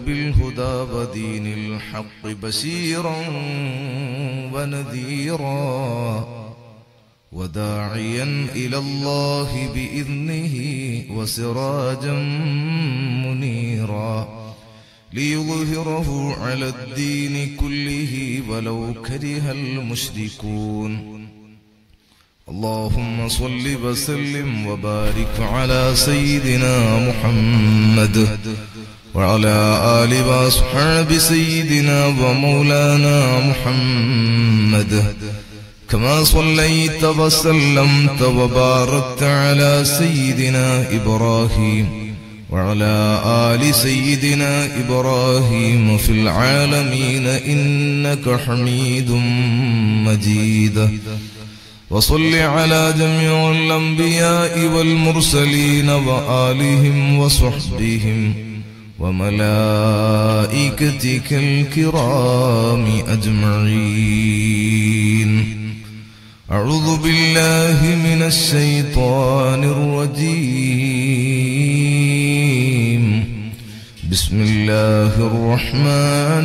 بالهدى ودين الحق بشيرا ونذيرا وداعيا إلى الله بإذنه وسراجا منيرا ليظهره على الدين كله ولو كره المشركون اللهم صل وسلم وبارك على سيدنا محمد وعلى آل وأصحاب سيدنا ومولانا محمد كما صليت وسلمت وباركت على سيدنا إبراهيم وعلى آل سيدنا إبراهيم في العالمين إنك حميد مجيد وصل على جميع الأنبياء والمرسلين وآلهم وصحبهم وملائكتك الكرام أجمعين أعوذ بالله من الشيطان الرجيم بسم الله الرحمن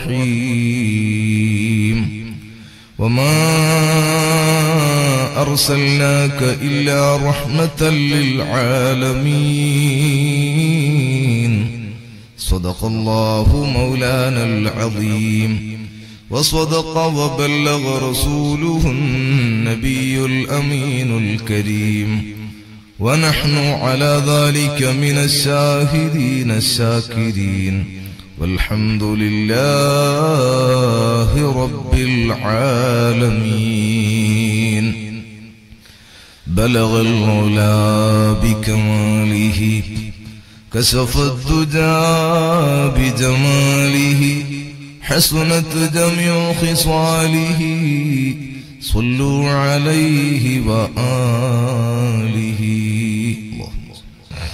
الرحيم وما أرسلناك إلا رحمة للعالمين صدق الله مولانا العظيم وصدق وبلغ رسوله النبي الأمين الكريم ونحن على ذلك من الشاهدين الشاكرين والحمد لله رب العالمين بلغ العلا بكماله كشف الدجى بجماله حسنت جميع خصاله صلوا عليه وآله اللهم صل.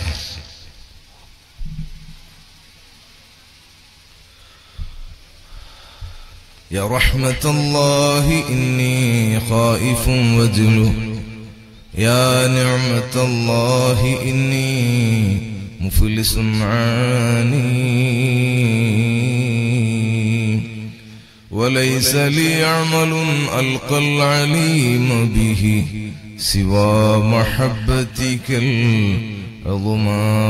يا رحمة الله إني خائف وجل يا نعمة الله إني مفلس عاني وليس لي عمل ألقى العليم به سوى محبتك العظمى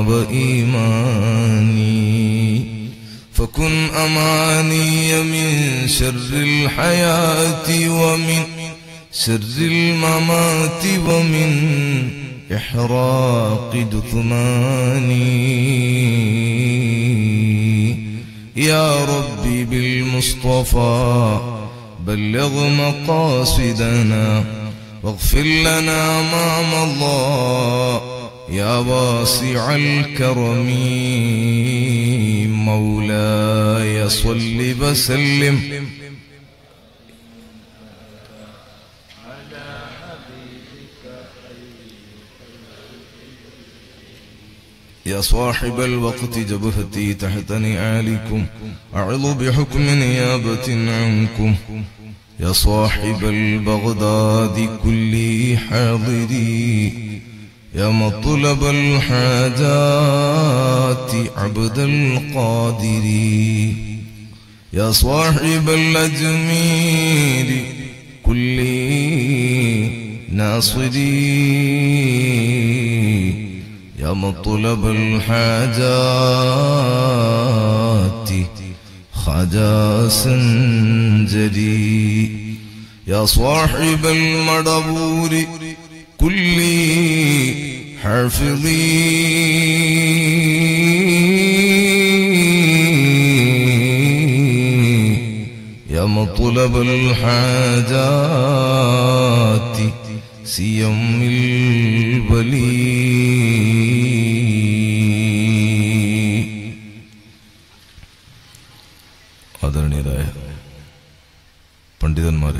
وإيماني فكن أماني من شر الحياة ومن شر الممات ومن إحراق دثماني يا ربي بالمصطفى بلغ مقاصدنا واغفر لنا ما مضى يا واسع الكرم مولاي صل وسلم يا صاحب الوقت جبهتي تحت نعالكم أعظ بحكم نيابة عنكم يا صاحب البغداد كل حاضري يا مطلب الحاجات عبد القادر يا صاحب الأجمير كل ناصري يا مطلب الحاجات خجا سنجري يا صاحب المدبور كل حافظي يا مطلب الحاجات سيم الولي ആദരണീയരായ പണ്ഡിതന്മാരെ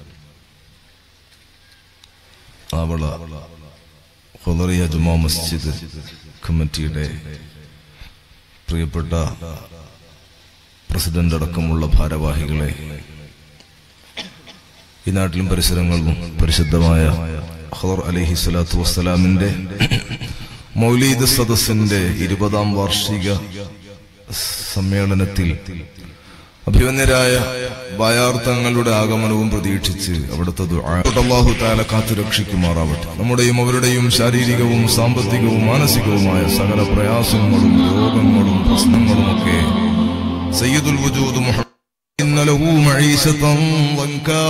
ആവള ഹൊലറിയ ജുമാ മസ്ജിദ് കമ്മിറ്റിയുടെ പ്രിയപ്പെട്ട പ്രസിഡന്റ് അടക്കമുള്ള ഭാരവാഹികളെ ഈ നാട്ടിലും പരിസരങ്ങളിലും പരിശുദ്ധമായ ഹദർ അലഹി സ്വലാത്തു വസ്സലാമിന്റെ മൗലീദ് സദസ്സിന്റെ ഇരുപതാം വാർഷിക സമ്മേളനത്തിൽ അഭിമന്യരായ ഭയാർത്ഥങ്ങളുടെ ആഗമനവും പ്രതീക്ഷിച്ച് അവിടുത്തെ ദുആ അല്ലാഹു താല കാത്തു രക്ഷിക്കുമാറാവട്ടെ നമ്മുടെയും അവരുടെയും ശാരീരികവും സാമ്പത്തികവും മാനസികവുമായ സകല പ്രയാസങ്ങളും രോഗങ്ങളും പ്രശ്നങ്ങളുമൊക്കെ സയ്യിദുൽ വജൂദ് മുഹമ്മദ് إن له معيشة ضنكا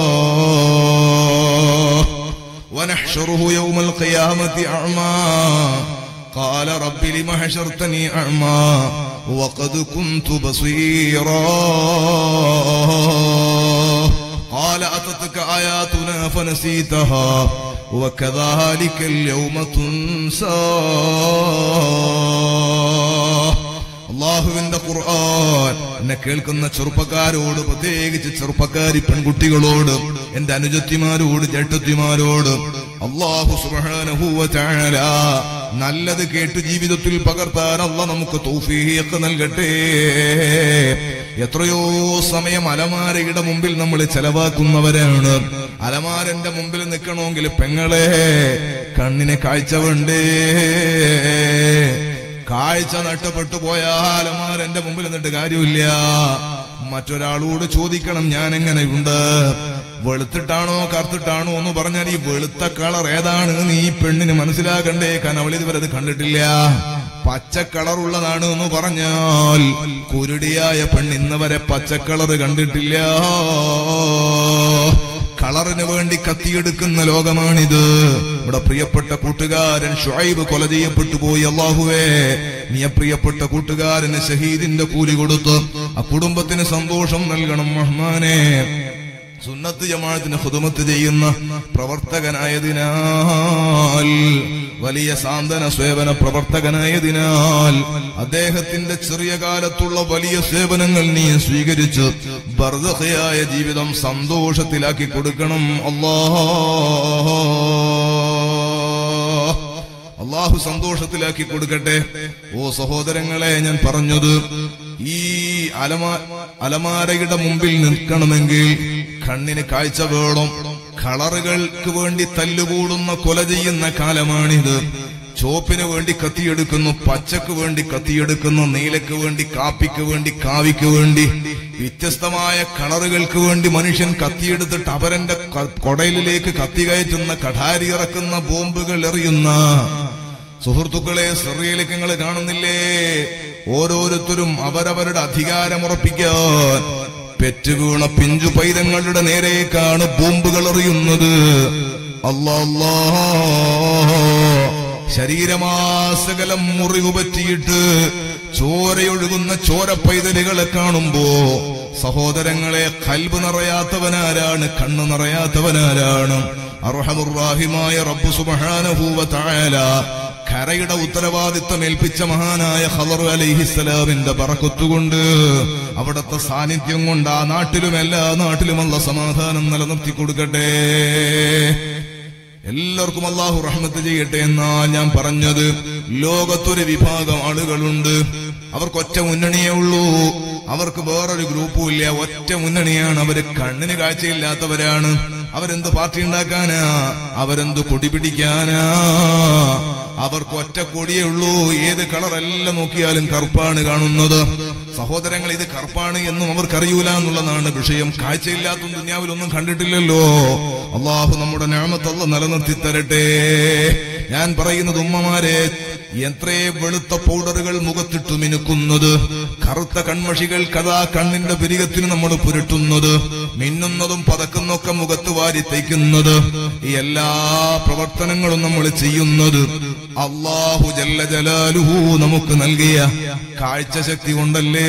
ونحشره يوم القيامة أعمى قال رب لم حشرتني أعمى وقد كنت بصيرا قال أتتك آياتنا فنسيتها وكذلك اليوم تنسى അള്ളാഹുവിന്റെ ഖുർആൻ എന്നെ കേൾക്കുന്ന ചെറുപ്പക്കാരോട് പ്രത്യേകിച്ച് ചെറുപ്പക്കാരി പെൺകുട്ടികളോട് എന്റെ അനുജത്തിമാരോട് ചേട്ടത്തിമാരോട് അള്ളാഹു സുബ്ഹാനഹു തആല നല്ലത് കേട്ട് ജീവിതത്തിൽ പകർത്താൻ അല്ല നമുക്ക് തൗഫീഖ് നൽകട്ടെ എത്രയോ സമയം അലമാരയുടെ മുമ്പിൽ നമ്മൾ ചെലവാക്കുന്നവരാണ് അലമാരന്റെ മുമ്പിൽ നിൽക്കണമെങ്കിൽ പെങ്ങളെ കണ്ണിന് കാഴ്ച വേണ്ടേ കാഴ്ച നഷ്ടപ്പെട്ടു പോയാൽ അമാർ എന്റെ മുമ്പിൽ നിന്നിട്ട് കാര്യമില്ല മറ്റൊരാളോട് ചോദിക്കണം ഞാൻ എങ്ങനെയുണ്ട് വെളുത്തിട്ടാണോ കറുത്തിട്ടാണോ എന്ന് പറഞ്ഞാൽ ഈ വെളുത്ത കളർ ഏതാണ് നീ ഈ പെണ്ണിന് മനസ്സിലാക്കണ്ടേ കാരണം അവൾ ഇതുവരെ അത് കണ്ടിട്ടില്ല പച്ച കളറുള്ളതാണ് എന്ന് പറഞ്ഞാൽ കുരുടിയായ പെണ്ണ് ഇന്ന് വരെ പച്ച കളർ കണ്ടിട്ടില്ല കളറിന് വേണ്ടി കത്തിയെടുക്കുന്ന ലോകമാണിത് ഇവിടെ പ്രിയപ്പെട്ട കൂട്ടുകാരൻ ഷുഐബ് കൊല ചെയ്യപ്പെട്ടു പോയി അള്ളാഹുവേ നീ ആ പ്രിയപ്പെട്ട കൂട്ടുകാരന് ഷഹീദിന്റെ കൂലി കൊടുത്ത് ആ കുടുംബത്തിന് സന്തോഷം നൽകണം റഹ്മാനെ സുന്നത്ത് ജമാഅത്തിന് ഹുദമത്ത് ചെയ്യുന്ന പ്രവർത്തകനായതിനാൽ വലിയ സാന്ത്വന സേവന പ്രവർത്തകനായതിനാൽ അദ്ദേഹത്തിന്റെ ചെറിയ കാലത്തുള്ള വലിയ സേവനങ്ങൾ നീ സ്വീകരിച്ച് ബർദഹയായ ജീവിതം സന്തോഷത്തിലാക്കി കൊടുക്കണം അല്ലാ അള്ളാഹു സന്തോഷത്തിലാക്കി കൊടുക്കട്ടെ ഓ സഹോദരങ്ങളെ ഞാൻ പറഞ്ഞത് ഈ അലമാ അലമാരയുടെ മുമ്പിൽ നിൽക്കണമെങ്കിൽ കണ്ണിന് കാഴ്ച വേണം കളറുകൾക്ക് വേണ്ടി തല്ലുകൂടുന്ന കൊല ചെയ്യുന്ന കാലമാണിത് ചോപ്പിന് വേണ്ടി കത്തിയെടുക്കുന്നു പച്ചക്ക് വേണ്ടി കത്തിയെടുക്കുന്നു നീലക്ക് വേണ്ടി കാപ്പിക്ക് വേണ്ടി കാവിക്ക് വേണ്ടി വ്യത്യസ്തമായ കളറുകൾക്ക് വേണ്ടി മനുഷ്യൻ കത്തിയെടുത്തിട്ട് അവരന്റെ ക- കൊടലിലേക്ക് കത്തി കയറ്റുന്ന കഠാരി ഇറക്കുന്ന ബോംബുകൾ എറിയുന്ന സുഹൃത്തുക്കളെ സിറിയയിലേക്ക് നിങ്ങൾ കാണുന്നില്ലേ ഓരോരുത്തരും അവരവരുടെ അധികാരമുറപ്പിക്കാൻ പെറ്റുവീണ പിഞ്ചു പൈതങ്ങളുടെ നേരേക്കാണ് ബോംബുകൾ എറിയുന്നത് അല്ലാ അല്ലാ ശരീരമാസകലം മുറിവ് പറ്റിയിട്ട് ചോരയൊഴുകുന്ന ചോര പൈതലുകളെ കാണുമ്പോ സഹോദരങ്ങളെ കൽബ് നിറയാത്തവനാരാണ് കണ്ണ് നിറയാത്തവനാരാണ് അർഹമുറാഹിമായ റബ്ബു സുബ്ഹാനഹു വ തആല കരയുടെ ഉത്തരവാദിത്വം ഏൽപ്പിച്ച മഹാനായ ഖദർ അലൈഹിസ്സലാമിന്റെ പറക്കത്തുകൊണ്ട് അവിടുത്തെ സാന്നിധ്യം കൊണ്ട് ആ നാട്ടിലും എല്ലാ നാട്ടിലും അല്ല സമാധാനം നിലനിർത്തി കൊടുക്കട്ടെ എല്ലാവർക്കും അള്ളാഹു റഹ്മത്ത് ചെയ്യട്ടെ എന്നാ ഞാൻ പറഞ്ഞത് ലോകത്തൊരു വിഭാഗം ആളുകളുണ്ട് അവർക്ക് ഒറ്റ മുന്നണിയേ ഉള്ളൂ അവർക്ക് വേറൊരു ഗ്രൂപ്പും ഇല്ല ഒറ്റ മുന്നണിയാണ് അവര് കണ്ണിന് കാഴ്ചയില്ലാത്തവരാണ് അവരെന്ത് പാർട്ടി ഉണ്ടാക്കാനാ അവരെന്ത് കൊടി പിടിക്കാനാ അവർക്ക് ഒറ്റ കൊടിയേ ഉള്ളൂ ഏത് കളറെല്ലാം നോക്കിയാലും കറുപ്പാണ് കാണുന്നത് സഹോദരങ്ങൾ ഇത് കറുപ്പാണ് എന്നും അവർക്കറിയൂല എന്നുള്ളതാണ് വിഷയം കാഴ്ചയില്ലാത്ത ദുന്യാവിലൊന്നും കണ്ടിട്ടില്ലല്ലോ അള്ളാഹു നമ്മുടെ ഞാമത്തല്ല നിലനിർത്തി തരട്ടെ ഞാൻ പറയുന്നത് ഉമ്മമാരെ എത്രേ വെളുത്ത പൗഡറുകൾ മുഖത്തിട്ടു മിനുക്കുന്നത് കറുത്ത കൺമഷികൾ കഥാ കണ്ണിന്റെ പിരികത്തിന് നമ്മൾ പുരട്ടുന്നത് മിന്നുന്നതും പതക്കുന്നൊക്കെ മുഖത്ത് വാരി തയ്ക്കുന്നത് ഈ എല്ലാ പ്രവർത്തനങ്ങളും നമ്മൾ ചെയ്യുന്നത് അള്ളാഹു ജല്ല ജലാലുഹു നമുക്ക് നൽകിയ കാഴ്ച ശക്തി കൊണ്ടല്ലേ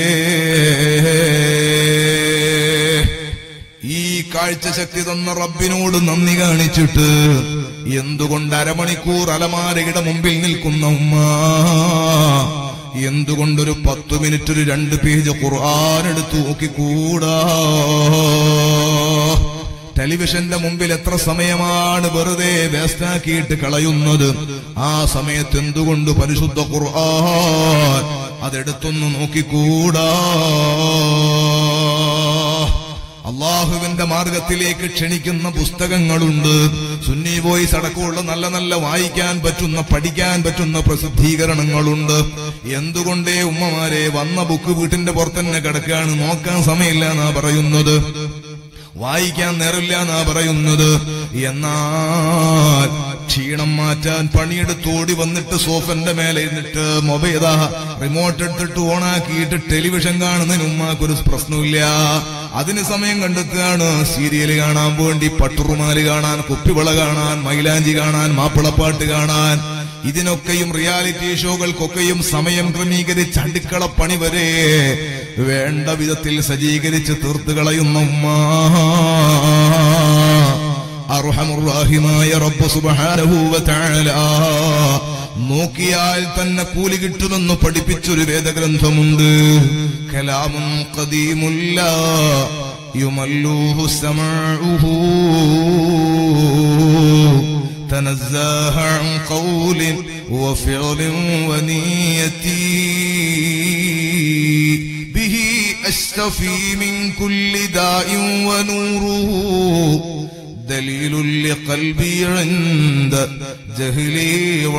ഈ കാഴ്ച ശക്തി തന്ന റബ്ബിനോട് നന്ദി കാണിച്ചിട്ട് എന്തുകൊണ്ട് അരമണിക്കൂർ അലമാരയുടെ മുമ്പിൽ നിൽക്കുന്ന ഉമ്മ എന്തുകൊണ്ടൊരു പത്ത് മിനിറ്റ് ഒരു രണ്ട് പേജ് ഖുർആൻ എടുത്തു നോക്കിക്കൂടാ ടെലിവിഷന്റെ മുമ്പിൽ എത്ര സമയമാണ് വെറുതെ വേസ്റ്റാക്കിയിട്ട് കളയുന്നത് ആ സമയത്ത് എന്തുകൊണ്ട് പരിശുദ്ധ ഖുർആൻ അതെടുത്തൊന്ന് നോക്കിക്കൂടാ അള്ളാഹുവിന്റെ മാർഗത്തിലേക്ക് ക്ഷണിക്കുന്ന പുസ്തകങ്ങളുണ്ട് സുന്നി വോയിസ് അടക്കമുള്ള നല്ല നല്ല വായിക്കാൻ പറ്റുന്ന പഠിക്കാൻ പറ്റുന്ന പ്രസിദ്ധീകരണങ്ങളുണ്ട് എന്തുകൊണ്ടേ ഉമ്മമാരെ വന്ന ബുക്ക് വീട്ടിന്റെ പുറത്തന്നെ കിടക്കുകയാണ് നോക്കാൻ സമയമില്ല എന്നാ പറയുന്നത് വായിക്കാൻ നേരമില്ല എന്നാ പറയുന്നത് എന്നാൽ ക്ഷീണം മാറ്റാൻ പണിയെടുത്തോടി വന്നിട്ട് സോഫന്റെ മേലെ ഇരുന്നിട്ട് മൊബൈൽ റിമോട്ട് എടുത്തിട്ട് ഓണാക്കിയിട്ട് ടെലിവിഷൻ കാണുന്നതിന് ഉമ്മാക്കൊരു പ്രശ്നമില്ല അതിന് സമയം കണ്ടെത്തുകയാണ് സീരിയല് കാണാൻ വേണ്ടി പട്ടുറുമാല് കാണാൻ കുപ്പിവള കാണാൻ മൈലാഞ്ചി കാണാൻ മാപ്പിളപ്പാട്ട് കാണാൻ ഇതിനൊക്കെയും റിയാലിറ്റി ഷോകൾക്കൊക്കെയും സമയം ക്രമീകരിച്ച് അടുക്കള പണി വരെ വേണ്ട വിധത്തിൽ സജ്ജീകരിച്ച് തീർത്ത് കളയുന്ന ഉമ്മ അർഹമുറാഹിമായ റബ്ബ് സുബ്ഹാനഹു വ തആല നോക്കിയാൽ തന്നെ കൂലി കിട്ടുമെന്ന് പഠിപ്പിച്ചൊരു വേദഗ്രന്ഥമുണ്ട് കലാമുൻ ഖദീമുല്ല യുമല്ലൂഹു സമഉഹു تنزه عن قول وفعل ونية به أشتفي من كل داء ونوره دليل لقلبي عند جهلي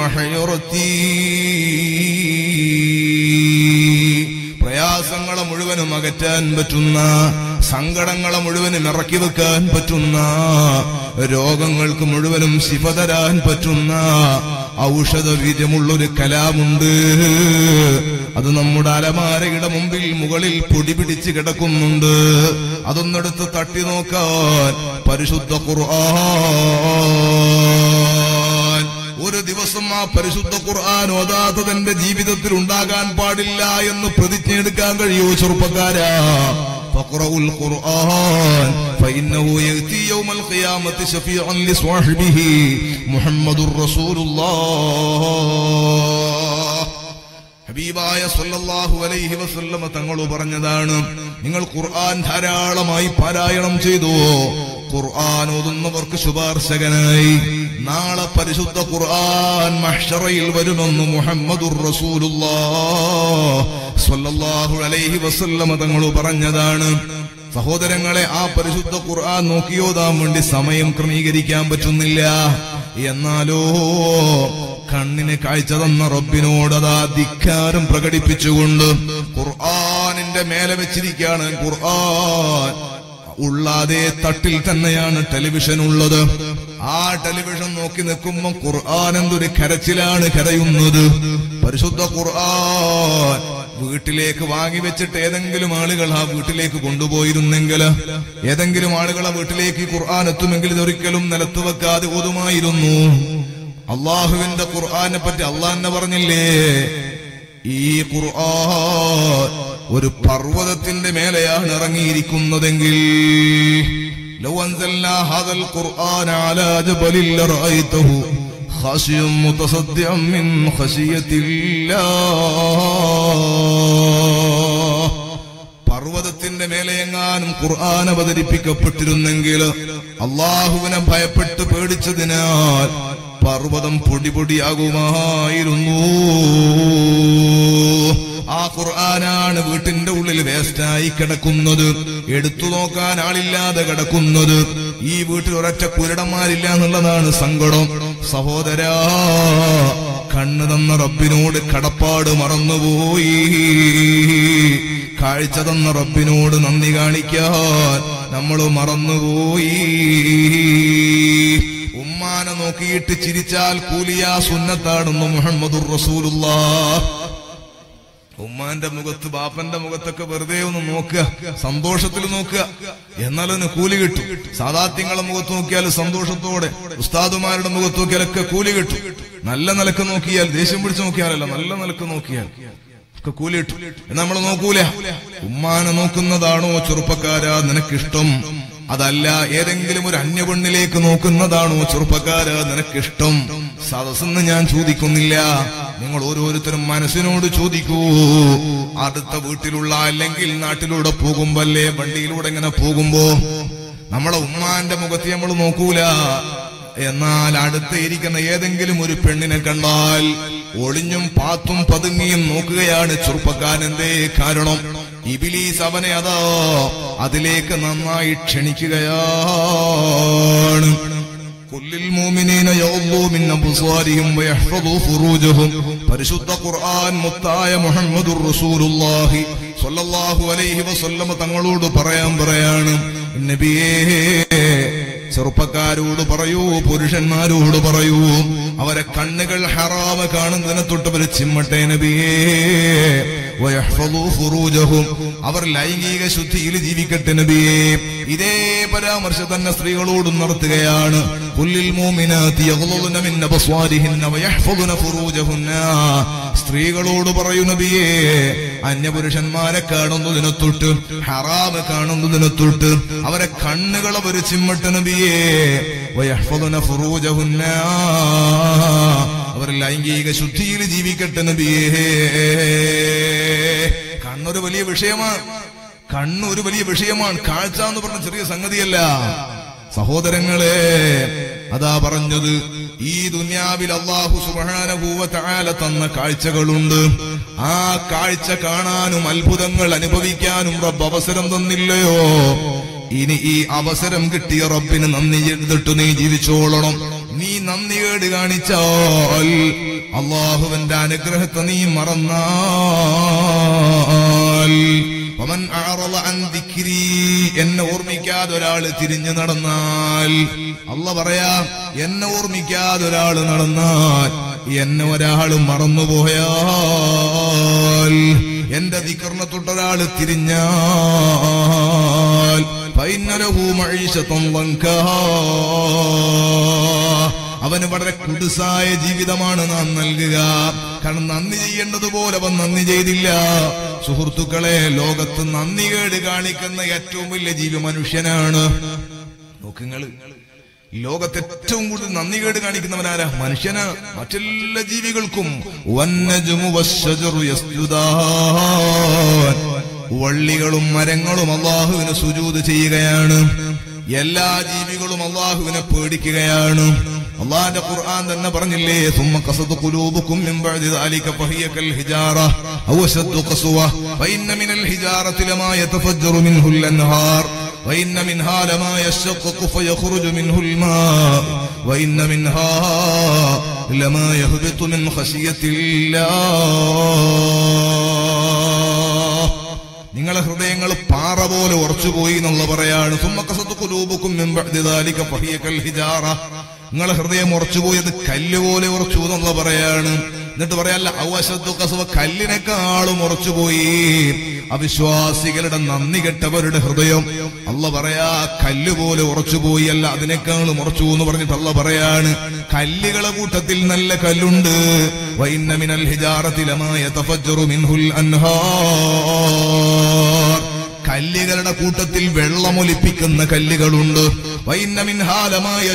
وحيرتي പ്രയാസങ്ങളെ മുഴുവനും അകറ്റാൻ പറ്റുന്ന സങ്കടങ്ങളെ മുഴുവനും ഇറക്കി വെക്കാൻ പറ്റുന്ന രോഗങ്ങൾക്ക് മുഴുവനും ശിഫ തരാൻ പറ്റുന്ന ഔഷധ വീര്യമുള്ളൊരു കലാമുണ്ട് അത് നമ്മുടെ അലമാരയുടെ മുമ്പിൽ മുകളിൽ പൊടി പിടിച്ച് കിടക്കുന്നുണ്ട് അതൊന്നെടുത്ത് തട്ടി നോക്കാൻ പരിശുദ്ധ ഖുർആൻ ഒരു ദിവസം ആ പരിശുദ്ധ ഖുർആൻ ഓതാത്തത് എന്റെ ജീവിതത്തിൽ ഉണ്ടാകാൻ പാടില്ല എന്ന് പ്രതിജ്ഞയെടുക്കാൻ കഴിയൂ ചെറുപ്പക്കാരാ فاقرؤوا القرآن فإنه يأتي يوم القيامة شفيعا لصاحبه محمد رسول الله ഹബീബായ സല്ലല്ലാഹു അലൈഹി വസല്ലമ തങ്ങൾ പറഞ്ഞതാണ് നിങ്ങൾ ഖുർആൻ ധാരാളമായി പാരായണം ചെയ്തു ഖുർആൻ ഓതുന്നവർക്ക് ശുപാർശകനായി നാളെ പരിശുദ്ധ ഖുർആൻ മഹ്ഷറയിൽ വരുമെന്ന് മുഹമ്മദുർ റസൂലുള്ളാഹ് സല്ലല്ലാഹു അലൈഹി വസല്ലമ തങ്ങൾ പറഞ്ഞതാണ് സഹോദരങ്ങളെ ആ പരിശുദ്ധ ഖുർആൻ നോക്കിയോതാൻ വേണ്ടി സമയം ക്രമീകരിക്കാൻ പറ്റുന്നില്ല എന്നാലോ കണ്ണിന് കാഴ്ച തന്ന റബ്ബിനോട് അതാ ധിക്കാരം പ്രകടിപ്പിച്ചുകൊണ്ട് ഖുർആനിന്റെ മേലെ വെച്ചിരിക്കുകയാണ് ഖുർആൻ ഉള്ള അതേ തട്ടിൽ തന്നെയാണ് ടെലിവിഷൻ ഉള്ളത് ആ ടെലിവിഷൻ നോക്കി നിൽക്കുമ്പോ ഖുർആൻ എന്തൊരു കരച്ചിലാണ് കരയുന്നത് പരിശുദ്ധ ഖുർആൻ വീട്ടിലേക്ക് വാങ്ങി വെച്ചിട്ട് ഏതെങ്കിലും ആളുകൾ ആ വീട്ടിലേക്ക് കൊണ്ടുപോയിരുന്നെങ്കിൽ ഏതെങ്കിലും ആളുകളെ വീട്ടിലേക്ക് ഈ ഖുർആൻ എത്തുമെങ്കിൽ ഇതൊരിക്കലും നിലത്ത് വെക്കാതെ ഓതുമായിരുന്നു അള്ളാഹുവിന്റെ ഖുർആനെ പറ്റി അള്ളാഹ് പറഞ്ഞില്ലേ ഈ ഖുർആൻ ഒരു പർവ്വതത്തിന്റെ മേലെയാണ് ഇറങ്ങിയിരിക്കുന്നതെങ്കിൽ لو أنزلنا هذا القرآن على جبل لرأيته خاشيا متصدعا من خشية الله പർവ്വതത്തിന്റെ മേലെ എങ്ങാനും ഖുർആൻ അവതരിപ്പിക്കപ്പെട്ടിരുന്നെങ്കിൽ അള്ളാഹുവിനെ ഭയപ്പെട്ട് പേടിച്ചതിനാൽ പർവ്വതം പൊടി പൊടിയാകുമായിരുന്നു ആ ഖുർആനാണ് വീട്ടിന്റെ ഉള്ളിൽ വേസ്റ്റായി കിടക്കുന്നത് എടുത്തു നോക്കാൻ ആളില്ലാതെ കിടക്കുന്നത് ഈ വീട്ടിൽ ഒരൊറ്റ കുരുടന്മാരില്ല എന്നുള്ളതാണ് സങ്കടം സഹോദരാ കണ്ണ് തന്ന റബ്ബിനോട് കടപ്പാട് മറന്നുപോയി കാഴ്ച തന്ന റബ്ബിനോട് നന്ദി കാണിക്കാൻ നമ്മൾ മറന്നുപോയി ഉമ്മാനെ നോക്കിയിട്ട് ചിരിച്ചാൽ കൂലിയാ സുന്നത്താണെന്ന് മുഹമ്മദുർ റസൂലുള്ള ഉമ്മാന്റെ മുഖത്ത് ബാപ്പന്റെ മുഖത്തൊക്കെ വെറുതെ ഒന്ന് നോക്കുക സന്തോഷത്തിൽ നോക്കുക എന്നാലതിന് കൂലി കിട്ടും സാധാത്യങ്ങളെ മുഖത്ത് നോക്കിയാൽ സന്തോഷത്തോടെ ഉസ്താദുമാരുടെ മുഖത്ത് നോക്കിയാലൊക്കെ കൂലി കിട്ടും നല്ല നിലക്ക് നോക്കിയാൽ ദേഷ്യം പിടിച്ച് നോക്കിയാലല്ല നല്ല നിലക്ക് നോക്കിയാൽ ഒക്കെ കൂലി കിട്ടും എന്ന് നമ്മൾ നോക്കൂല ഉമ്മാനെ നോക്കുന്നതാണോ ചെറുപ്പക്കാരാ നിനക്കിഷ്ടം അതല്ല ഏതെങ്കിലും ഒരു അന്യപെണ്ണിലേക്ക് നോക്കുന്നതാണോ ചെറുപ്പക്കാരാ നിനക്കിഷ്ടം സദസ്സെന്ന് ഞാൻ ചോദിക്കുന്നില്ല നിങ്ങൾ ഓരോരുത്തരും മനസ്സിനോട് ചോദിക്കൂ അടുത്ത വീട്ടിലുള്ള അല്ലെങ്കിൽ നാട്ടിലൂടെ പോകുമ്പോ അല്ലേ വണ്ടിയിലൂടെ ഇങ്ങനെ പോകുമ്പോ നമ്മളെ ഉമ്മാന്റെ മുഖത്ത് നമ്മൾ നോക്കൂല എന്നാൽ അടുത്ത് ഇരിക്കുന്ന ഏതെങ്കിലും ഒരു പെണ്ണിനെ കണ്ടാൽ ഒളിഞ്ഞും പാത്തും പതുങ്ങിയും നോക്കുകയാണ് ചെറുപ്പക്കാരൻ എന്തേ കാരണം ഇബിലീസ് അവനെ അതാ അതിലേക്ക് നന്നായി ക്ഷണിക്കുകയാണ് കുല്ലിൽ മുഅ്മിനീന യഗ്ളൂ മിൻ അബ്സാരിഹിം വയഹ്ഫദൂ ഫുറൂജഹും പരിശുദ്ധ ഖുർആൻ മുത്തായ മുഹമ്മദുർ റസൂലുള്ളാഹി സ്വല്ലല്ലാഹു അലൈഹി വസല്ലമ തങ്ങളോട് പറയാൻ പറയാണ് നബിയേ ചെറുപ്പക്കാരോട് പറയൂ പുരുഷന്മാരോട് പറയൂ അവരെ കണ്ണുകൾ ഹറാമ കാണുന്നതിനെ തൊട്ടവർ ചിമ്മട്ടെ നബിയേ വയഹ്ഫദൂ ഫുറൂജഹും അവർ ലൈംഗിക ശുദ്ധിയിൽ ജീവിക്കട്ടെ നബിയേ ഇതേ പരാമർശം തന്നെ സ്ത്രീകളോടും നടത്തുകയാണ് കുല്ലിൽ മൂമിനാത്തി യഗ്ളുദ്ന മിൻ അബ്സ്വാരിഹിന്ന വയഹ്ഫദുന ഫുറൂജഹുന്ന സ്ത്രീകളോട് പറയൂ നബിയേ അന്യപുരുഷന്മാരെ കാണുന്നതിനെ തൊട്ട് ഹറാമ് കാണുന്നതിനെ തൊട്ട് അവരെ കണ്ണുകൾ അവർ ചിമ്മട്ട് നബിയേ വയഹ്ഫദുന ഫുറൂജഹുന്ന അവർ ലൈംഗിക ശുദ്ധിയിൽ ജീവിക്കട്ടെ നബിയേ കണ്ണൊരു വലിയ വിഷയമാണ് കണ്ണ് ഒരു വലിയ വിഷയമാണ് കാഴ്ച എന്ന് പറഞ്ഞ ചെറിയ സംഗതിയല്ല സഹോദരങ്ങളെ അതാ പറഞ്ഞത് ഈ ദുന്യാവിൽ അള്ളാഹു സുബാനഭൂവത്താല തന്ന കാഴ്ചകളുണ്ട് ആ കാഴ്ച കാണാനും അത്ഭുതങ്ങൾ അനുഭവിക്കാനും റബ്ബ് അവസരം തന്നില്ലയോ ഇനി ഈ അവസരം കിട്ടിയ റബ്ബിന് നന്ദി ചെയ്തിട്ട് നീ ജീവിച്ചോളണം നീ നന്ദികേട് കാണിച്ചാൽ അള്ളാഹുവിന്റെ അനുഗ്രഹത്തെ നീ മറന്നാൽ വമൻ അഅറള അൻ ദിക്രി എന്നെ ഓർമ്മിക്കാതെ ഒരാൾ തിരിഞ്ഞു നടന്നാൽ അല്ല പറയാ എന്നെ ഓർമ്മിക്കാതെ ഒരാൾ നടന്നാൽ എന്നെ ഒരാൾ മറന്നുപോയാൽ എന്റെ ദിക്കറിനെ തൊട്ടൊരാൾ തിരിഞ്ഞാൽ ഫൈനലഹു മഴീശത്വം അവന് വളരെ കുടുസായ ജീവിതമാണ് നാം നൽകുക കാരണം നന്ദി ചെയ്യേണ്ടതുപോലെ അവൻ നന്ദി ചെയ്തില്ല സുഹൃത്തുക്കളെ ലോകത്ത് നന്ദി കേട് കാണിക്കുന്ന ഏറ്റവും വലിയ ജീവി മനുഷ്യനാണ് നോക്കുങ്ങള് ലോകത്ത് ഏറ്റവും കൂടുതൽ നന്ദി കേട് കാണിക്കുന്നവനാരാ മനുഷ്യന് മറ്റെല്ലാ ജീവികൾക്കും വന്നജുമു വശജറു യസ്ജുദാൻ. വള്ളികളും മരങ്ങളും അള്ളാഹുവിന് സുജൂത് ചെയ്യുകയാണ് എല്ലാ ജീവികളും അള്ളാഹുവിനെ പേടിക്കുകയാണ് അള്ളാന്റെ ഖുർആൻ തന്നെ പറഞ്ഞില്ലേ ثم قصد قلوبكم من بعد ذلك فهي كالحجارة أو أشد قسوة فإن من الحجارة لما يتفجر منه الأنهار وإن منها لما يشقق فيخرج منه الماء وإن منها لما يهبط من خشية الله നിങ്ങളെ ഹൃദയങ്ങൾ പാറ പോലെ ഉറച്ചുപോയി എന്നുള്ള പറയാണ് സുമ്മക്കസത്ത് കുലൂബുക്കും നിങ്ങളെ ഹൃദയം ഉറച്ചുപോയത് കല്ല് പോലെ ഉറച്ചു എന്നുള്ള പറയാണ് എന്നിട്ട് പറയല്ല ഔവശത്തു കസുവ കല്ലിനേക്കാളും ഉറച്ചുപോയി അവിശ്വാസികളുടെ നന്ദി കെട്ടവരുടെ ഹൃദയം അല്ല പറയാ കല്ല് പോലെ ഉറച്ചുപോയി അല്ല അതിനേക്കാളും ഉറച്ചു എന്ന് പറഞ്ഞിട്ട് അല്ല പറയാണ് കല്ലുകളെ കൂട്ടത്തിൽ നല്ല കല്ലുണ്ട് വൈന്നമിനൽ ഹിജാറത്തിലമായ തഫജ്ജറു മിൻഹുൽ അൻഹാർ കല്ലുകളുടെ കൂട്ടത്തിൽ വെള്ളമൊലിപ്പിക്കുന്ന കല്ലുകളുണ്ട് വൈന്നമിൻഹാലമായ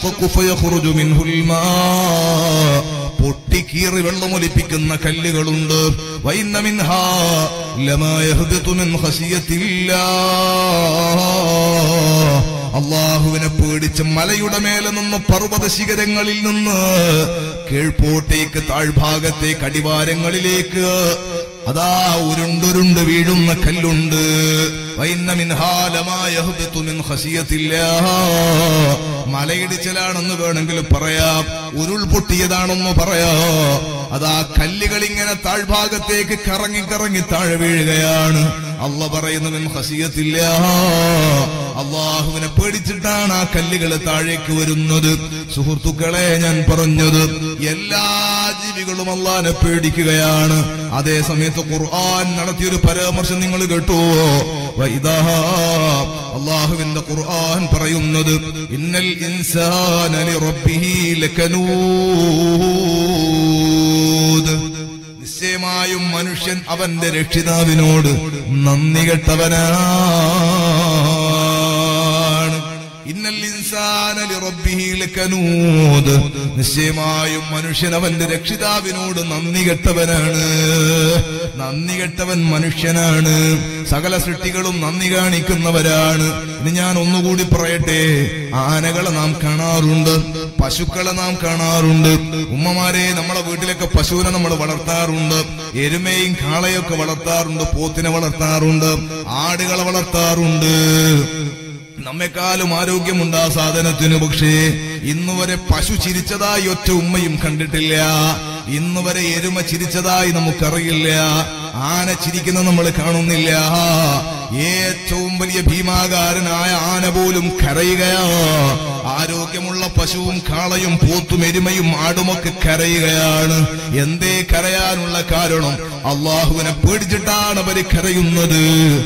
പൊട്ടിക്കീറി വെള്ളമൊലിപ്പിക്കുന്ന കല്ലുകളുണ്ട് വൈന്നമിൻഹാ ലമായ അള്ളാഹുവിനെ പേടിച്ച് മലയുടെ മേലെ നിന്ന് പർവ്വത ശിഖരങ്ങളിൽ നിന്ന് കീഴ്പോട്ടേക്ക് താഴ്ഭാഗത്തേക്ക് അടിവാരങ്ങളിലേക്ക് അതാ ഉരുണ്ടുരുണ്ട് വീഴുന്ന കല്ലുണ്ട് വൈന്ന മിൻഹാലമായ ഹുബിത്തു മിൻ ഖശിയത്തില്ലാ. മലയിടിച്ചിലാണെന്ന് വേണമെങ്കിൽ പറയാം ഉരുൾ പൊട്ടിയതാണെന്ന് പറയാ അതാ കല്ലുകൾ ഇങ്ങനെ താഴ്ഭാഗത്തേക്ക് കറങ്ങി കറങ്ങി താഴെ വീഴുകയാണ് അല്ല പറയുന്നു മിൻ ഖശിയത്തില്ല അള്ളാഹുവിനെ പേടിച്ചിട്ടാണ് ആ കല്ലുകൾ താഴേക്ക് വരുന്നത് സുഹൃത്തുക്കളെ ഞാൻ പറഞ്ഞത് എല്ലാ ജീവികളും അള്ളാഹിനെ പേടിക്കുകയാണ് അതേ സമയത്ത് ഖുർആൻ നടത്തിയൊരു പരാമർശം നിങ്ങൾ കേട്ടുവോ വൈദാ അള്ളാഹുവിന്റെ ഖുർആൻ പറയുന്നത് ഇന്നൽ ഇൻസാന ലിറബ്ബിഹി ലകനൂദ് നിശ്ചയമായും മനുഷ്യൻ അവന്റെ രക്ഷിതാവിനോട് നന്ദി കെട്ടവനാണ് ഇന്നൽ ഇൻസാന ലിറബ്ബിഹി ലകനൂദ് നിശ്ചയമായും മനുഷ്യൻ അവന്റെ രക്ഷിതാവിനോട് നന്ദി കെട്ടവനാണ് നന്ദി കെട്ടവൻ മനുഷ്യനാണ് സകല സൃഷ്ടികളും നന്ദി കാണിക്കുന്നവരാണ് ഇനി ഞാൻ ഒന്നുകൂടി പറയട്ടെ ആനകളെ നാം കാണാറുണ്ട് പശുക്കളെ നാം കാണാറുണ്ട് ഉമ്മമാരെ നമ്മളെ വീട്ടിലൊക്കെ പശുവിനെ നമ്മൾ വളർത്താറുണ്ട് എരുമയും കാളയൊക്കെ വളർത്താറുണ്ട് പോത്തിനെ വളർത്താറുണ്ട് ആടുകളെ വളർത്താറുണ്ട് നമ്മെക്കാളും ആരോഗ്യമുണ്ട് ആ സാധനത്തിന് പക്ഷേ ഇന്നുവരെ പശു ചിരിച്ചതായി ഒറ്റ ഉമ്മയും കണ്ടിട്ടില്ല ഇന്നുവരെ എരുമ ചിരിച്ചതായി നമുക്കറിയില്ല ആന ചിരിക്കുന്ന നമ്മൾ കാണുന്നില്ല ഏറ്റവും വലിയ ഭീമാകാരനായ ആന പോലും കരയുകയാ ആരോഗ്യമുള്ള പശുവും കാളയും പോത്തും എരുമയും ആടുമൊക്കെ കരയുകയാണ് എന്തേ കരയാനുള്ള കാരണം അള്ളാഹുവിനെ പേടിച്ചിട്ടാണ് അവര് കരയുന്നത്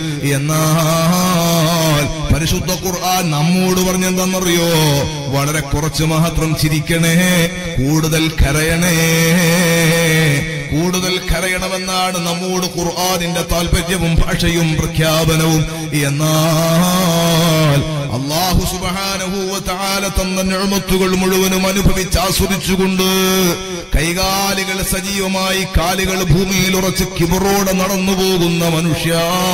എന്നാൽ പരിശുദ്ധ ഖുർആൻ നമ്മോട് പറഞ്ഞെന്താണെന്നറിയോ വളരെ കുറച്ച് മാത്രം ചിരിക്കണേ കൂടുതൽ കരയണേ കൂടുതൽ കരയണമെന്നാണ് നമ്മോട് ഖുർആാനിന്റെ താല്പര്യവും ഭാഷയും പ്രഖ്യാപനവും എന്നാൽ അള്ളാഹു സുബാനഹൂവത്താല തന്ന നിഴമത്തുകൾ മുഴുവനും അനുഭവിച്ച് ആസ്വദിച്ചുകൊണ്ട് കൈകാലുകൾ സജീവമായി കാലുകൾ ഭൂമിയിൽ ഉറച്ച് കിബറോടെ നടന്നു പോകുന്ന മനുഷ്യ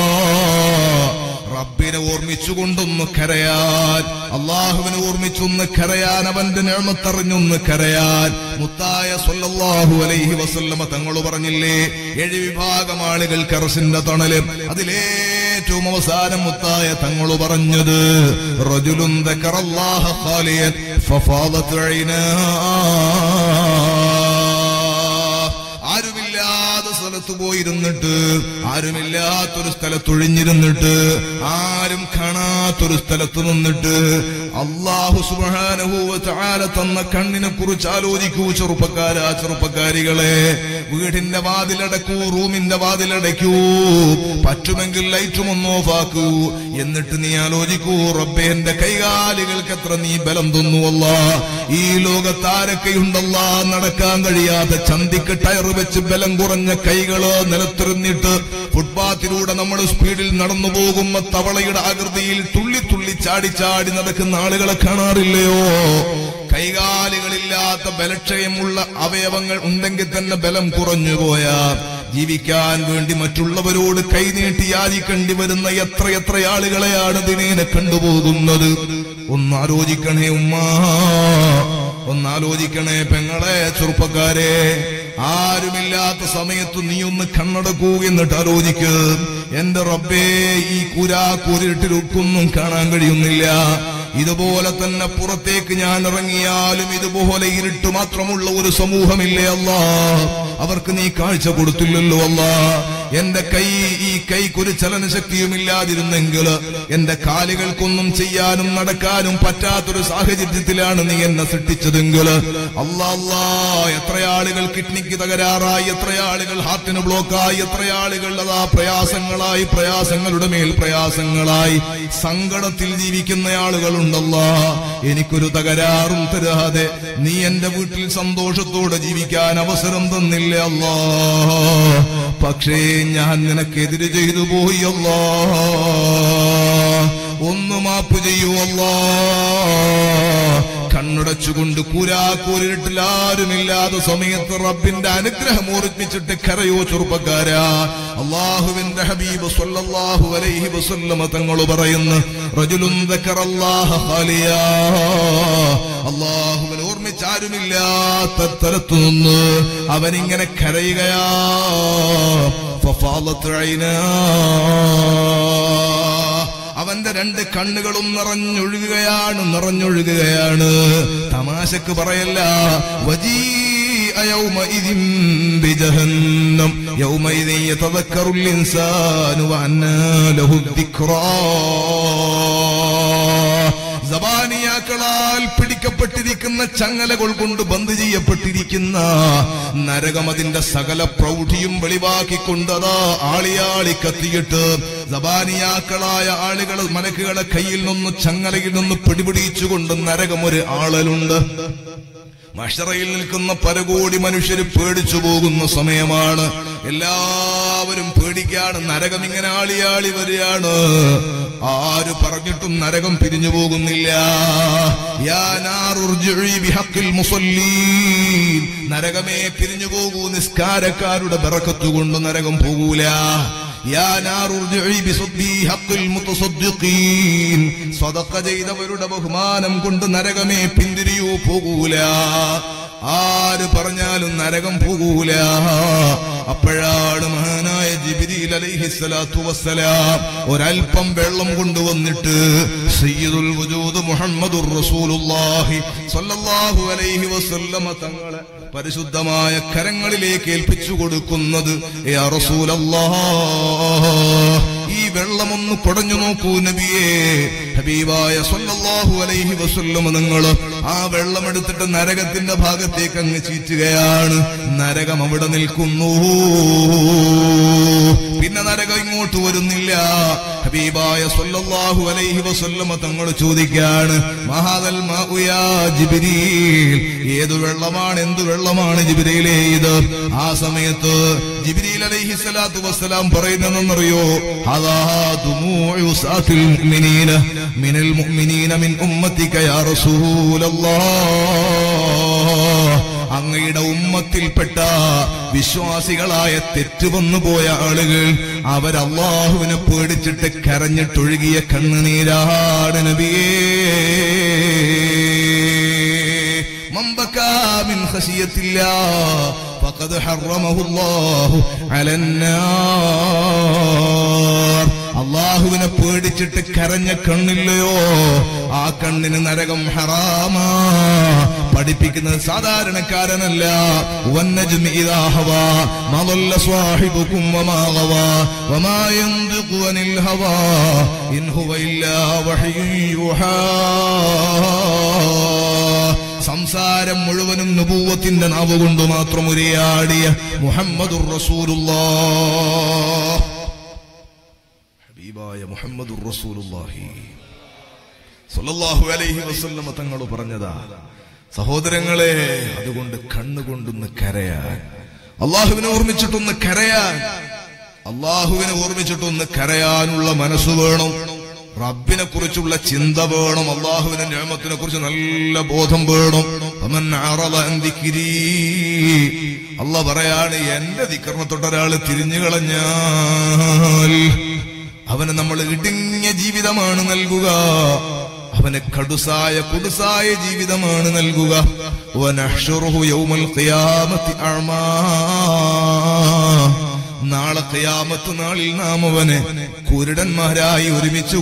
റബ്ബിനെ ഓർമ്മിച്ചുകൊണ്ടൊന്ന് കരയാൻ അള്ളാഹുവിനെ ഓർമ്മിച്ചൊന്ന് കരയാൻ അവന്റെ നിഴമത്തറിഞ്ഞൊന്ന് കരയാൻ മുത്തായ സല്ലല്ലാഹു അലൈഹി വസല്ലമ തങ്ങൾ പറഞ്ഞില്ലേ ഏഴ് വിഭാഗം ആളുകൾ കറസിന്റെ തണല് അതിലേറ്റവും അവസാനം മുത്തായ തങ്ങൾ പറഞ്ഞത് റജുലുൻ ദക്കറല്ലാഹ ഖാലിയൻ ഫഫാദത്ത് ഐനാ ആരുമില്ലാത്ത സ്ഥലത്ത് പോയിരുന്നിട്ട് ആരുമില്ലാത്തൊരു സ്ഥലത്തൊഴിഞ്ഞിരുന്നിട്ട് ആരും കാണാത്തൊരു സ്ഥലത്ത് നിന്നിട്ട് അള്ളാഹു സുബാനഹൂവ തന്ന കണ്ണിനെ കുറിച്ച് ആലോചിക്കൂ ചെറുപ്പക്കാരാ ചെറുപ്പക്കാരികളെ വീടിന്റെ വാതിലടക്കൂ റൂമിന്റെ വാതിലടയ്ക്കൂ പറ്റുമെങ്കിൽ ലൈറ്റും ഒന്ന് ഓഫാക്കൂ എന്നിട്ട് നീ ആലോചിക്കൂ റബ്ബെ എന്റെ കൈകാലുകൾക്ക് എത്ര നീ ബലം തന്നുവല്ല ഈ ലോകത്താരൊക്കെയുണ്ടല്ല നടക്കാൻ കഴിയാത്ത ചന്തിക്ക് ടയർ വെച്ച് ബലം കുറഞ്ഞ കൈകള് നിലത്തിരുന്നിട്ട് ഫുട്പാത്തിലൂടെ നമ്മൾ സ്പീഡിൽ നടന്നു പോകുമ്പോ തവളയുടെ ആകൃതിയിൽ തുള്ളി തുള്ളി ചാടി ചാടി നടക്കുന്ന ആളുകളെ കാണാറില്ലയോ കൈകാലുകളില്ലാത്ത ബലക്ഷയമുള്ള അവയവങ്ങൾ ഉണ്ടെങ്കിൽ തന്നെ ബലം കുറഞ്ഞു പോയാ ജീവിക്കാൻ വേണ്ടി മറ്റുള്ളവരോട് കൈനീട്ടി യാചിക്കേണ്ടി വരുന്ന എത്ര എത്ര ആളുകളെയാണ് ദിനേനെ കണ്ടുപോകുന്നത് ഒന്നാലോചിക്കണേ ഉമ്മ ഒന്നാലോചിക്കണേ പെങ്ങളെ ചെറുപ്പക്കാരെ ആരുമില്ലാത്ത സമയത്ത് നീ ഒന്ന് കണ്ണടക്കൂ എന്നിട്ട് ആലോചിക്ക് എന്റെ റബ്ബേ ഈ കുരാ കൂരിട്ടിലൊക്കൊന്നും കാണാൻ കഴിയുന്നില്ല ഇതുപോലെ തന്നെ പുറത്തേക്ക് ഞാൻ ഇറങ്ങിയാലും ഇതുപോലെ ഇരുട്ട് മാത്രമുള്ള ഒരു സമൂഹമില്ലേ അല്ല അവർക്ക് നീ കാഴ്ച കൊടുത്തില്ലല്ലോ അല്ല എന്റെ കൈ ഈ കൈക്കൊരു ചലനശക്തിയും ഇല്ലാതിരുന്നെങ്കിൽ എന്റെ കാലുകൾക്കൊന്നും ചെയ്യാനും നടക്കാനും പറ്റാത്തൊരു സാഹചര്യത്തിലാണ് നീ എന്നെ സൃഷ്ടിച്ചതെങ്കിൽ അല്ലാ അല്ലാ എത്ര ആളുകൾ കിഡ്നിക്ക് തകരാറായി എത്ര ആളുകൾ ഹാർട്ടിന് ബ്ലോക്കായി എത്ര ആളുകൾ അതാ പ്രയാസങ്ങളായി പ്രയാസങ്ങളുടെ മേൽ പ്രയാസങ്ങളായി സങ്കടത്തിൽ ജീവിക്കുന്ന ആളുകളുണ്ടല്ല എനിക്കൊരു തകരാറും തരാതെ നീ എന്റെ വീട്ടിൽ സന്തോഷത്തോടെ ജീവിക്കാൻ അവസരം തന്നില്ല അല്ലാ പക്ഷേ ഞാൻ നിനക്കെതിര് ചെയ്തു പോയി അല്ലാ ഒന്ന് മാപ്പ് ചെയ്യൂ അല്ലാ കണ്ണുടച്ചുകൊണ്ട് കൂരാക്കൂരിട്ടിൽ ആരുമില്ലാത്ത സമയത്ത് റബ്ബിന്റെ അനുഗ്രഹം ഓർമ്മിച്ചിട്ട് കരയോ ചെറുപ്പക്കാരാ അള്ളാഹുവിന്റെ ഹബീബ് സല്ലല്ലാഹു അലൈഹി വസല്ലമ തങ്ങൾ പറയുന്നു റജുലുൻ ദക്കറല്ലാഹ ഖാലിയാ അള്ളാഹുവിനെ ഓർമ്മിച്ചാരുമില്ലാത്ത സ്ഥലത്തു നിന്ന് അവനിങ്ങനെ കരയുകയാ ഫഫാലത്ത് ഐനാ അവന്റെ രണ്ട് കണ്ണുകളും നിറഞ്ഞൊഴുകുകയാണ് നിറഞ്ഞൊഴുകുകയാണ് തമാശക്ക് പറയല്ല വജീ يومئذ بجهنم يومئذ يتذكر الإنسان وأنى له الذكرى സബാനിയാക്കളാൽ പിടിക്കപ്പെട്ടിരിക്കുന്ന ചങ്ങലകൾ കൊണ്ട് ബന്ദ് ചെയ്യപ്പെട്ടിരിക്കുന്ന നരകം അതിന്റെ സകല പ്രൗഢിയും വെളിവാക്കിക്കൊണ്ട് അതാ ആളിയാളി കത്തിയിട്ട് സബാനിയാക്കളായ ആളുകൾ മലക്കുകളെ കയ്യിൽ നിന്ന് ചങ്ങലയിൽ നിന്ന് പിടിപിടിച്ചുകൊണ്ട് നരകം ഒരു ആളലുണ്ട് മഷറയിൽ നിൽക്കുന്ന പരകോടി മനുഷ്യര് പേടിച്ചു പോകുന്ന സമയമാണ് എല്ലാവരും പേടിക്കാണ് നരകം ഇങ്ങനെ ആളിയാളി വരികയാണ് ആര് പറഞ്ഞിട്ടും നരകം പിരിഞ്ഞു പോകുന്നില്ല യാ നാറുർജിഇ ബിഹഖിൽ മുസല്ലീൻ. നരകമേ പിരിഞ്ഞു പോകൂ നിസ്കാരക്കാരുടെ ബറക്കത്ത് കൊണ്ട് നരകം പോകൂല യാ നാറുർജിഇ ബിസുദ്ദി ഹഖിൽ മുതസദ്ദിഖീൻ. സ്വതക്ക ചെയ്തവരുടെ ബഹുമാനം കൊണ്ട് നരകമേ പിന്തിരിയൂ പോകൂല ആര് പറഞ്ഞാലും നരകം പോകൂല അപ്പോഴാണ് മഹാനായ ജിബിരിൽ അലൈഹിസ്സലാത്തു വസ്സലാം ഒരൽപ്പം വെള്ളം കൊണ്ടുവന്നിട്ട് സയ്യിദുൽ വജൂദ് മുഹമ്മദുർ റസൂലുള്ളാഹി സ്വല്ലല്ലാഹു അലൈഹി വസല്ലമ തങ്ങളെ പരിശുദ്ധമായ കരങ്ങളിലേക്ക് ഏൽപ്പിച്ചു കൊടുക്കുന്നത് യാ റസൂലല്ലാഹ് ഈ വെള്ളമൊന്ന് കുടഞ്ഞു നോക്കൂ നബിയേ ഹബീബായ സ്വല്ലല്ലാഹു അലൈഹി വസല്ലമ നിങ്ങൾ ആ വെള്ളം എടുത്തിട്ട് നരകത്തിന്റെ ഭാഗത്തേക്ക് അങ്ങ് ചീറ്റുകയാണ് നരകം അവിടെ നിൽക്കുന്നു പിന്നെ നരകം ഇങ്ങോട്ട് വരുന്നില്ല ഹബീബായ സ്വല്ലല്ലാഹു അലൈഹി വസല്ലമ തങ്ങൾ ചോദിക്കാണ് മഹാദൽ മാഉ യാ ജിബ്രീൽ ഏത് വെള്ളമാണ് എന്ത് വെള്ളമാണ് ജിബ്രീലേ ഇത് ആ സമയത്ത് ജിബ്രീൽ അലൈഹി സ്വലാത്തു വസ്സലാം പറയുന്നതെന്നറിയോ അതാ ദുമൂഉ സാത്തിൽ മുഅ്മിനീന മിനൽ മുഅ്മിനീന മിൻ ഉമ്മത്തിക യാ റസൂലല്ലാഹ് അങ്ങയുടെ ഉമ്മത്തിൽപ്പെട്ട വിശ്വാസികളായ തെറ്റുവന്നു പോയ ആളുകൾ അവരല്ലാഹുവിനെ പേടിച്ചിട്ട് കരഞ്ഞിട്ടൊഴുകിയ കണ്ണുനീരാണ് നബിയേ منبكى من خشية الله فقد حرمه الله على النار അള്ളാഹുവിനെ പേടിച്ചിട്ട് കരഞ്ഞ കണ്ണില്ലയോ ആ കണ്ണിന് നരകം ഹറാമാ പഠിപ്പിക്കുന്നത് സാധാരണക്കാരനല്ല വന്നജ്മി ഇദാ ഹവാ മാ ضل صاحبكم وما غوى وما ينطق عن الهوى إن هو إلا وحي يوحى സംസാരം മുഴുവനും നുപൂവത്തിന്റെ നാവ് കൊണ്ട് മാത്രം ഉരയാടിയ മുഹമ്മദുർ റസൂലുള്ളാഹ് ഹബീബായ മുഹമ്മദുർ റസൂലുള്ളാഹി സ്വല്ലല്ലാഹു അലൈഹി വസല്ലമ തങ്ങൾ പറഞ്ഞതാ സഹോദരങ്ങളെ അതുകൊണ്ട് കണ്ണുകൊണ്ടൊന്ന് കരയാൻ അള്ളാഹുവിനെ ഓർമ്മിച്ചിട്ടൊന്ന് കരയാൻ അള്ളാഹുവിനെ ഓർമ്മിച്ചിട്ടൊന്ന് കരയാനുള്ള മനസ്സ് വേണം റബ്ബിനെ കുറിച്ചുള്ള ചിന്ത വേണം അള്ളാഹുവിന്റെ നിയമത്തിനെ കുറിച്ച് നല്ല ബോധം വേണം അമൻ അറള അൻ ദിക്രി. അള്ള പറയാണ് എന്റെ ദിക്കർണത്തൊട്ടൊരാള് തിരിഞ്ഞു കളഞ്ഞാൽ അവന് നമ്മൾ ഇടുങ്ങിയ ജീവിതമാണ് നൽകുക അവന് കടുസായ കുടുസായ ജീവിതമാണ് നൽകുക വനഹ്ശുറുഹു യൗമൽ ഖിയാമത്തി അഅ്മാ. നാളെ ഖിയാമത്ത് നാളിൽ നാം അവനെ കുരുടന്മാരായി ഒരുമിച്ച്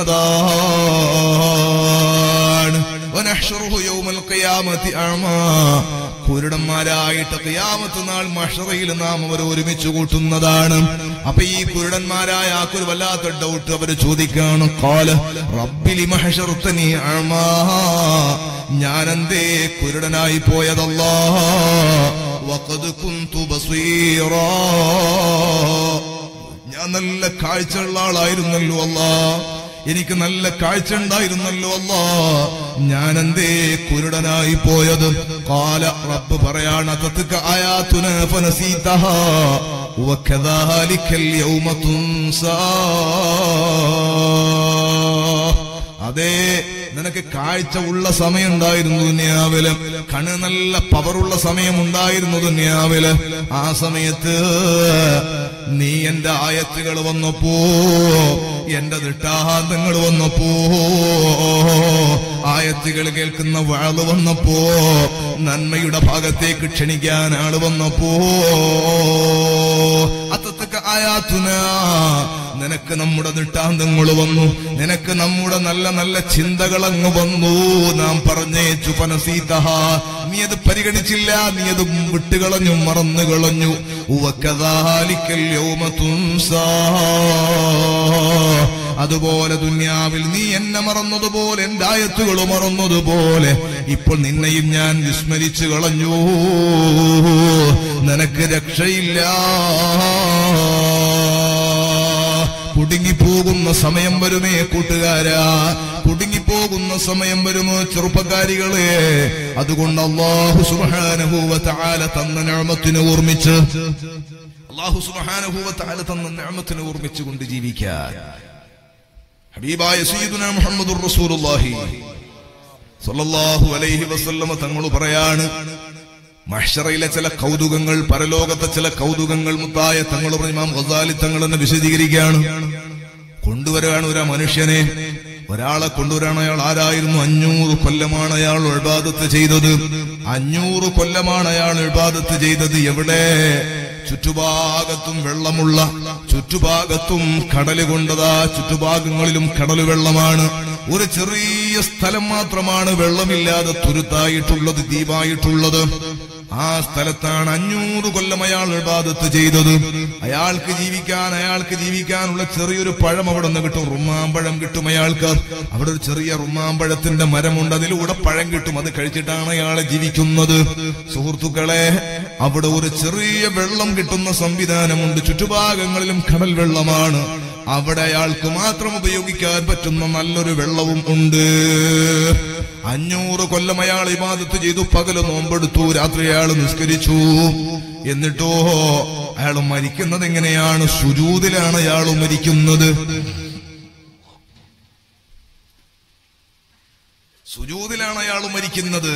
കൂട്ടുന്നതാണ് വനഹ്ശുറുഹു യൗമൽ ഖിയാമത്തി അഅ്മാ. കുരുടന്മാരായിട്ട് ഖിയാമത്ത് നാൾ മഷറയിൽ നാം അവരെ ഒരുമിച്ച് കൂട്ടുന്നതാണ് അപ്പൊ ഈ കുരുടന്മാരായ ആക്കൊരു വല്ലാത്ത ഡൗട്ട് അവര് ചോദിക്കാണ് കാല റബ്ബിലി മഹഷറുത്തനി അഴമാ ഞാനെന്തേ കുരുടനായി പോയതല്ലാ വഖദ് കുന്തു ബസീറാ ഞാൻ നല്ല കാഴ്ചയുള്ള ആളായിരുന്നല്ലോ അല്ലാ എനിക്ക് നല്ല കാഴ്ച ഉണ്ടായിരുന്നല്ലോ അല്ലാ ഞാൻ എന്തേ കുരുടനായി പോയത് കാല റബ്ബ് പറയാണ് തത്ക ആയാതുന ഫനസീതഹ വകദാലിക اليوم തുൻസാ അതെ നിനക്ക് കാഴ്ച ഉള്ള സമയം ഉണ്ടായിരുന്നു ദുനിയാവില് കണ്ണ് നല്ല പവറുള്ള സമയം ഉണ്ടായിരുന്നു ദുനിയാവില് ആ സമയത്ത് നീ എന്റെ ആയത്തുകൾ വന്നപ്പോ എന്റെ ദിട്ടാന്തങ്ങൾ വന്നപ്പോ ആയത്തുകൾ കേൾക്കുന്ന വാള് വന്നപ്പോ നന്മയുടെ ഭാഗത്തേക്ക് ക്ഷണിക്കാൻ ആള് വന്നപ്പോ അത്തത്തൊക്കെ ആയാത്തുന നിനക്ക് നമ്മുടെ നിട്ടാന്തങ്ങൾ വന്നു നിനക്ക് നമ്മുടെ നല്ല നല്ല ചിന്തകൾ അങ്ങ് വന്നു നാം പറഞ്ഞേച്ചു പനസീതഹ നീ അത് പരിഗണിച്ചില്ല നീ അത് വിട്ടുകളഞ്ഞു മറന്നു കളഞ്ഞു ഉവക്കദാലിക്കൽ യൗമ തുൻസാ. അതുപോലെ ദുന്യാവിൽ നീ എന്നെ മറന്നതുപോലെ എന്റെ ആയത്തുകൾ മറന്നതുപോലെ ഇപ്പോൾ നിന്നെയും ഞാൻ വിസ്മരിച്ചു കളഞ്ഞു നിനക്ക് രക്ഷയില്ല കുടുങ്ങിപ്പോകുന്ന സമയം വരുമേ കൂട്ടുകാരാ കുടുങ്ങിപ്പോ പോകുന്ന സമയം വരുമോ ചെറുപ്പക്കാരികളെ അതുകൊണ്ട് അള്ളാഹു സുബാനഹൂവത്താല തന്ന ഞാമത്തിനെ ഓർമ്മിച്ച് അള്ളാഹു സുബാനഹൂവത്താല തന്ന ഞാമത്തിനെ ഓർമ്മിച്ചുകൊണ്ട് ജീവിക്കാൻ ഹബീബായ സയ്യിദുന മുഹമ്മദുർ റസൂലുള്ളാഹി സല്ലല്ലാഹു അലൈഹി വസല്ലമ തങ്ങൾ പറയാണ് മഹ്ശറയിലെ ചില കൗതുകങ്ങൾ പരലോകത്തെ ചില കൗതുകങ്ങൾ മുത്തായ തങ്ങൾ ഇമാം ഗസാലി തങ്ങൾ എന്ന് വിശദീകരിക്കുകയാണ് കൊണ്ടുവരാണ് ഒരു മനുഷ്യനെ ഒരാളെ കൊണ്ടുവരാണ് അയാൾ ആരായിരുന്നു അഞ്ഞൂറ് കൊല്ലമാണ് അയാൾ എഴുപാദത്ത് ചെയ്തത് അഞ്ഞൂറ് കൊല്ലമാണ് അയാൾ എഴുപാദത്ത് ചെയ്തത് എവിടെ ചുറ്റുഭാഗത്തും വെള്ളമുള്ള ചുറ്റുഭാഗത്തും കടല് കൊണ്ടതാ ചുറ്റുഭാഗങ്ങളിലും കടല് വെള്ളമാണ് ഒരു ചെറിയ സ്ഥലം മാത്രമാണ് വെള്ളമില്ലാതെ തുരുത്തായിട്ടുള്ളത് ദ്വീപായിട്ടുള്ളത് ആ സ്ഥലത്താണ് അഞ്ഞൂറ് കൊല്ലം അയാൾ ഇബാദത്ത് ചെയ്തത് അയാൾക്ക് ജീവിക്കാൻ അയാൾക്ക് ജീവിക്കാനുള്ള ചെറിയൊരു പഴം അവിടെ നിന്ന് കിട്ടും റുമാമ്പഴം കിട്ടും അയാൾക്ക് അവിടെ ഒരു ചെറിയ റുമാമ്പഴത്തിന്റെ മരമുണ്ട് അതിലൂടെ പഴം കിട്ടും അത് കഴിച്ചിട്ടാണ് അയാളെ ജീവിക്കുന്നത് സുഹൃത്തുക്കളെ അവിടെ ഒരു ചെറിയ വെള്ളം കിട്ടുന്ന സംവിധാനമുണ്ട് ചുറ്റുഭാഗങ്ങളിലും കടൽ വെള്ളമാണ് അവിടെ അയാൾക്ക് മാത്രം ഉപയോഗിക്കാൻ പറ്റുന്ന നല്ലൊരു വെള്ളവും ഉണ്ട് അഞ്ഞൂറ് കൊല്ലം അയാൾ ഇബാദത്ത് ചെയ്തു പകല് നോമ്പെടുത്തു രാത്രി അയാൾ നിസ്കരിച്ചു എന്നിട്ടോ അയാൾ മരിക്കുന്നത് എങ്ങനെയാണ് സുജൂതിലാണ് അയാൾ മരിക്കുന്നത് സുജൂതിലാണ് അയാൾ മരിക്കുന്നത്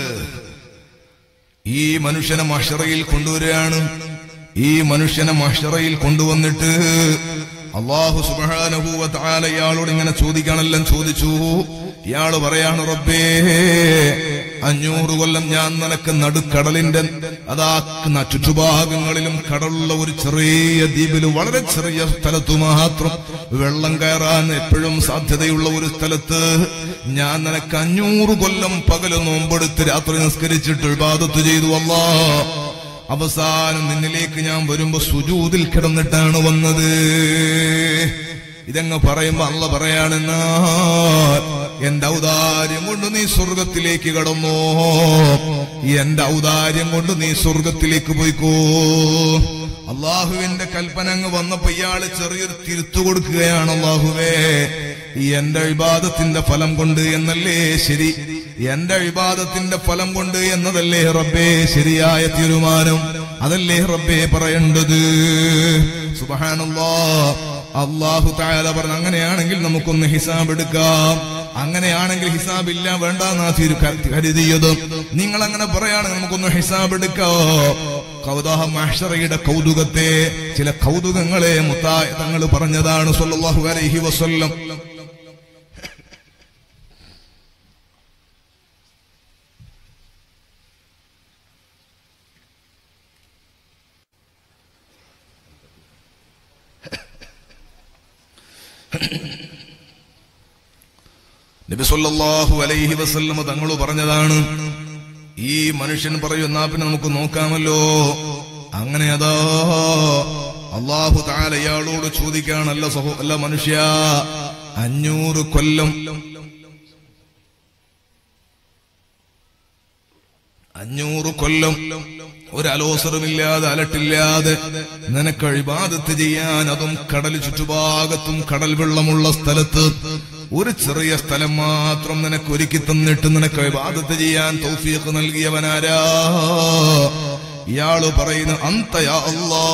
ഈ മനുഷ്യനെ മഷറയിൽ കൊണ്ടുവരികയാണ് ഈ മനുഷ്യനെ മഷറയിൽ കൊണ്ടുവന്നിട്ട് അള്ളാഹു സുബാനഹൂവ താല ഇയാളോട് ഇങ്ങനെ ചോദിക്കാനെല്ലാം ചോദിച്ചു ഇയാള് പറയാണ് റബ്ബേ അഞ്ഞൂറ് കൊല്ലം ഞാൻ നിനക്ക് നടുക്കടലിന്റെ അതാ ന- ചുറ്റുഭാഗങ്ങളിലും കടലുള്ള ഒരു ചെറിയ ദ്വീപിൽ വളരെ ചെറിയ സ്ഥലത്ത് മാത്രം വെള്ളം കയറാൻ എപ്പോഴും സാധ്യതയുള്ള ഒരു സ്ഥലത്ത് ഞാൻ നിനക്ക് അഞ്ഞൂറ് കൊല്ലം പകല് നോമ്പെടുത്ത് രാത്രി നിസ്കരിച്ചിട്ട് ഇബാദത്ത് ചെയ്തു അല്ലാ അവസാനം നിന്നിലേക്ക് ഞാൻ വരുമ്പോ സുജൂതിൽ കിടന്നിട്ടാണ് വന്നത് ഇതങ്ങ് പറയുമ്പോ അല്ല പറയാണെന്നാ എന്റെ ഔദാര്യം കൊണ്ട് നീ സ്വർഗത്തിലേക്ക് കടന്നോ എന്റെ ഔദാര്യം കൊണ്ട് നീ സ്വർഗത്തിലേക്ക് പോയിക്കോ അള്ളാഹുവിന്റെ കൽപ്പന അങ്ങ് വന്നപ്പോ ഇയാള് ചെറിയൊരു തിരുത്തു കൊടുക്കുകയാണ് അള്ളാഹുവേ ഈ എന്റെ വിവാദത്തിന്റെ ഫലം കൊണ്ട് എന്നല്ലേ ശരി എന്റെ വിവാദത്തിന്റെ ഫലം കൊണ്ട് എന്നതല്ലേ റബ്ബേ ശരിയായ തീരുമാനം അതല്ലേ റബ്ബേ പറയേണ്ടത് സുബഹാനല്ലാ അള്ളാഹു താല പറഞ്ഞു അങ്ങനെയാണെങ്കിൽ നമുക്കൊന്ന് ഹിസാബ് എടുക്കാം അങ്ങനെയാണെങ്കിൽ ഹിസാബ് ഇല്ല വേണ്ട നാ തീരു കരുതിയത് നിങ്ങൾ അങ്ങനെ പറയുകയാണെങ്കിൽ നമുക്കൊന്ന് ഹിസാബ് എടുക്കാം കൗതാഹ മാഷറയുടെ കൗതുകത്തെ ചില കൗതുകങ്ങളെ മുത്തായ തങ്ങൾ പറഞ്ഞതാണ് സല്ലല്ലാഹു അലൈഹി വസല്ലം നബി സല്ലല്ലാഹു അലൈഹി വസല്ലം തങ്ങൾ പറഞ്ഞതാണ് ഈ മനുഷ്യൻ പറയും എന്നാ പിന്നെ നമുക്ക് നോക്കാമല്ലോ അങ്ങനെ അതാ അള്ളാഹു താല ഇയാളോട് ചോദിക്കാണല്ല സഹോ അല്ല മനുഷ്യ അഞ്ഞൂറ് കൊല്ലം അഞ്ഞൂറ് കൊല്ലം ഒരു അലോസരമില്ലാതെ അലട്ടില്ലാതെ നിനക്ക് അഴിബാദത്ത് ചെയ്യാൻ അതും കടൽ ചുറ്റുഭാഗത്തും കടൽ വെള്ളമുള്ള സ്ഥലത്ത് ഒരു ചെറിയ സ്ഥലം മാത്രം നിനക്ക് ഒരുക്കി തന്നിട്ട് നിനക്ക് അഴിബാദത്ത് ചെയ്യാൻ തൗഫീഖ് നൽകിയവനാരാ ഇയാള് പറയുന്നു അന്തയാ അല്ലാ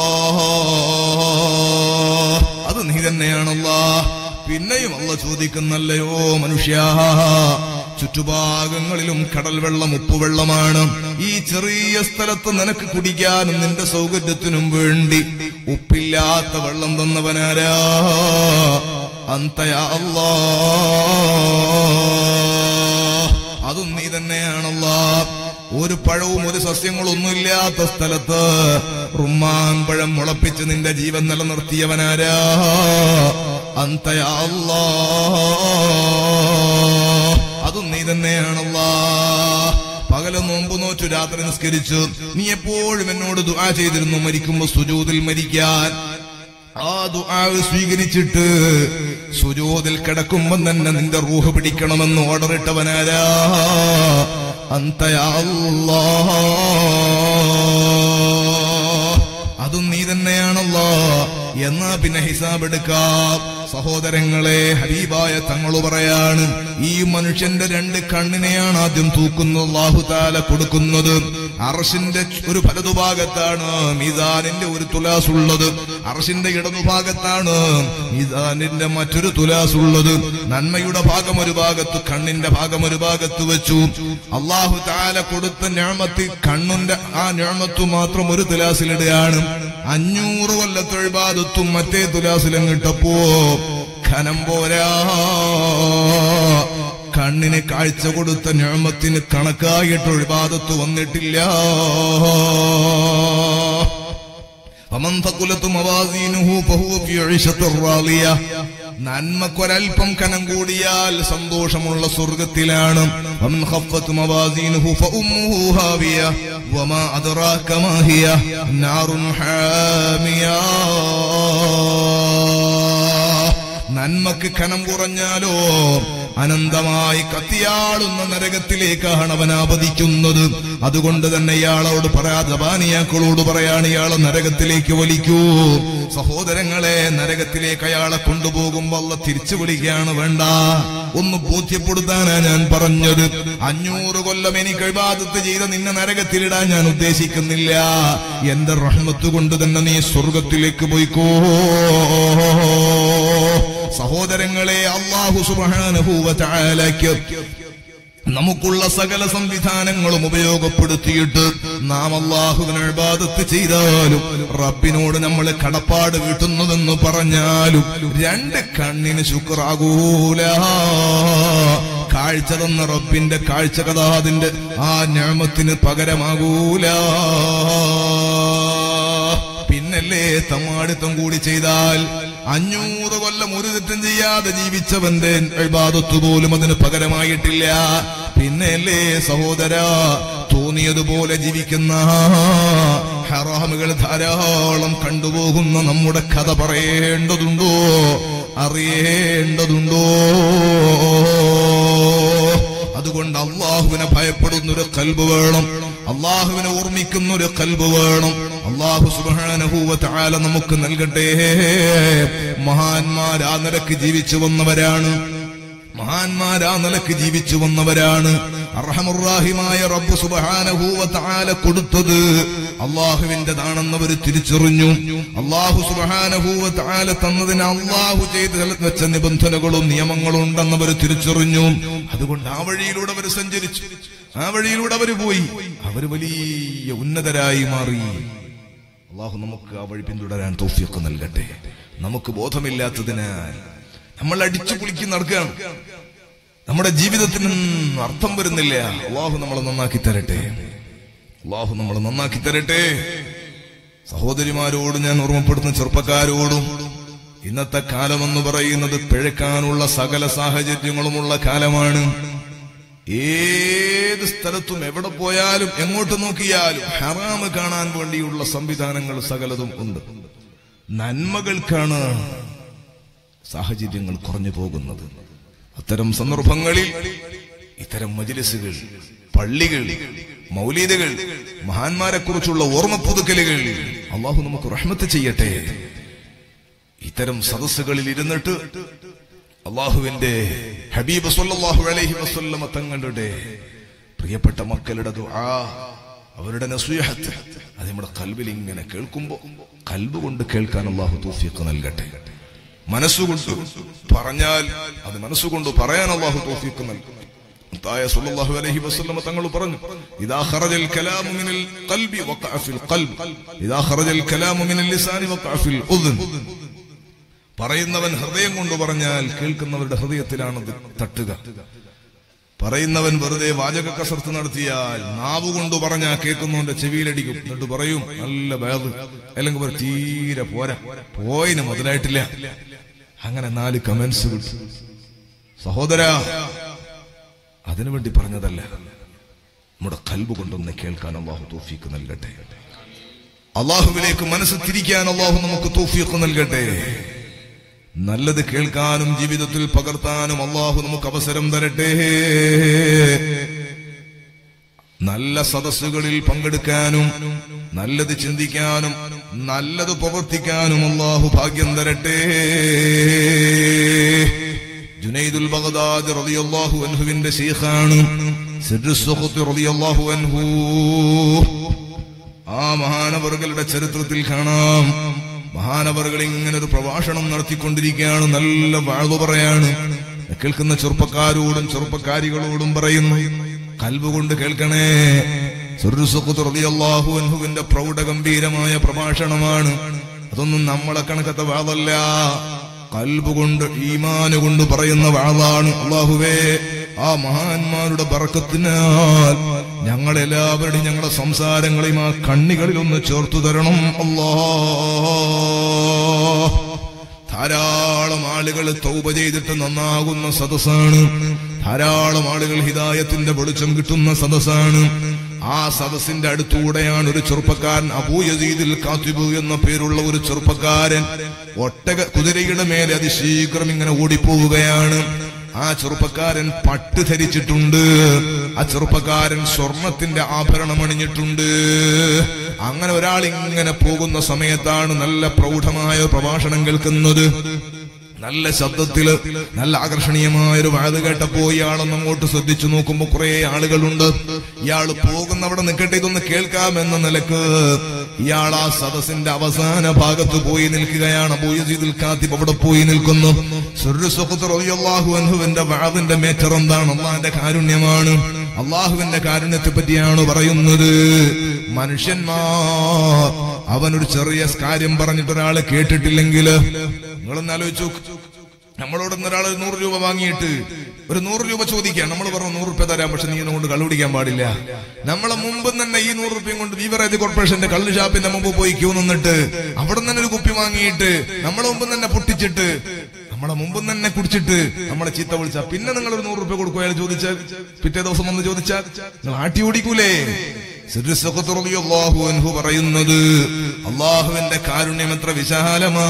അത് നീ തന്നെയാണല്ലാ പിന്നെയും അല്ല ചോദിക്കുന്നല്ലയോ മനുഷ്യ ചുറ്റുഭാഗങ്ങളിലും കടൽ വെള്ളം ഉപ്പുവെള്ളമാണ് ഈ ചെറിയ സ്ഥലത്ത് നിനക്ക് കുടിക്കാനും നിന്റെ സൗകര്യത്തിനും വേണ്ടി ഉപ്പില്ലാത്ത വെള്ളം തന്നവനാരാ അന്തയാ അല്ലാ അതും നീ തന്നെയാണല്ലാ ഒരു പഴവും ഒരു സസ്യങ്ങളൊന്നും ഇല്ലാത്ത സ്ഥലത്ത് റുമ്മാൻ പഴം മുളപ്പിച്ച് നിന്റെ ജീവൻ നിലനിർത്തിയവനാരാ അന്തയാ അല്ലാ അതും നീ തന്നെയാണല്ലാ പകല് നോമ്പ് നോറ്റു രാത്രി നിസ്കരിച്ചു നീ എപ്പോഴും എന്നോട് ദുആ ചെയ്തിരുന്നു മരിക്കുമ്പോ സുജൂതിൽ മരിക്കാൻ ആ ദുആ സ്വീകരിച്ചിട്ട് സുജൂദിൽ കിടക്കുമ്പം തന്നെ നിന്റെ റൂഹ് പിടിക്കണമെന്ന് ഓർഡർ ഇട്ടവനാരാ അന്തയാ അല്ലാ അതും നീ തന്നെയാണല്ലോ എന്നാ പിന്നെ ഹിസാബ് എടുക്കാം സഹോദരങ്ങളെ ഹബീബായ തങ്ങൾ പറയാണ് ഈ മനുഷ്യന്റെ രണ്ട് കണ്ണിനെയാണ് ആദ്യം തൂക്കുന്നത് അള്ളാഹുതാല കൊടുക്കുന്നത് അറഷിന്റെ ഒരു വലതുഭാഗത്താണ് മീസാനിന്റെ ഒരു തുലാസ് ഉള്ളത് അറഷിന്റെ ഇടതുഭാഗത്താണ് മീസാനിന്റെ മറ്റൊരു തുലാസ് ഉള്ളത് നന്മയുടെ ഭാഗം ഒരു ഭാഗത്ത് കണ്ണിന്റെ ഭാഗം ഒരു ഭാഗത്ത് വെച്ചു അള്ളാഹു താല കൊടുത്ത ഞാമത്തി കണ്ണുന്റെ ആ ഞാമത്തു മാത്രം ഒരു തുലാസിലിടുകയാണ് അഞ്ഞൂറ് കൊല്ലത്തൊഴിബാദത്തും മറ്റേ തുലാസിലങ്ങിട്ടപ്പോ ഖനം പോരാ കണ്ണിന് കാഴ്ച കൊടുത്ത ഞാമത്തിന് കണക്കായിട്ട് ഒഴിബാദത്ത് വന്നിട്ടില്ല فمن ثقلت موازينه فهو في عيشة راضية നന്മക്കൊരൽപ്പം കനം കൂടിയാൽ സന്തോഷമുള്ള സ്വർഗത്തിലാണ് ومن خفت موازينه فأمه هاوية وما أدراك ما هي نار حامية നന്മക്ക് കനം കുറഞ്ഞാലോ അനന്തമായി കത്തിയാളുന്ന നരകത്തിലേക്കാണ് അവൻ ആപതിക്കുന്നത് അതുകൊണ്ട് തന്നെ ഇയാളോട് പറയാതെ ബാനിയാക്കളോട് പറയാണ് ഇയാളെ നരകത്തിലേക്ക് വലിക്കൂ സഹോദരങ്ങളെ നരകത്തിലേക്ക് അയാളെ കൊണ്ടുപോകുമ്പോ അല്ല തിരിച്ചു വിളിക്കുകയാണ് വേണ്ട ഒന്ന് ബോധ്യപ്പെടുത്താനാ ഞാൻ പറഞ്ഞത് അഞ്ഞൂറ് കൊല്ലം എനിക്ക് വിവാദത്ത് ചെയ്ത നിന്നെ നരകത്തിലിടാൻ ഞാൻ ഉദ്ദേശിക്കുന്നില്ല എന്റെ റഹ്മത്ത് കൊണ്ട് തന്നെ നീ സ്വർഗത്തിലേക്ക് പോയിക്കോ സഹോദരങ്ങളെ അള്ളാഹു സുബാനുഭൂവത്തായാലേക്ക് നമുക്കുള്ള സകല സംവിധാനങ്ങളും ഉപയോഗപ്പെടുത്തിയിട്ട് നാം അള്ളാഹുവിന് ഇബാദത്ത് ചെയ്താലും റബ്ബിനോട് നമ്മൾ കടപ്പാട് വീട്ടുന്നതെന്ന് പറഞ്ഞാലും രണ്ട് കണ്ണിന് ശുക്രാകൂല കാഴ്ച തന്ന റബ്ബിന്റെ കാഴ്ച കഥ അതിന്റെ ആ ഞാമത്തിന് പകരമാകൂല പിന്നല്ലേ തമ്മാടിത്തം കൂടി ചെയ്താൽ അഞ്ഞൂറ് കൊല്ലം ഒരു തെറ്റും ചെയ്യാതെ ജീവിച്ചവന്റെ ഇബാദത്ത് പോലും അതിന് പകരമായിട്ടില്ല പിന്നെയല്ലേ സഹോദര തോന്നിയതുപോലെ ജീവിക്കുന്ന ഹറാമുകൾ ധാരാളം കണ്ടുപോകുന്ന നമ്മുടെ കഥ പറയേണ്ടതുണ്ടോ അറിയേണ്ടതുണ്ടോ അതുകൊണ്ട് അള്ളാഹുവിനെ ഭയപ്പെടുന്ന ഒരു കൽബ് വേണം അള്ളാഹുവിനെ ഓർമ്മിക്കുന്ന ഒരു കൽബ് വേണം അള്ളാഹു സുബാനഹൂവത്താല നമുക്ക് നൽകട്ടെ മഹാന്മാർ ആ നിലക്ക് ജീവിച്ചു വന്നവരാണ് മഹാന്മാർ ആ നിലക്ക് ജീവിച്ചു വന്നവരാണ് അർഹമുറാഹിമായ റബ്ബ് സുബഹാനഹൂവത്താല കൊടുത്തത് അള്ളാഹുവിന്റെതാണെന്നവർ തിരിച്ചറിഞ്ഞു അള്ളാഹു സുബഹാനഹൂവത്താല തന്നതിന് അള്ളാഹു ചെയ്ത് വെച്ച നിബന്ധനകളും നിയമങ്ങളും ഉണ്ടെന്നവർ തിരിച്ചറിഞ്ഞു അതുകൊണ്ട് ആ വഴിയിലൂടെ അവർ സഞ്ചരിച്ചു ആ വഴിയിലൂടെ അവർ പോയി അവർ വലിയ ഉന്നതരായി മാറി അള്ളാഹു നമുക്ക് ആ വഴി പിന്തുടരാൻ തോഫിയൊക്കെ നൽകട്ടെ നമുക്ക് ബോധമില്ലാത്തതിനാൽ നമ്മൾ അടിച്ചു കുളിക്കി നടക്കുകയാണ് നമ്മുടെ ജീവിതത്തിന് അർത്ഥം വരുന്നില്ല അള്ളാഹു നമ്മളെ നന്നാക്കി തരട്ടെ അള്ളാഹു നമ്മളെ നന്നാക്കി തരട്ടെ സഹോദരിമാരോട് ഞാൻ ഓർമ്മപ്പെടുന്ന ചെറുപ്പക്കാരോടും ഇന്നത്തെ കാലമെന്ന് പറയുന്നത് പിഴക്കാനുള്ള സകല സാഹചര്യങ്ങളുമുള്ള കാലമാണ് ഏത് സ്ഥലത്തും എവിടെ പോയാലും എങ്ങോട്ട് നോക്കിയാലും ഹറാമ് കാണാൻ വേണ്ടിയുള്ള സംവിധാനങ്ങൾ സകലതും ഉണ്ട് നന്മകൾക്കാണ് സാഹചര്യങ്ങൾ കുറഞ്ഞു പോകുന്നത് അത്തരം സന്ദർഭങ്ങളിൽ ഇത്തരം മജിലിസുകൾ പള്ളികൾ മൗലീദുകൾ മഹാന്മാരെ കുറിച്ചുള്ള ഓർമ്മ പുതുക്കലുകൾ അള്ളാഹു നമുക്ക് റഹ്മത്ത് ചെയ്യട്ടെ ഇത്തരം സദസ്സുകളിൽ ഇരുന്നിട്ട് അള്ളാഹുവിന്റെ ഹബീബ് സല്ലല്ലാഹു അലൈഹി വസല്ലമ തങ്ങളുടെ പ്രിയപ്പെട്ട മക്കളുടെ ദുആ അവരുടെ നസീഹത്ത് അത് നമ്മുടെ കൽബിൽ ഇങ്ങനെ കേൾക്കുമ്പോ കൽബ് കൊണ്ട് കേൾക്കാൻ അള്ളാഹു തൗഫീഖ് നൽകട്ടെ മനസ്സുകൊണ്ട് പറഞ്ഞാൽ അത് മനസ്സുകൊണ്ട് പറയാൻ അള്ളാഹു തൗഫീഖ് നൽകും തായ സല്ലല്ലാഹു അലൈഹി വസല്ലമ തങ്ങൾ പറഞ്ഞു ഇദാ ഖറജൽ കലാമു മിനൽ ഖൽബി വഖഅ ഫിൽ ഖൽബ് ഇദാ ഖറജൽ കലാമു മിനൽ ലിസാനി വഖഅ ഫിൽ ഉദ്ൻ പറയുന്നവൻ ഹൃദയം കൊണ്ട് പറഞ്ഞാൽ കേൾക്കുന്നവരുടെ ഹൃദയത്തിലാണത് തട്ടുക പറയുന്നവൻ വെറുതെ വാചക കസർത്ത് നടത്തിയാൽ നാവ് കൊണ്ട് പറഞ്ഞാൽ കേൾക്കുന്നവന്റെ ചെവിയിലടിക്കും എന്നിട്ട് പറയും നല്ല വേദ് അല്ലെങ്കിൽ പറയും, തീരെ പോരാ പോയിന് മുതലായിട്ടില്ല അങ്ങനെ നാല് കമന്റ്സ് കിട്ടും സഹോദര അതിനുവേണ്ടി പറഞ്ഞതല്ല നമ്മുടെ കൽബ് കൊണ്ടൊന്ന് കേൾക്കാൻ അള്ളാഹു തോഫീക്ക് നൽകട്ടെ അള്ളാഹുവിലേക്ക് മനസ്സ് തിരിക്കാൻ അള്ളാഹു നമുക്ക് തോഫീക്ക് നൽകട്ടെ നല്ലത് കേൾക്കാനും ജീവിതത്തിൽ പകർത്താനും അള്ളാഹു നമുക്ക് അവസരം തരട്ടെ നല്ല സദസ്സുകളിൽ പങ്കെടുക്കാനും നല്ലത് ചിന്തിക്കാനും നല്ലത് പ്രവർത്തിക്കാനും അള്ളാഹു ഭാഗ്യം തരട്ടെ ജുനൈദുൽ ബഗ്ദാദ് റളിയല്ലാഹു അൻഹുവിന്റെ ശൈഖാണ് സിദ്ദു സുഖത്ത് റളിയല്ലാഹു അൻഹു ആ മഹാനവറുകളുടെ ചരിത്രത്തിൽ കാണാം മഹാനവറുകൾ ഇങ്ങനെ ഒരു പ്രഭാഷണം നടത്തിക്കൊണ്ടിരിക്കുകയാണ് നല്ല വാഴ്വ പറയാണ് കേൾക്കുന്ന ചെറുപ്പക്കാരോടും ചെറുപ്പക്കാരികളോടും പറയുന്നു കൽബുകൊണ്ട് കേൾക്കണേ റളിയല്ലാഹു അൻഹുവിന്റെ പ്രൗഢഗംഭീരമായ പ്രഭാഷണമാണ് അതൊന്നും നമ്മളെ കണക്കത്തെ വാതല്ല കൽബ് കൊണ്ട് ഈമാന് കൊണ്ട് പറയുന്ന വാളാണ് അള്ളാഹുവേ ആ മഹാന്മാരുടെ ബറക്കത്തിനാൽ ഞങ്ങളെല്ലാവരുടെയും ഞങ്ങളുടെ സംസാരങ്ങളെയും ആ കണ്ണികളിൽ ഒന്ന് ചേർത്തു തരണം അല്ലാ ധാരാളം ആളുകൾ തൗബ ചെയ്തിട്ട് നന്നാകുന്ന സദസ്സാണ് ധാരാളം ആളുകൾ ഹിദായത്തിന്റെ വെളിച്ചം കിട്ടുന്ന സദസ്സാണ് ആ സദസ്സിന്റെ അടുത്തൂടെയാണ് ഒരു ചെറുപ്പക്കാരൻ അബൂയസീദിൽ കാത്തിബു എന്ന പേരുള്ള ഒരു ചെറുപ്പക്കാരൻ ഒട്ടക കുതിരയുടെ മേലെ അതിശീഘ്രം ഇങ്ങനെ ഓടിപ്പോവുകയാണ് ആ ചെറുപ്പക്കാരൻ പട്ട് ധരിച്ചിട്ടുണ്ട് ആ ചെറുപ്പക്കാരൻ സ്വർണത്തിന്റെ ആഭരണം അണിഞ്ഞിട്ടുണ്ട് അങ്ങനെ ഒരാൾ ഇങ്ങനെ പോകുന്ന സമയത്താണ് നല്ല പ്രൗഢമായ പ്രഭാഷണം കേൾക്കുന്നത് നല്ല ശബ്ദത്തില് നല്ല ആകർഷണീയമായ ഒരു വാത് കേട്ടപ്പോ ഇയാളൊന്ന് അങ്ങോട്ട് ശ്രദ്ധിച്ചു നോക്കുമ്പോ കുറെ ആളുകളുണ്ട് ഇയാൾ പോകുന്നവിടെ നിൽക്കട്ടെ ഇതൊന്ന് കേൾക്കാമെന്ന നിലക്ക് ഇയാൾ ആ സദസ്സിന്റെ അവസാന ഭാഗത്ത് പോയി നിൽക്കുകയാണ് അബൂയസീദുൽ കാത്തിബ് അവിടെ പോയി നിൽക്കുന്നു റളിയല്ലാഹു അൻഹുവിന്റെ വാദിന്റെ മേറ്റർ എന്താണ് അള്ളാന്റെ കാരുണ്യമാണ് അള്ളാഹുവിന്റെ കാരുണ്യത്തെ പറ്റിയാണ് പറയുന്നത് മനുഷ്യന്മാർ അവനൊരു ചെറിയ കാര്യം പറഞ്ഞിട്ട് ഒരാള് കേട്ടിട്ടില്ലെങ്കിൽ നിങ്ങളൊന്ന് ആലോചിച്ചു നമ്മളോട് ഒരാൾ നൂറ് രൂപ വാങ്ങിയിട്ട് ഒരു നൂറ് രൂപ ചോദിക്കാം നമ്മൾ പറഞ്ഞു നൂറ് രൂപ തരാം പക്ഷെ നീ എന്നെ കൊണ്ട് കള്ളുപിടിക്കാൻ പാടില്ല നമ്മളെ മുമ്പ് തന്നെ ഈ നൂറ് രൂപയും കൊണ്ട് ബീവറേജ് കോർപ്പറേഷന്റെ കള്ള് ഷാപ്പിന്റെ മുമ്പ് പോയി ക്യൂ നിന്നിട്ട് അവിടെ തന്നെ ഒരു കുപ്പി വാങ്ങിയിട്ട് നമ്മളെ മുമ്പ് തന്നെ പൊട്ടിച്ചിട്ട് നമ്മളെ മുമ്പ് തന്നെ കുടിച്ചിട്ട് നമ്മളെ ചീത്ത വിളിച്ചാൽ പിന്നെ നിങ്ങൾ ഒരു നൂറ് രൂപ കൊടുക്കും അയാൾ ചോദിച്ചാൽ പിറ്റേ ദിവസം വന്ന് ചോദിച്ചാൽ നിങ്ങൾ ആട്ടി ഓടിക്കൂലേ അള്ളാഹു അൻഹു പറയുന്നത് അള്ളാഹുവിന്റെ കാരുണ്യം എത്ര വിശാലമാ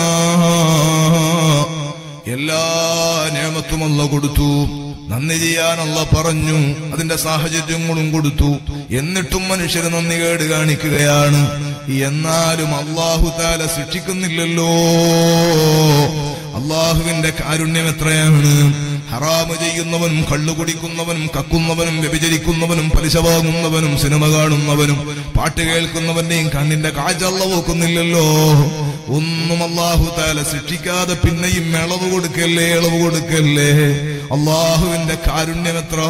എല്ലാ നിയമത്തും അല്ല കൊടുത്തു നന്ദി ചെയ്യാൻ അല്ല പറഞ്ഞു അതിന്റെ സാഹചര്യങ്ങളും കൊടുത്തു എന്നിട്ടും മനുഷ്യർ നന്ദി കേട് കാണിക്കുകയാണ് എന്നാലും അള്ളാഹു താല ശിക്ഷിക്കുന്നില്ലല്ലോ അള്ളാഹുവിന്റെ കാരുണ്യം എത്രയാണ് ഹറാമ് ചെയ്യുന്നവനും കള്ളു കുടിക്കുന്നവനും കക്കുന്നവനും വ്യഭിചരിക്കുന്നവനും പലിശ വാങ്ങുന്നവനും സിനിമ കാണുന്നവനും പാട്ട് കേൾക്കുന്നവന്റെയും കണ്ണിന്റെ കാഴ്ച അല്ല നോക്കുന്നില്ലല്ലോ ഒന്നും അള്ളാഹു താല ശിക്ഷിക്കാതെ പിന്നെയും ഇളവ് കൊടുക്കല്ലേ ഇളവ് കൊടുക്കല്ലേ അള്ളാഹുവിന്റെ കാരുണ്യം എത്ര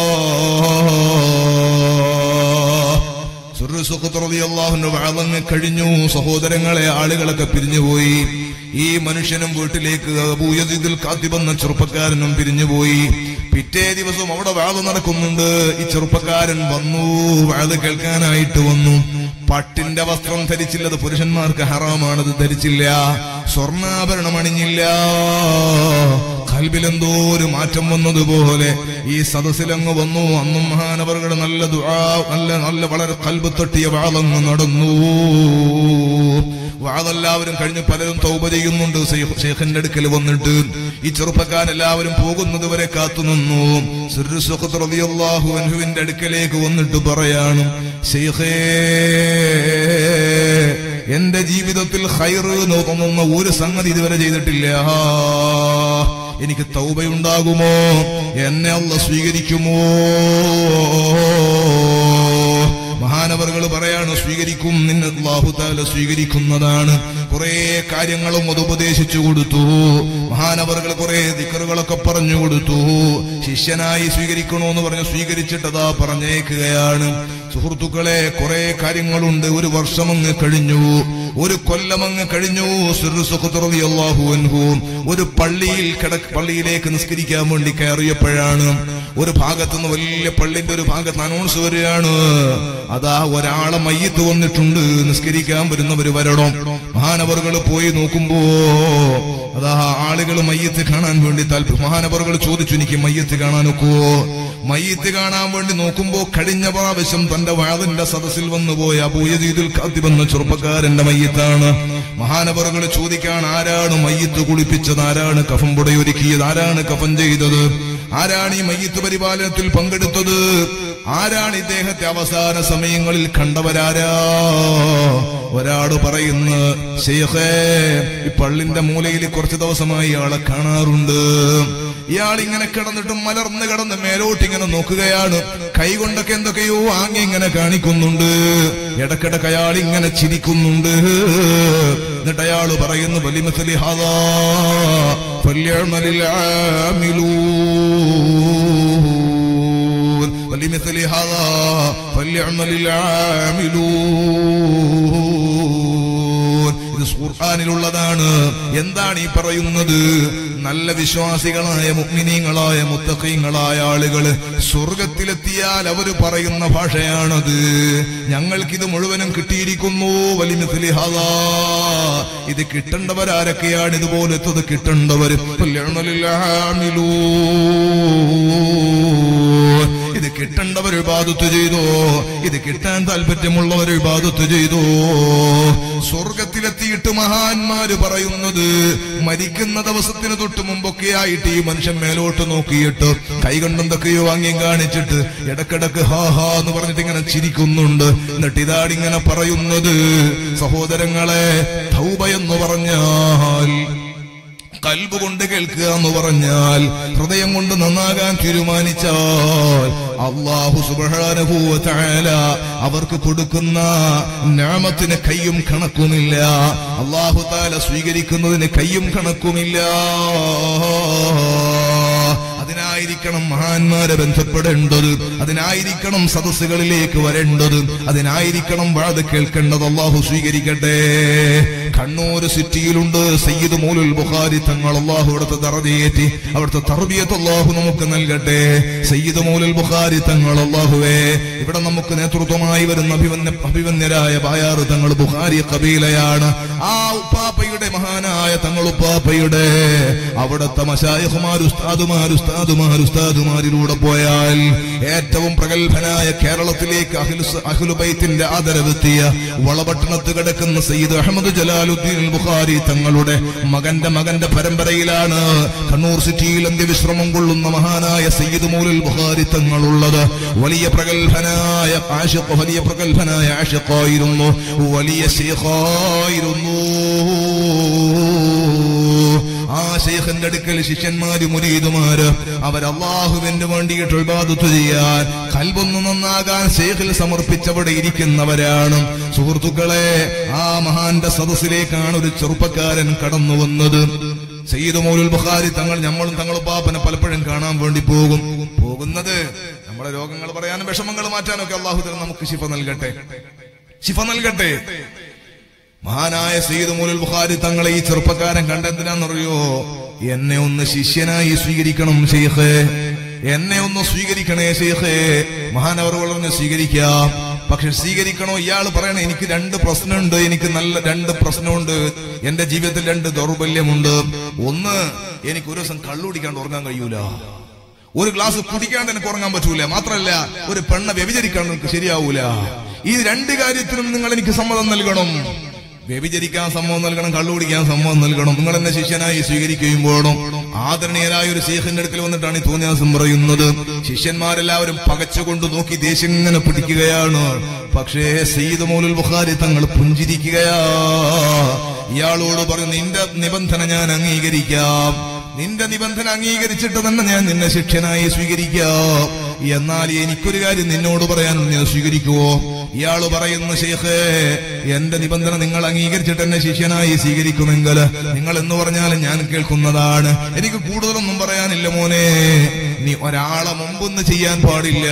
സുറുസുഖത്തുറതിയല്ലാഹുന്റെ വാളങ്ങ് കഴിഞ്ഞു സഹോദരങ്ങളെ ആളുകളൊക്കെ പിരിഞ്ഞുപോയി ഈ മനുഷ്യനും വീട്ടിലേക്ക് അബൂയസീദിൽ കാത്തിബന്ന ചെറുപ്പക്കാരനും പിരിഞ്ഞുപോയി പിറ്റേ ദിവസം അവിടെ വാഴ നടക്കുന്നുണ്ട് ഈ ചെറുപ്പക്കാരൻ വന്നു വാഴ കേൾക്കാനായിട്ട് വന്നു പട്ടിന്റെ വസ്ത്രം ധരിച്ചില്ലത് പുരുഷന്മാർക്ക് ഹറാമാണത് ധരിച്ചില്ല സ്വർണ്ണാഭരണം അണിഞ്ഞില്ല കൽബിലെന്തോ ഒരു മാറ്റം വന്നതുപോലെ ഈ സദസ്സിലങ്ങ് വന്നു അന്നും മഹാനവറുകൾ നല്ല ദുആ നല്ല നല്ല വളരെ കൽബ് തട്ടിയ വാളങ്ങ് നടന്നു വാളെല്ലാവരും കഴിഞ്ഞ് പലരും തൗബ ചെയ്യുന്നുണ്ട് ഷേഖന്റെ അടുക്കൽ വന്നിട്ട് ഈ ചെറുപ്പക്കാരെല്ലാവരും പോകുന്നത് വരെ കാത്തുനിന്നു റളിയല്ലാഹു അൻഹുവിന്റെ അടുക്കലേക്ക് വന്നിട്ട് പറയാണ് ഷെയ്ഖേ എന്റെ ജീവിതത്തിൽ ഹൈറ് തോന്നുന്ന ഒരു സംഗതി ഇതുവരെ ചെയ്തിട്ടില്ല എനിക്ക് തൗബയുണ്ടാകുമോ എന്നെ അല്ല സ്വീകരിക്കുമോ മഹാനവറുകൾ പറയാണ് സ്വീകരിക്കും നിന്നെ അള്ളാഹുതാല സ്വീകരിക്കുന്നതാണ് കുറെ കാര്യങ്ങളും അത് ഉപദേശിച്ചു കൊടുത്തു മഹാനവറുകൾ കുറെ ദിക്കറുകളൊക്കെ പറഞ്ഞു കൊടുത്തു ശിഷ്യനായി സ്വീകരിക്കണോന്ന് പറഞ്ഞ് സ്വീകരിച്ചിട്ടതാ പറഞ്ഞേക്കുകയാണ് സുഹൃത്തുക്കളെ കുറെ കാര്യങ്ങളുണ്ട് ഒരു വർഷം അങ്ങ് കഴിഞ്ഞു ഒരു കൊല്ലം അങ്ങ് കഴിഞ്ഞു അള്ളാഹു അൻഹു ഒരു പള്ളിയിൽ കിട പള്ളിയിലേക്ക് നിസ്കരിക്കാൻ വേണ്ടി കയറിയപ്പോഴാണ് ഒരു ഭാഗത്തുനിന്ന് വലിയ പള്ളിന്റെ ഒരു ഭാഗത്ത് അനൗൺസ് വരികയാണ് അതാ ഒരാളെ മയ്യത്ത് വന്നിട്ടുണ്ട് നിസ്കരിക്കാൻ വരുന്നവര് വരണം മഹാനവറുകൾ പോയി നോക്കുമ്പോ അതാ ആളുകൾ മയ്യത്ത് കാണാൻ വേണ്ടി താല്പര്യം മഹാനവറുകൾ ചോദിച്ചു എനിക്ക് മയ്യത്ത് കാണാനൊക്കുവോ മയ്യത്ത് കാണാൻ വേണ്ടി നോക്കുമ്പോ കഴിഞ്ഞ പ്രാവശ്യം തന്റെ വാതിന്റെ സദസ്സിൽ വന്നു പോയ അബൂയദീദിൽ കാത്തിവന്ന ചെറുപ്പക്കാരന്റെ മയ്യത്താണ് മഹാനവറുകൾ ചോദിക്കാൻ ആരാണ് മയ്യത്ത് കുളിപ്പിച്ചത് ആരാണ് കഫം പുടയൊരുക്കിയത് ആരാണ് കഫൻ ചെയ്തത് ആരാണ് ഈ മയ്യത്ത് പരിപാലനത്തിൽ പങ്കെടുത്തത് ആരാണ് ഇദ്ദേഹത്തെ അവസാന സമയങ്ങളിൽ കണ്ടവരാരാ ഒരാട് പറയുന്നു ഷെയ്ഖേ ഈ പള്ളിന്റെ മൂലയിൽ കുറച്ച് ദിവസമായി ഇയാളെ കാണാറുണ്ട് ഇയാൾ ഇങ്ങനെ കിടന്നിട്ട് മലർന്ന് കിടന്ന് മേലോട്ട് ഇങ്ങനെ നോക്കുകയാണ് കൈകൊണ്ടൊക്കെ എന്തൊക്കെയോ ആങ്ങി ഇങ്ങനെ കാണിക്കുന്നുണ്ട് ഇടക്കിടക്ക് അയാൾ ഇങ്ങനെ ചിരിക്കുന്നുണ്ട് എന്നിട്ട് അയാൾ പറയുന്നു വലിമസലി ഹാദാ ഫല്യഅമലിൽ ആമിലൂൻ വലിമസലി ഹാദാ ഫല്യഅമലിൽ ആമിലൂൻ ഇത് ഖുർആനിലുള്ളതാണ് എന്താണ് ഈ പറയുന്നത് നല്ല വിശ്വാസികളായ മുഗ്മിനീങ്ങളായ മുത്തഖീങ്ങളായ ആളുകൾ സ്വർഗത്തിലെത്തിയാൽ അവർ പറയുന്ന ഭാഷയാണത് ഞങ്ങൾക്കിത് മുഴുവനും കിട്ടിയിരിക്കുന്നു വലിമിഥിലി ഹാദാ ഇത് കിട്ടേണ്ടവരാരൊക്കെയാണ് ഇതുപോലത്തത് കിട്ടേണ്ടവർ ഇത് കിട്ടേണ്ടവർ ബാധത്ത് ചെയ്തോ ഇത് കിട്ടാൻ താല്പര്യമുള്ളവർ ബാധത്ത് ചെയ്തോ സ്വർഗത്തിലെത്തിയിട്ട് മഹാന്മാര് പറയുന്നത് മരിക്കുന്ന ദിവസത്തിന് തൊട്ട് മുമ്പൊക്കെ ആയിട്ട് ഈ മനുഷ്യൻ മേലോട്ട് നോക്കിയിട്ട് കൈകൊണ്ടെന്തൊക്കെയോ വാങ്ങി കാണിച്ചിട്ട് ഇടക്കിടക്ക് ഹാ ഹാ എന്ന് പറഞ്ഞിട്ട് ഇങ്ങനെ ചിരിക്കുന്നുണ്ട് എന്നിട്ട് ഇതാണ് ഇങ്ങനെ പറയുന്നത് സഹോദരങ്ങളെ തൗബ എന്ന് പറഞ്ഞാൽ കൽബ് കൊണ്ട് കേൾക്കുക എന്ന് പറഞ്ഞാൽ ഹൃദയം കൊണ്ട് നന്നാകാൻ തീരുമാനിച്ചാൽ അള്ളാഹു സുബാനുഭൂവല അവർക്ക് കൊടുക്കുന്ന നാമത്തിന് കയ്യും കണക്കുമില്ല അള്ളാഹു താല സ്വീകരിക്കുന്നതിന് കയ്യും കണക്കുമില്ല അതിനായിരിക്കണം മഹാന്മാരെ ബന്ധപ്പെടേണ്ടത് അതിനായിരിക്കണം സദസ്സുകളിലേക്ക് വരേണ്ടത് അതിനായിരിക്കണം വാത് കേൾക്കേണ്ടത് അള്ളാഹു സ്വീകരിക്കട്ടെ കണ്ണൂർ സിറ്റിയിലുണ്ട് സയ്യിദ് മൂലുൽ ബുഖാരി തങ്ങൾ അള്ളാഹു അവിടുത്തെ തറതിയേറ്റി അവിടുത്തെ തർബിയത്ത് അള്ളാഹു നമുക്ക് നൽകട്ടെ സയ്യിദ് മൂലുൽ ബുഖാരി തങ്ങൾ അള്ളാഹുവേ ഇവിടെ നമുക്ക് നേതൃത്വമായി വരുന്ന അഭിമന്യ അഭിമന്യരായ ബായാറ് തങ്ങൾ ബുഖാരി കബീലയാണ് ആ ഉപ്പാപ്പയുടെ മഹാനായ തങ്ങൾ ഉപ്പാപ്പയുടെ അവിടുത്തെ മശായഹുമാർ ഉസ്താദുമാർ ഉസ്താദുമാർ ഉസ്താദുമാരിലൂടെ പോയാൽ ഏറ്റവും പ്രഗത്ഭനായ കേരളത്തിലേക്ക് അഖിലു- അഖിലുബൈത്തിന്റെ ആദരവെത്തിയ വളപട്ടണത്ത് കിടക്കുന്ന സയ്യിദ് അഹമ്മദ് ജലാലുദ്ദീൻ ബുഖാരി തങ്ങളുടെ മകന്റെ മകന്റെ പരമ്പരയിലാണ് കണ്ണൂർ സിറ്റിയിൽ അന്ത്യവിശ്രമം കൊള്ളുന്ന മഹാനായ സയ്യിദ് മൂലുൽ ബുഖാരി തങ്ങളുള്ളത് വലിയ പ്രഗത്ഭനായ ആഷിഖ് വലിയ പ്രഗത്ഭനായ ആഷിഖായിരുന്നു വലിയ ശേഖായിരുന്നു ആ ശേഖന്റെ അടുക്കൽ ശിഷ്യന്മാര് മുരീതുമാര് അവർ അള്ളാഹുവിന് വേണ്ടിയിട്ട് ഇബാദത്ത് ചെയ്യാൻ കൽബൊന്നു നന്നാകാൻ ശേഖിൽ സമർപ്പിച്ചവിടെ ഇരിക്കുന്നവരാണ് സുഹൃത്തുക്കളെ ആ മഹാന്റെ സദസ്സിലേക്കാണ് ഒരു ചെറുപ്പക്കാരൻ കടന്നു വന്നത് സയ്യിദ് മൗലുൽ ബുഖാരി തങ്ങൾ നമ്മളും തങ്ങളും പാപ്പനെ പലപ്പോഴും കാണാൻ വേണ്ടി പോകും പോകുന്നത് നമ്മുടെ രോഗങ്ങൾ പറയാനും വിഷമങ്ങൾ മാറ്റാനും ഒക്കെ അള്ളാഹു തആല നമുക്ക് ശിഫ നൽകട്ടെ ശിഫ നൽകട്ടെ മഹാനായ സയ്യിദ് മൂലുൽ ബുഖാരി തങ്ങളെ ഈ ചെറുപ്പക്കാരൻ കണ്ടെന്തിനാന്നറിയോ എന്നെ ഒന്ന് ശിഷ്യനായി സ്വീകരിക്കണം ഷെയ്ഖേ എന്നെ ഒന്ന് സ്വീകരിക്കണേ ഷെയ്ഖേ മഹാനവർ വളർന്ന് സ്വീകരിക്കാം പക്ഷെ സ്വീകരിക്കണോ ഇയാൾ പറയണേ എനിക്ക് രണ്ട് പ്രശ്നമുണ്ട് എനിക്ക് നല്ല രണ്ട് പ്രശ്നമുണ്ട് എന്റെ ജീവിതത്തിൽ രണ്ട് ദൗർബല്യമുണ്ട് ഒന്ന് എനിക്ക് ഒരു ദിവസം കള്ളുടിക്കാണ്ട് ഉറങ്ങാൻ കഴിയൂല ഒരു ഗ്ലാസ് കുടിക്കാണ്ട് എനിക്ക് ഉറങ്ങാൻ പറ്റൂല മാത്രമല്ല ഒരു പെണ്ണ വ്യഭിചരിക്കാണ്ട് എനിക്ക് ശരിയാവൂല ഈ രണ്ട് കാര്യത്തിനും നിങ്ങൾ എനിക്ക് സമ്മതം നൽകണം വ്യഭിചരിക്കാൻ സമ്മതം നൽകണം കള്ളു കുടിക്കാൻ സമ്മതം നൽകണം നിങ്ങൾ എന്നെ ശിഷ്യനായി സ്വീകരിക്കുകയും വേണം ആദരണീയരായ ഒരു ശേഖന്റെ അടുക്കൽ വന്നിട്ടാണ് ഈ തോന്നിയാസം പറയുന്നത് ശിഷ്യന്മാരെല്ലാവരും പകച്ചുകൊണ്ട് നോക്കി ദേഷ്യം ഇങ്ങനെ പിടിക്കുകയാണ് പക്ഷേ സയ്യിദ് മൗലുൽ ബുഖാരി തങ്ങൾ പുഞ്ചിരിക്കുകയാ ഇയാളോട് പറഞ്ഞു നിന്റെ നിബന്ധന ഞാൻ അംഗീകരിക്കാം നിന്റെ നിബന്ധന അംഗീകരിച്ചിട്ട് തന്നെ ഞാൻ നിന്നെ ശിക്ഷനായി സ്വീകരിക്കാം എന്നാൽ എനിക്കൊരു കാര്യം നിന്നോട് പറയാൻ ഞാൻ സ്വീകരിക്കുവോ ഇയാള് പറയുന്നു ശേഖേ എന്റെ നിബന്ധന നിങ്ങൾ അംഗീകരിച്ചിട്ട് എന്നെ ശിഷ്യനായി സ്വീകരിക്കുമെങ്കിൽ നിങ്ങൾ എന്ന് പറഞ്ഞാലും ഞാൻ കേൾക്കുന്നതാണ് എനിക്ക് കൂടുതലൊന്നും പറയാനില്ല മോനെ നീ ഒരാളെ മുമ്പൊന്ന് ചെയ്യാൻ പാടില്ല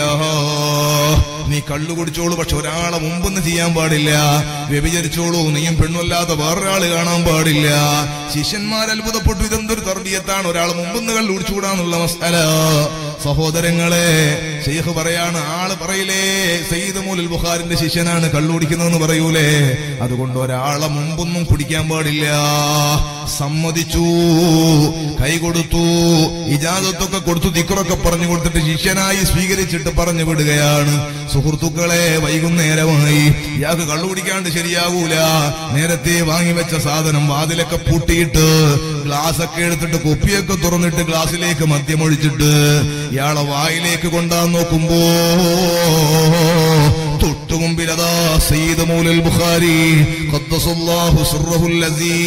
നീ കള്ളു കുടിച്ചോളൂ പക്ഷെ ഒരാളെ മുമ്പൊന്ന് ചെയ്യാൻ പാടില്ല വ്യഭിചരിച്ചോളൂ നീയും പെണ്ണുമല്ലാതെ വേറൊരാള് കാണാൻ പാടില്ല ശിഷ്യന്മാർ അത്ഭുതപ്പെട്ടു ഇതെന്തൊരു തർബീയത്താണ് ഒരാൾ മുമ്പൊന്ന് കള്ളു കുടിച്ചുകൂടാന്നുള്ള മസാല സഹോദരങ്ങളെ ഷെയ്ഖ് പറയാണ് ആള് പറയില്ലേ സയ്യിദ് മൂലുൽ ബുഖാരിന്റെ ശിഷ്യനാണ് കള്ളുടിക്കുന്നതെന്ന് പറയൂലേ അതുകൊണ്ട് ഒരാളെ മുമ്പൊന്നും കുടിക്കാൻ പാടില്ല സമ്മതിച്ചു കൈ കൊടുത്തു ഇജാദത്തൊക്കെ കൊടുത്തു ദിക്കറൊക്കെ പറഞ്ഞു കൊടുത്തിട്ട് ശിഷ്യനായി സ്വീകരിച്ചിട്ട് പറഞ്ഞു വിടുകയാണ് സുഹൃത്തുക്കളെ വൈകുന്നേരമായി ഇയാൾക്ക് കള്ളു കുടിക്കാണ്ട് ശരിയാകൂല നേരത്തെ വാങ്ങിവെച്ച സാധനം വാതിലൊക്കെ പൂട്ടിയിട്ട് ഗ്ലാസ് ഒക്കെ എടുത്തിട്ട് കുപ്പിയൊക്കെ തുറന്നിട്ട് ഗ്ലാസ്സിലേക്ക് മദ്യമൊഴിച്ചിട്ട് ഇയാളെ വായിലേക്ക് കൊണ്ടാൻ നോക്കുമ്പോ തൊട്ടുമുമ്പിലതാ സയ്യിദ് മൗലൽ ബുഖാരി ഖദ്ദസല്ലാഹു സിർറഹുൽ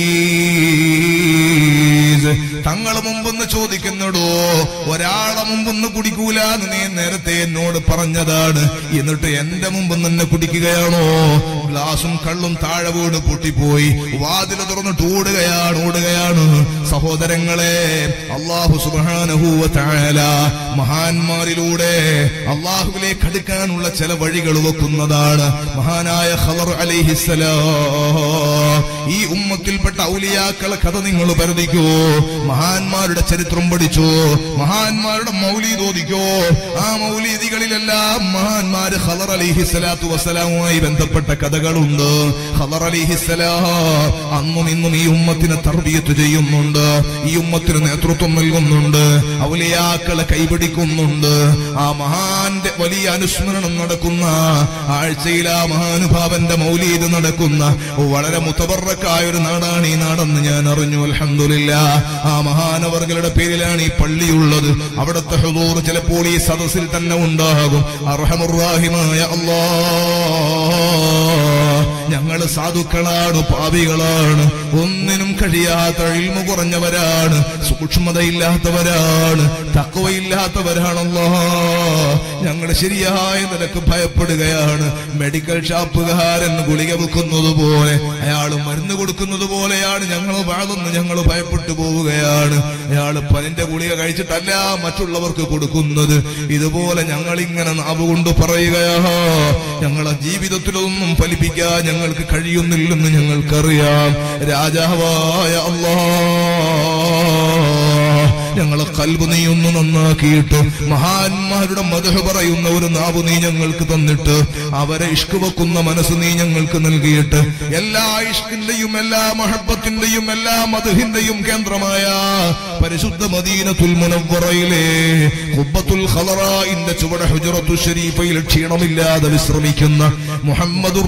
അസീസ് തങ്ങളെ മുമ്പൊന്ന് ചോദിക്കുന്നടോ ഒരാളെ മുമ്പൊന്ന് കുടിക്കൂല എന്ന് നീ നേരത്തെ എന്നോട് പറഞ്ഞതാണ് എന്നിട്ട് എന്റെ മുമ്പ് തന്നെ കുടിക്കുകയാണോ ഗ്ലാസും കള്ളും താഴെ വീട് പൊട്ടിപ്പോയി വാതിൽ തുറന്നിട്ട് ഓടുകയാണ് ഓടുകയാണ് സഹോദരങ്ങളെ അള്ളാഹു സുബാനഹൂവ താഴല മഹാന്മാരിലൂടെ അള്ളാഹുവിലേക്ക് അടുക്കാനുള്ള ചില വഴികൾ വെക്കുന്നതാണ് മഹാനായ ഖദർ അലൈഹിസ്സലാം ഈ ഉമ്മത്തിൽപ്പെട്ട ഔലിയാക്കളെ കഥ നിങ്ങൾ പരിധിക്കോ മഹാന്മാരുടെ ചരിത്രം പഠിച്ചോ മഹാന്മാരുടെ മൗലീദ് ഓദിക്കോ ആ മൗലീദികളിലെല്ലാം മഹാന്മാര് ഖദർ അലിഹിസ്സലാത്തു വസ്സലാമുമായി ബന്ധപ്പെട്ട കഥകളുണ്ട് ഖദർ അലിഹിസ്സലാം അന്നും ഇന്നും ഈ ഉമ്മത്തിന് തർബിയത്ത് ചെയ്യുന്നുണ്ട് ഈ ഉമ്മത്തിന് നേതൃത്വം നൽകുന്നുണ്ട് ഔലിയാക്കളെ കൈപിടിക്കുന്നുണ്ട് ആ മഹാന്റെ വലിയ അനുസ്മരണം നടക്കുന്ന ആഴ്ചയിൽ ആ മഹാനുഭാവന്റെ മൗലീദ് നടക്കുന്ന വളരെ മുത്തബറക്കായ ഒരു നാടാണ് ഈ നാടെന്ന് ഞാൻ അറിഞ്ഞു അൽഹംദുലില്ല ആ മഹാനവർകളുടെ പേരിലാണ് ഈ പള്ളിയുള്ളത് അവിടുത്തെ ഹുദൂർ ചിലപ്പോൾ ഈ സദസ്സിൽ തന്നെ ഉണ്ടാകും അർഹമുറാഹിമായ അല്ലാ ഞങ്ങൾ സാധുക്കളാണ് പാപികളാണ് ഒന്നിനും കഴിയാത്ത ഇൽമ കുറഞ്ഞവരാണ് സൂക്ഷ്മതയില്ലാത്തവരാണ് തക്കവയില്ലാത്തവരാണല്ലോ ഞങ്ങൾ ശരിയായ നിലക്ക് ഭയപ്പെടുകയാണ് മെഡിക്കൽ ഷാപ്പുകാരൻ ഗുളിക വെക്കുന്നത് പോലെ അയാൾ മരുന്ന് കൊടുക്കുന്നത് പോലെയാണ് ഞങ്ങൾ വാഴുന്നു ഞങ്ങൾ ഭയപ്പെട്ടു പോവുകയാണ് അയാൾ പനിന്റെ ഗുളിക കഴിച്ചിട്ടല്ല മറ്റുള്ളവർക്ക് കൊടുക്കുന്നത് ഇതുപോലെ ഞങ്ങൾ ഇങ്ങനെ നാവ് കൊണ്ട് പറയുകയാ ഞങ്ങളെ ജീവിതത്തിലൊന്നും ഫലിപ്പിക്കാൻ ഞങ്ങൾക്ക് കഴിയുന്നില്ലെന്ന് ഞങ്ങൾക്കറിയാം രാജാവായ അള്ളാ ഞങ്ങളെ കൽബ് നീ ഒന്ന് നന്നാക്കിയിട്ട് മഹാന്മാരുടെ മതഹ പറയുന്ന ഒരു നാവ് നീ ഞങ്ങൾക്ക് തന്നിട്ട് അവരെ ഇഷ്ക് വെക്കുന്ന മനസ്സ് നീ ഞങ്ങൾക്ക് നൽകിയിട്ട് എല്ലാ ഇഷ്കിന്റെയും എല്ലാ മഹബത്തിന്റെയും എല്ലാ മധുഹിന്റെയും കേന്ദ്രമായ പരിശുദ്ധ മദീനത്തുൽ മുനവ്വറയിലെ ഖുബ്ബത്തുൽ ഖലറാഇന്റെ ചുവട ഹുജറത്തു ഷരീഫയിൽ ക്ഷീണമില്ലാതെ വിശ്രമിക്കുന്ന മുഹമ്മദുർ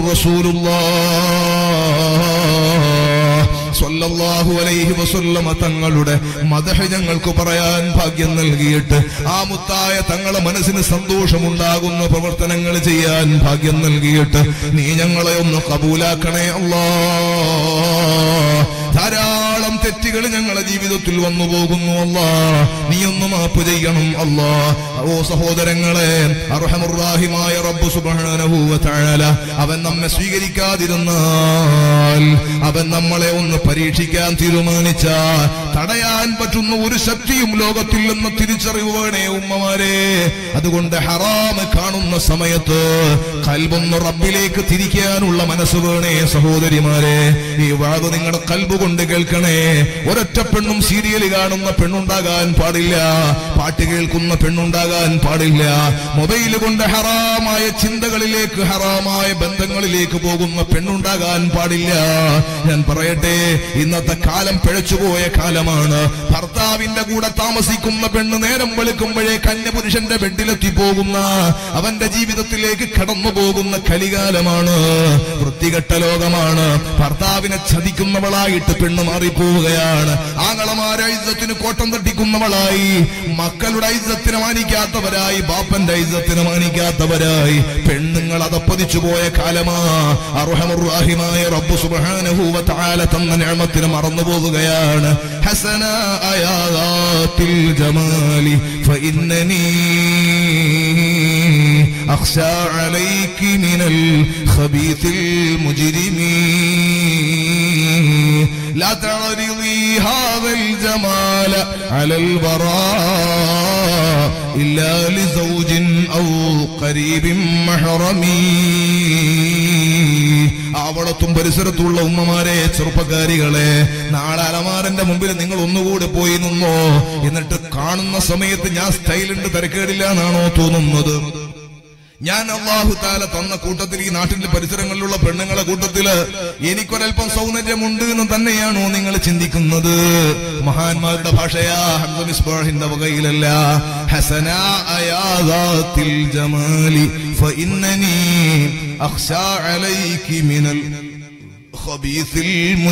റസൂലുള്ളാഹ് സ്വല്ലല്ലാഹു അലൈഹി വസല്ലമ തങ്ങളുടെ മദഹ ഞങ്ങൾക്ക് പറയാൻ ഭാഗ്യം നൽകിയിട്ട് ആ മുത്തായ തങ്ങളെ മനസ്സിന് സന്തോഷമുണ്ടാകുന്ന പ്രവർത്തനങ്ങൾ ചെയ്യാൻ ഭാഗ്യം നൽകിയിട്ട് നീ ഞങ്ങളെ ഒന്ന് കബൂലാക്കണേ അല്ലാ ധാരാളം തെറ്റുകൾ ഞങ്ങളെ ജീവിതത്തിൽ വന്നു പോകുന്നു അല്ലാ നീ ഒന്ന് മാപ്പ് ചെയ്യണം അല്ലാ ഓ സഹോദരങ്ങളെ അർഹമുറാഹിമായ റബ്ബ് സുബ്ഹാനഹു വ തആല അവൻ നമ്മെ സ്വീകരിക്കാതിരുന്നാൽ അവൻ നമ്മളെ ഒന്ന് പരീക്ഷിക്കാൻ തീരുമാനിച്ച തടയാൻ പറ്റുന്ന ഒരു ശക്തിയും ലോകത്തിൽ നിന്ന് തിരിച്ചറിവ് വേണേ ഉമ്മമാരെ അതുകൊണ്ട് ഹറാമ് കാണുന്ന സമയത്ത് കൽബൊന്ന് റബ്ബിലേക്ക് തിരിക്കാനുള്ള മനസ്സ് വേണേ സഹോദരിമാരെ ഈ വാത് നിങ്ങളുടെ കൽബ് കൊണ്ട് കേൾക്കണേ ഒരൊറ്റ പെണ്ണും സീരിയൽ കാണുന്ന പെണ്ണുണ്ടാകാൻ പാടില്ല പാട്ട് കേൾക്കുന്ന പെണ്ണുണ്ടാകാൻ പാടില്ല മൊബൈൽ കൊണ്ട് ഹറാമായ ചിന്തകളിലേക്ക് ഹറാമായ ബന്ധങ്ങളിലേക്ക് പോകുന്ന പെണ്ണുണ്ടാകാൻ പാടില്ല ഞാൻ പറയട്ടെ ഇന്നത്തെ കാലം പിഴച്ചുപോയ കാലമാണ് ഭർത്താവിന്റെ കൂടെ താമസിക്കുന്ന പെണ്ണ് നേരം വെളുക്കുമ്പോഴേ കന്യപുരുഷന്റെ ബെഡിലെത്തി പോകുന്ന അവന്റെ ജീവിതത്തിലേക്ക് കടന്നു പോകുന്ന കലികാലമാണ് വൃത്തികെട്ട ലോകമാണ് ഭർത്താവിനെ ചതിക്കുന്നവളായിട്ട് പെണ്ണ് മാറിപ്പോവുകയാണ് ആങ്ങളമാരെ ഐസത്തിന് കോട്ടം തട്ടിക്കുന്നവളായി മക്കളുടെ ഐസത്തിനെ മാനിക്കാത്തവരായി ബാപ്പന്റെ ഐസത്തിനെ മാനിക്കാത്തവരായി പെണ്ണുങ്ങൾ അതപ്പതിച്ചു പോയ കാലമാ അർഹമുറാഹിമായ റബ്ബു സുബ്ഹാനഹു വ തആല തന്ന നിഅമത്തിനെ മറന്നു പോവുകയാണ് ഹസന ആയാത്തിൽ ജമാലി ഫഇന്നനി أخشى عليك من الخبيث المجرمين لا تعرضي هذا الجمال على البراء إلا لزوج أو قريب محرمي ആവളത്തും പരിസരത്തുള്ള ഉമ്മമാരെ ചെറുപ്പക്കാരികളെ നാളെ അലമാരന്റെ മുമ്പിൽ നിങ്ങൾ ഒന്നുകൂടി പോയി നിന്നോ എന്നിട്ട് കാണുന്ന സമയത്ത് ഞാൻ സ്റ്റൈലുണ്ട് തിരക്കേടില്ല എന്നാണോ തോന്നുന്നത് ഞാൻ അള്ളാഹു താല തന്ന കൂട്ടത്തിൽ ഈ നാട്ടിലെ പരിസരങ്ങളിലുള്ള പെണ്ണുങ്ങളെ കൂട്ടത്തില് എനിക്കൊരൽപ്പം സൗന്ദര്യമുണ്ട് എന്ന് തന്നെയാണോ നിങ്ങൾ ചിന്തിക്കുന്നത് മഹാന്മാരുടെ ഭാഷയാ ഹംദ മിസ്ബാഹിന്റെ വകയിലല്ല ഹസന അയാദാത്തിൽ ജമാലി ഫഇന്നനി അഖ്ശാ അലൈകി മിനൽ ഖബീസിൽ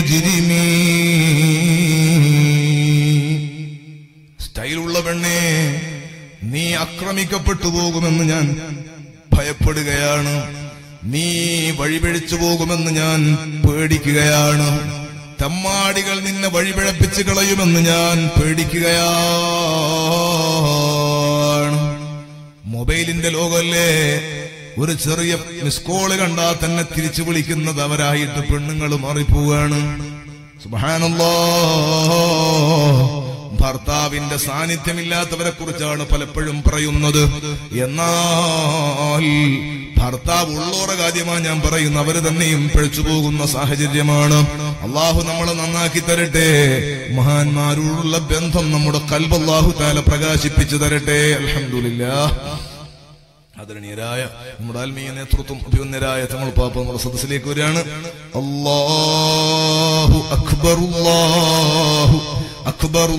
മുജ്രിമീൻ സ്റ്റൈലുള്ള പെണ്ണേ നീ ആക്രമിക്കപ്പെട്ടു പോകുമെന്ന് ഞാൻ ഭയപ്പെടുകയാണ് നീ വഴിപിഴച്ചു പോകുമെന്ന് ഞാൻ പേടിക്കുകയാണ് തമ്മാടികൾ നിന്നെ വഴിപിഴപ്പിച്ച് കളയുമെന്ന് ഞാൻ പേടിക്കുകയാണ് മൊബൈലിന്റെ ലോകല്ലേ ഒരു ചെറിയ മിസ് കോള് കണ്ടാൽ തന്നെ തിരിച്ചു വിളിക്കുന്നത് അവരായിട്ട് പെണ്ണുങ്ങൾ മാറിപ്പോവാണ് സുബ്ഹാനല്ലാ ഭർത്താവിന്റെ സാന്നിധ്യമില്ലാത്തവരെ കുറിച്ചാണ് പലപ്പോഴും പറയുന്നത് എന്നാൽ ഭർത്താവ് ഉള്ളോറെ കാര്യമാണ് ഞാൻ പറയുന്ന അവര് തന്നെയും പിഴച്ചു പോകുന്ന സാഹചര്യമാണ് അള്ളാഹു നമ്മളെ നന്നാക്കി തരട്ടെ മഹാന്മാരോടുള്ള ബന്ധം നമ്മുടെ കൽബ് അള്ളാഹു താല പ്രകാശിപ്പിച്ചു തരട്ടെ അൽഹംദുലില്ലാ ആദരണീയരായ നമ്മുടെ ആത്മീയ നേതൃത്വം അഭിവന്യരായ തങ്ങൾ പാപ്പ നമ്മുടെ സദസ്സിലേക്ക് വരികയാണ് അല്ലാഹു അക്ബർ അല്ലാഹു അക്ബർ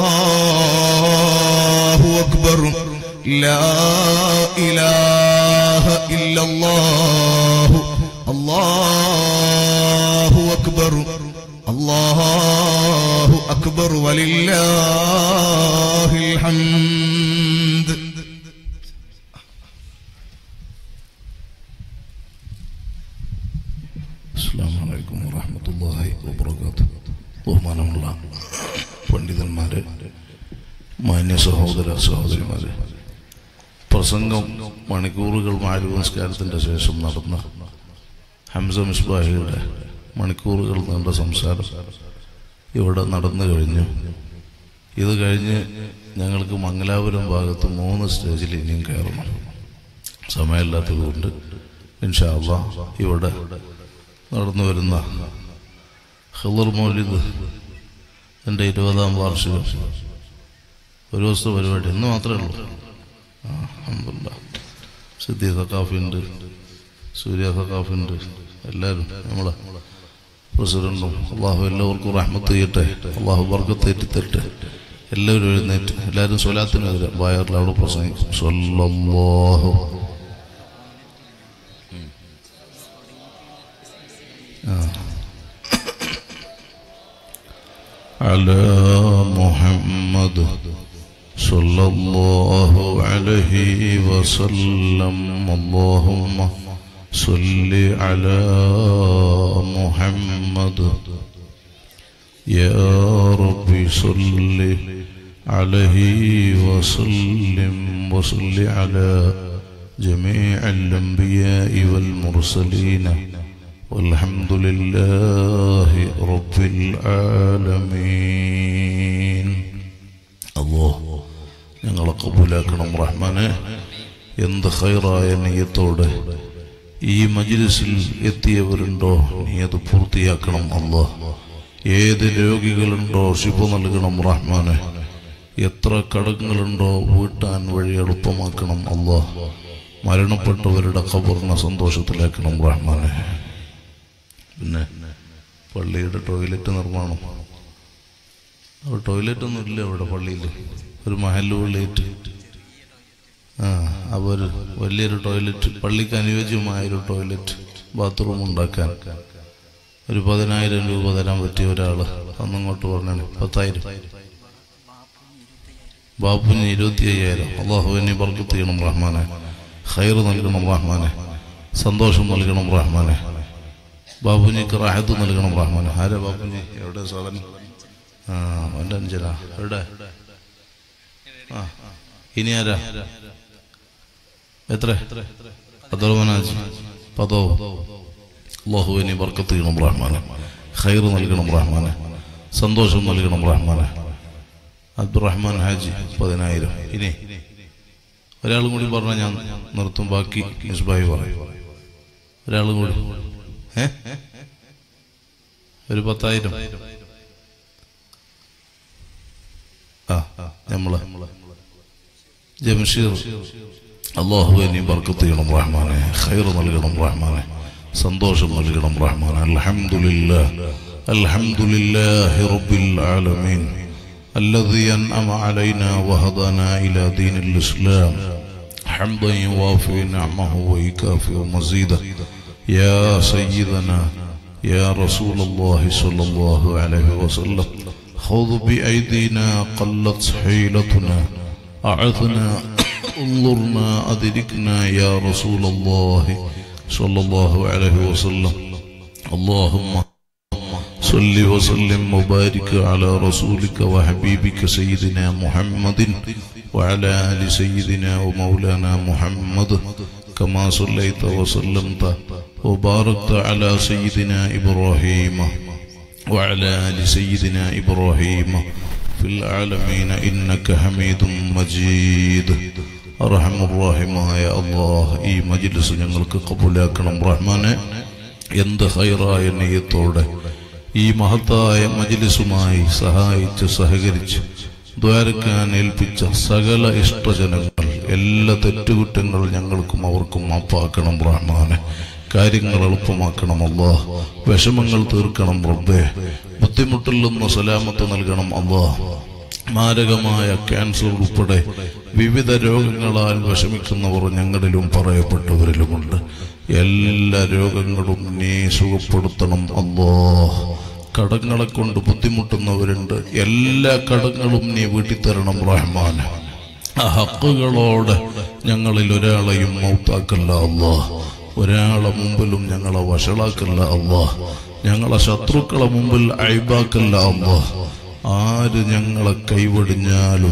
അല്ലാഹു അക്ബർ ലാ ഇലാഹ ഇല്ലല്ലാഹു അല്ലാഹു അക്ബർ അല്ലാഹു അക്ബർ വലില്ലാഹിൽ ഹംദ് അസ്സാം വലൈക്കും വറഹമത്തല്ലാഹി വബർക്കാത്തു ബഹുമാനമുള്ള പണ്ഡിതന്മാരെ മാന്യ സഹോദര സഹോദരിമാരെ പ്രസംഗം മണിക്കൂറുകൾ മാലു നമസ്കാരത്തിൻ്റെ ശേഷം നടന്ന ഹംസ മിസ്ബാഹിയുടെ മണിക്കൂറുകൾ നീണ്ട സംസാരം ഇവിടെ നടന്നു കഴിഞ്ഞു ഇത് കഴിഞ്ഞ് ഞങ്ങൾക്ക് മംഗലാപുരം ഭാഗത്ത് മൂന്ന് സ്റ്റേജിൽ ഇനിയും കയറണം സമയമില്ലാത്തതുകൊണ്ട് ഇൻഷാല്ല ഇവിടെ നടന്നു വരുന്ന ഹിളർ മൗലിദ് എൻ്റെ ഇരുപതാം വാർഷികം ഒരു ദിവസത്തെ പരിപാടി ഇന്ന് മാത്രമേ ഉള്ളൂ ആ അഹമ്മദില്ല സിദ്ധി സക്കാഫുണ്ട് സൂര്യ സക്കാഫുണ്ട് എല്ലാവരും നമ്മളെ പ്രസിഡന്റും അള്ളാഹു എല്ലാവർക്കും റഹ്മത്ത് ചെയ്യട്ടെ അള്ളാഹു ബർക്കത്ത് ഏറ്റിത്തരട്ടെ എല്ലാവരും എഴുന്നേറ്റ് എല്ലാവരും സ്വലാത്തിനെതിരെ ബായറിൽ അവിടെ പ്രസംഗിക്കും സ്വല്ലല്ലാഹു على محمد صلى الله عليه وسلم اللهم صل على محمد يا رب صل عليه وسلم وصل على جميع الأنبياء والمرسلين والحمد لله رب العالمين الله ഞങ്ങളെ കബൂലാക്കണം റഹ്മാനെ എന്ത് ഹൈറായ നെയ്യത്തോടെ ഈ മജിലിസിൽ എത്തിയവരുണ്ടോ നീ അത് പൂർത്തിയാക്കണം അല്ലോ ഏത് രോഗികളുണ്ടോ ശിവ നൽകണം റഹ്മാനെ എത്ര കടങ്ങളുണ്ടോ വീട്ടാൻ വഴി എളുപ്പമാക്കണം അല്ലോ മരണപ്പെട്ടവരുടെ ഖബറിനെ സന്തോഷത്തിലാക്കണം റഹ്മാനെ പിന്നെ പള്ളിയുടെ ടോയ്ലറ്റ് നിർമ്മാണം അവിടെ ടോയ്ലറ്റ് ഒന്നും ഇല്ല അവിടെ പള്ളിയിൽ ഒരു മഹല് പള്ളിയിട്ട് ആ അപ്പോൾ ഒരു വലിയൊരു ടോയ്ലറ്റ് പള്ളിക്ക് അനുയോജ്യമായ ഒരു ടോയ്ലറ്റ് ബാത്റൂം ഉണ്ടാക്കാൻ ഒരു പതിനായിരം രൂപ തരാൻ പറ്റിയ ഒരാൾ അന്നിങ്ങോട്ട് പറഞ്ഞാണ് പത്തായിരം ബാപ്പുവിന് ഇരുപത്തി അയ്യായിരം അള്ളാഹുവിനെ ബർക്കത്ത് ചെയ്യണം റഹ്മാനെ ഖൈർ നൽകണം റഹ്മാനെ സന്തോഷം നൽകണം റഹ്മാനെ ബാബുജിക്ക് റാഹത്ത് നൽകണം റഹ്മാനെ ആരാ ബാബുജി എവിടെ സാധനം ആ അവൻ്റെ അഞ്ചനാ എവിടെ ആ ഇനി ആരാ എത്ര അബ്ദുറഹ്മാനാജി പതോ അള്ളാഹുവിനെ ബർക്കത്ത് ചെയ്യണം റഹ്മാനെ ഖൈർ നൽകണം റഹ്മാനെ സന്തോഷം നൽകണം റഹ്മാനെ അബ്ദുറഹ്മാൻ ഹാജി പതിനായിരം ഇനി ഒരാളും കൂടി പറഞ്ഞാൽ ഞാൻ നിർത്തും ബാക്കി മിസ്ബായി പറയും ഒരാളും കൂടി ഏ ഒരു പത്തായിരം ആ നമ്മളെ ജംഷീർ അള്ളാഹുവെ നീ ബർക്കത്ത് ചെയ്യണം റഹ്മാനെ ഖൈർ നൽകണം റഹ്മാനെ സന്തോഷം നൽകണം റഹ്മാനെ അൽഹംദുലില്ലാ അൽഹംദുലില്ലാഹി റബ്ബിൽ ആലമീൻ الذي أنعم علينا وهدانا إلى دين الإسلام حمدا يوافي نعمه ويكافئ مزيده يا سيدنا يا رسول الله صلى الله عليه وسلم خذ بأيدينا قلت حيلتنا أعثنا انظرنا أدركنا يا رسول الله صلى الله عليه وسلم اللهم صل وسلم وبارك على رسولك وحبيبك سيدنا محمد وعلى آل سيدنا ومولانا محمد كما صليت وسلمت وباركت على سيدنا إبراهيم وعلى آل سيدنا إبراهيم في العالمين إنك حميد مجيد أرحم الراحمة يا الله ഈ മജ്ലിസ് ഞങ്ങൾക്ക് കബൂലാക്കണം റഹ്മാനെ എന്ത് ഹൈറായ നെയ്യത്തോടെ ഈ മഹത്തായ മജ്ലിസുമായി സഹായിച്ച് സഹകരിച്ച് ദ്വാരക്കാൻ ഏൽപ്പിച്ച സകല ഇഷ്ടജനങ്ങൾ എല്ലാ തെറ്റുകുറ്റങ്ങൾ ഞങ്ങൾക്കും അവർക്കും മാപ്പാക്കണം റഹ്മാനെ കാര്യങ്ങൾ എളുപ്പമാക്കണം അല്ലാ വിഷമങ്ങൾ തീർക്കണം റബ്ബേ ബുദ്ധിമുട്ടിൽ നിന്ന് സലാമത്ത് നൽകണം അല്ലാ മാരകമായ ക്യാൻസർ ഉൾപ്പെടെ വിവിധ രോഗങ്ങളാൽ വിഷമിക്കുന്നവർ ഞങ്ങളിലും പറയപ്പെട്ടവരിലുമുണ്ട് എല്ലാ രോഗങ്ങളും നീ സുഖപ്പെടുത്തണം അല്ലോ കടങ്ങളെ കൊണ്ട് ബുദ്ധിമുട്ടുന്നവരുണ്ട് എല്ലാ കടങ്ങളും നീ വീട്ടിത്തരണം റഹ്മാൻ ആ ഹക്കുകളോടെ ഞങ്ങളിൽ ഒരാളെയും മൗത്താക്കല്ല അല്ലോ ഒരാളെ മുമ്പിലും ഞങ്ങളെ വഷളാക്കല്ല അല്ലോ ഞങ്ങളെ ശത്രുക്കളെ മുമ്പിൽ അഴിബാക്കല്ല അല്ലോ ആര് ഞങ്ങളെ കൈവടിഞ്ഞാലും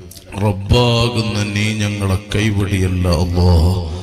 റബ്ബാകുന്ന നീ ഞങ്ങളെ കൈവടിയല്ല അല്ലോ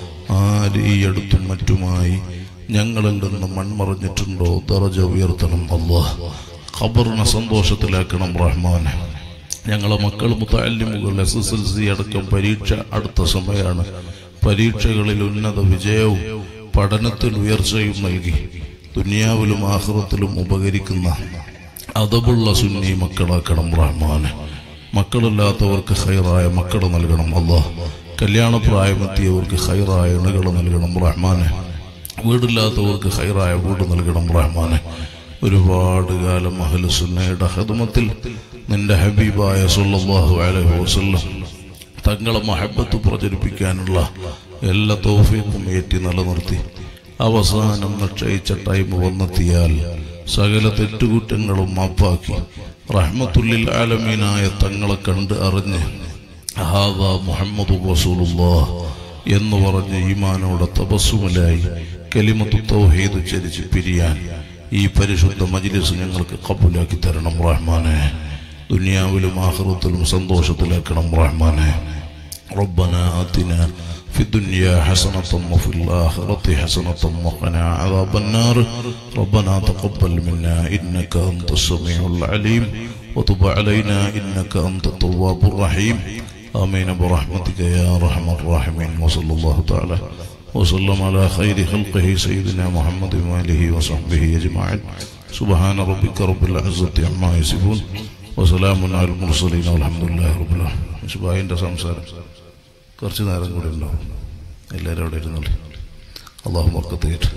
ആര് ഈ അടുത്തും മറ്റുമായി ഞങ്ങളിൽ നിന്ന് മൺമറഞ്ഞിട്ടുണ്ടോ ദറജ ഉയർത്തണം അല്ലോ ഖബറിനെ സന്തോഷത്തിലാക്കണം റഹ്മാനെ ഞങ്ങളെ മക്കൾ മുത്താലിമുകൾ എസ് എസ് എൽ സി അടക്കം പരീക്ഷ അടുത്ത സമയമാണ് പരീക്ഷകളിൽ ഉന്നത വിജയവും പഠനത്തിൽ ഉയർച്ചയും നൽകി ദുനിയാവിലും ആഹ്റത്തിലും ഉപകരിക്കുന്ന അതബുള്ള സുന്നി മക്കളാക്കണം റഹ്മാന് മക്കളില്ലാത്തവർക്ക് ഹൈറായ മക്കൾ നൽകണം അല്ലാ കല്യാണപ്രായമെത്തിയവർക്ക് ഹൈറായ ഇണകൾ നൽകണം റഹ്മാന് വീടില്ലാത്തവർക്ക് ഹൈറായ വീട് നൽകണം റഹ്മാന് ഒരുപാട് കാലം അഹലുസുന്നയുടെ ഹദമത്തിൽ നിന്റെ ഹബീബായ സല്ലല്ലാഹു അലൈഹി വസല്ലം തങ്ങളെ മഹബത്ത് പ്രചരിപ്പിക്കാനുള്ള എല്ലാ തോഫീക്കും ഏറ്റി നിലനിർത്തി അവസാനം നിശ്ചയിച്ച ടൈം വന്നെത്തിയാൽ സകല തെറ്റുകുറ്റങ്ങളും മാപ്പാക്കി റഹ്മത്തുല്ലിൽ ആലമീനായ തങ്ങളെ കണ്ട് അറിഞ്ഞ് ഹാദ മുഹമ്മദ് റസൂലുള്ളാഹ് എന്ന് പറഞ്ഞ് ഈമാനോടെ തപസ്സുമലായി കലിമത്തു തൗഹീദ് ചരിച്ച് പിരിയാൻ ഈ പരിശുദ്ധ മജ്ലിസ് ഞങ്ങൾക്ക് കബൂലാക്കി തരണം റഹ്മാനെ ദുനിയാവിലും ആഹ്റത്തിലും സന്തോഷത്തിലാക്കണം റഹ്മാനെ ربنا آتنا في الدنيا حسنة وفي الآخرة حسنة وقنا عذاب النار ربنا تقبل منا إنك أنت السميع العليم وتب علينا إنك أنت التواب الرحيم آمين برحمتك يا أرحم الراحمين وصلى الله تعالى وسلم على خير خلقه سيدنا محمد وآله وصحبه أجمعين سبحان ربك رب العزة عما يصفون وسلام على المرسلين والحمد لله رب العالمين شباهين സംസാരം കുറച്ച് നേരം കൂടി ഉണ്ടാവും എല്ലാവരും അവിടെ ഇരുന്നോളി അള്ളാഹു മർക്കത്ത് കേട്ടു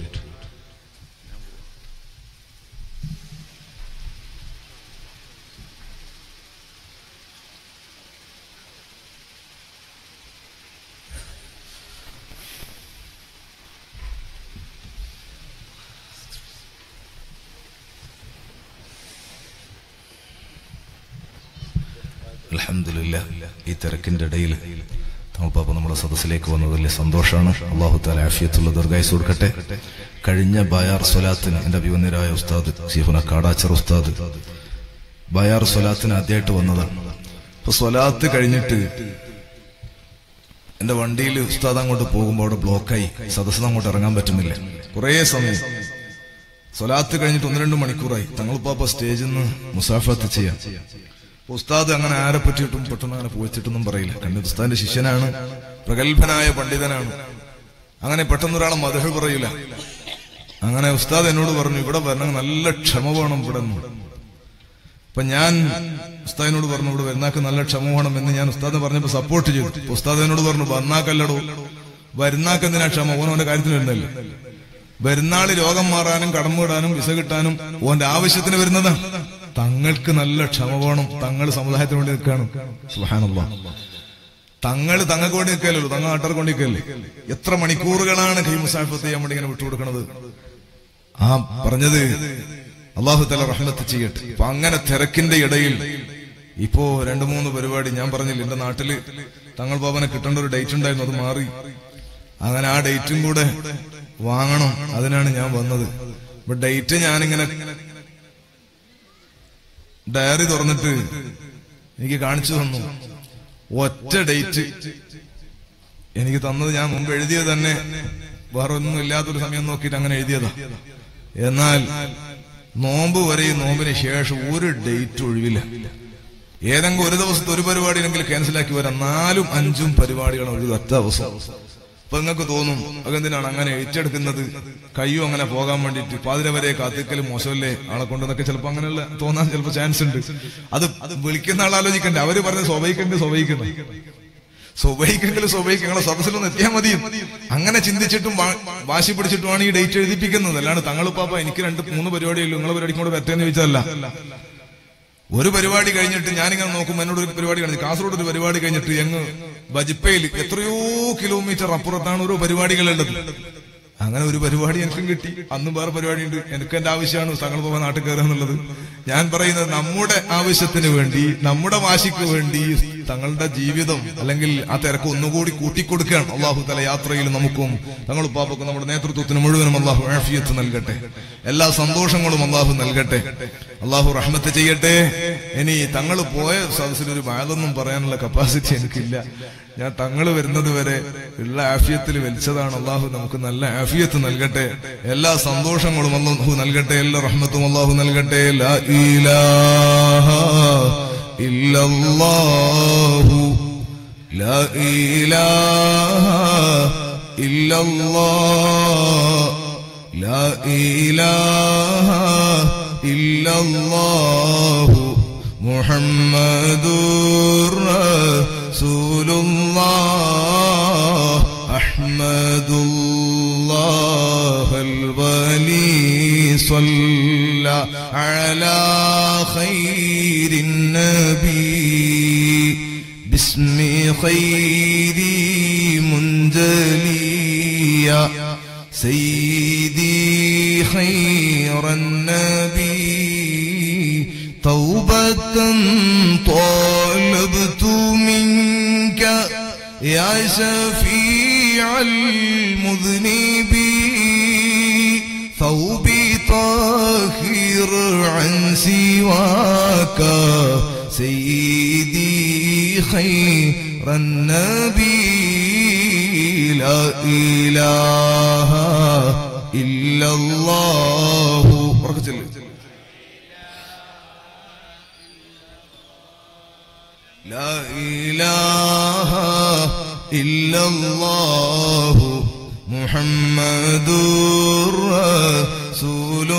അൽഹംദുലില്ല ഈ തിരക്കിന്റെ ഇടയിൽ തങ്ങൾപ്പാപ്പ നമ്മുടെ സദസ്സിലേക്ക് വന്നത് വലിയ സന്തോഷമാണ് അള്ളാഹു താല ആഫിയത്തുള്ള ദീർഘായുസ് കൊടുക്കട്ടെ കഴിഞ്ഞ ബയാർ സ്വലാത്തിന് എന്റെ അഭിവന്യരായ ഉസ്താദ് സീഫുന കാടാച്ചർ ഉസ്താദ് ബയാർ സ്വലാത്തിന് ആദ്യമായിട്ട് വന്നതാണ് അപ്പൊ സ്വലാത്ത് കഴിഞ്ഞിട്ട് എന്റെ വണ്ടിയിൽ ഉസ്താദ് അങ്ങോട്ട് പോകുമ്പോൾ അവിടെ ബ്ലോക്കായി സദസ്സിന് അങ്ങോട്ട് ഇറങ്ങാൻ പറ്റുന്നില്ല കുറേ സമയം സ്വലാത്ത് കഴിഞ്ഞിട്ട് ഒന്ന് രണ്ട് മണിക്കൂറായി തങ്ങൾപ്പാപ്പ സ്റ്റേജിൽ നിന്ന് മുസാഫത്ത് ചെയ്യാം ഉസ്താദ് അങ്ങനെ ആരെ പറ്റിയിട്ടും പെട്ടെന്ന് അങ്ങനെ പോയിച്ചിട്ടൊന്നും പറയില്ല കാരണം ഉസ്താദിന്റെ ശിഷ്യനാണ് പ്രഗത്ഭനായ പണ്ഡിതനാണ് അങ്ങനെ പെട്ടെന്ന് ഒരാളെ മധു പറയില്ല അങ്ങനെ ഉസ്താദ് എന്നോട് പറഞ്ഞു ഇവിടെ വരണം നല്ല ക്ഷമ വേണം ഇവിടെ നിന്ന് അപ്പൊ ഞാൻ ഉസ്താദിനോട് പറഞ്ഞു ഇവിടെ വരുന്നാക്ക് നല്ല ക്ഷമ വേണം എന്ന് ഞാൻ ഉസ്താദിനെ പറഞ്ഞപ്പോ സപ്പോർട്ട് ചെയ്തു അപ്പൊ ഉസ്താദ് എന്നോട് പറഞ്ഞു വരുന്നാക്കല്ലടോ വരുന്നാക്ക് എന്തിനാ ക്ഷമ ഓൻ ഓന്റെ കാര്യത്തിന് വരുന്നല്ലേ വരുന്നാള് രോഗം മാറാനും കടം വീടാനും വിസ കിട്ടാനും ഓന്റെ ആവശ്യത്തിന് വരുന്നതാണ് തങ്ങൾക്ക് നല്ല ക്ഷമ വേണം തങ്ങൾ സമുദായത്തിന് വേണ്ടി നിൽക്കാണ് സുഹാനുള്ള തങ്ങൾ തങ്ങൾക്ക് വേണ്ടി നിൽക്കല്ലോ തങ്ങൾ നാട്ടുകാർക്ക് വേണ്ടി നിൽക്കല്ലേ എത്ര മണിക്കൂറുകളാണ് കൈ മുസാഫത്ത് ചെയ്യാൻ വേണ്ടി ഇങ്ങനെ വിട്ടുകൊടുക്കുന്നത് ആ പറഞ്ഞത് അള്ളാഹു തല റഹ്മത്ത് ചെയ്യട്ടെ അപ്പൊ അങ്ങനെ തിരക്കിന്റെ ഇടയിൽ ഇപ്പോ രണ്ടു മൂന്ന് പരിപാടി ഞാൻ പറഞ്ഞില്ല എന്റെ നാട്ടില് തങ്ങൾ ബാബനെ കിട്ടേണ്ട ഒരു ഡേറ്റ് ഉണ്ടായിരുന്നു അത് മാറി അങ്ങനെ ആ ഡേറ്റും കൂടെ വാങ്ങണം അതിനാണ് ഞാൻ വന്നത് അപ്പൊ ഡേറ്റ് ഞാനിങ്ങനെ ഡയറി തുറന്നിട്ട് എനിക്ക് കാണിച്ചു തന്നു ഒറ്റ ഡേറ്റ് എനിക്ക് തന്നത് ഞാൻ മുമ്പ് എഴുതിയത് തന്നെ വേറെ ഒന്നും ഇല്ലാത്തൊരു സമയം നോക്കിയിട്ട് അങ്ങനെ എഴുതിയതാ എന്നാൽ നോമ്പ് വരെയും നോമ്പിന് ശേഷം ഒരു ഡേറ്റ് ഒഴിവില്ല ഏതെങ്കിലും ഒരു ദിവസത്തെ ഒരു പരിപാടിയെങ്കിലും ക്യാൻസലാക്കി വരാം നാലും അഞ്ചും പരിപാടികളും ഒഴിവ് ഒറ്റ ദിവസം അപ്പൊ നിങ്ങൾക്ക് തോന്നും അതെന്തിനാണ് അങ്ങനെ ഏറ്റെടുക്കുന്നത് കയ്യോ അങ്ങനെ പോകാൻ വേണ്ടിയിട്ട് പാതിര വരെ കാത്തിക്കലും മോശമല്ലേ ആളെ കൊണ്ടെന്നൊക്കെ ചിലപ്പോ അങ്ങനെയുള്ള തോന്നാൻ ചിലപ്പോ ചാൻസ് ഉണ്ട് അത് വിളിക്കുന്ന ആൾ ആലോചിക്കണ്ടേ അവര് പറഞ്ഞ സ്വഭയിക്കണ്ട് സ്വഭയിക്കണ്ട സ്വഭയിക്കെങ്കിലും സ്വഭയിക്കും നിങ്ങളെ സദസ്സിലൊന്ന് എത്തിയാൽ മതി അങ്ങനെ ചിന്തിച്ചിട്ടും വാ- വാശി പിടിച്ചിട്ടുമാണ് ഈ ഡേറ്റ് എഴുതിപ്പിക്കുന്നത് അല്ലാണ്ട് തങ്ങളിപ്പാപ്പ എനിക്ക് രണ്ട് മൂന്ന് പരിപാടിയല്ലോ നിങ്ങളെ പരിപാടിക്കും കൂടെ പറ്റേന്ന് ചോദിച്ചതല്ല ഒരു പരിപാടി കഴിഞ്ഞിട്ട് ഞാനിങ്ങനെ നോക്കുമ്പോൾ എന്നോട് ഒരു പരിപാടി കഴിഞ്ഞു കാസർഗോഡ് ഒരു പരിപാടി കഴിഞ്ഞിട്ട് എങ്ങ് ബജിപ്പയിൽ എത്രയോ കിലോമീറ്റർ അപ്പുറത്താണ് ഓരോ പരിപാടികളുള്ളത് അങ്ങനെ ഒരു പരിപാടി എനിക്കും കിട്ടി അന്നും വേറെ പരിപാടി ഉണ്ട് എനിക്ക് എന്റെ ആവശ്യമാണ് തങ്ങൾ പോകാൻ നാട്ടിൽ കയറുക എന്നുള്ളത് ഞാൻ പറയുന്നത് നമ്മുടെ ആവശ്യത്തിന് വേണ്ടി നമ്മുടെ വാശിക്ക് വേണ്ടി തങ്ങളുടെ ജീവിതം അല്ലെങ്കിൽ ആ തിരക്ക് ഒന്നുകൂടി കൂട്ടിക്കൊടുക്കുകയാണ് അള്ളാഹു തല യാത്രയിൽ നമുക്കും തങ്ങൾ പാപ്പക്കും നമ്മുടെ നേതൃത്വത്തിന് മുഴുവനും അള്ളാഹു ആഫിയത്ത് നൽകട്ടെ എല്ലാ സന്തോഷങ്ങളും അള്ളാഹു നൽകട്ടെ അള്ളാഹു റഹ്മത്ത് ചെയ്യട്ടെ ഇനി തങ്ങൾ പോയ സദസ്സിൽ ഒരു വാതൊന്നും പറയാനുള്ള കപ്പാസിറ്റി എനിക്കില്ല ഞാൻ തങ്ങൾ വരുന്നത് വരെ ഉള്ള ആഫിയത്തിൽ വലിച്ചതാണ് അള്ളാഹു നമുക്ക് നല്ല ആഫിയത്ത് നൽകട്ടെ എല്ലാ സന്തോഷങ്ങളും അള്ളാഹു നൽകട്ടെ എല്ലാ റഹ്മത്തും അള്ളാഹു നൽകട്ടെ ലാ ഇലാഹ ഇല്ലല്ലാഹു ലാ ഇലാഹ ഇല്ലല്ലാഹ് لا إله إلا الله محمد رسول الله أحمد الله الولي صلى على خير النبي باسم خير منجليا سيدي خير النبي توبة طالبت منك يا شفيع المذنبين ثوبي طاهر عن سواك سيدي خير النبي لا إله إلا الله بركة الله لا إله إلا الله محمد رسول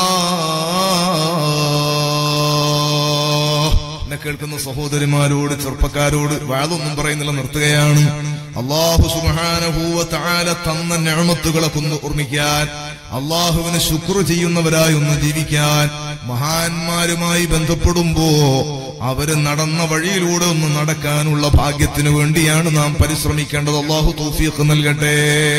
الله എന്നെ കേൾക്കുന്ന സഹോദരിമാരോട് ചെറുപ്പക്കാരോട് വാതൊന്നും പറയുന്നില്ല നിർത്തുകയാണ് അള്ളാഹു സുബാനഹൂവ താല തന്ന ഞാമത്തുകളെ ഒന്ന് ഓർമ്മിക്കാൻ അള്ളാഹുവിന് ശുക്ർ ചെയ്യുന്നവരായി ഒന്ന് ജീവിക്കാൻ മഹാന്മാരുമായി ബന്ധപ്പെടുമ്പോ അവര് നടന്ന വഴിയിലൂടെ ഒന്ന് നടക്കാനുള്ള ഭാഗ്യത്തിന് വേണ്ടിയാണ് നാം പരിശ്രമിക്കേണ്ടത് അള്ളാഹു തൗഫീഖ് നൽകട്ടെ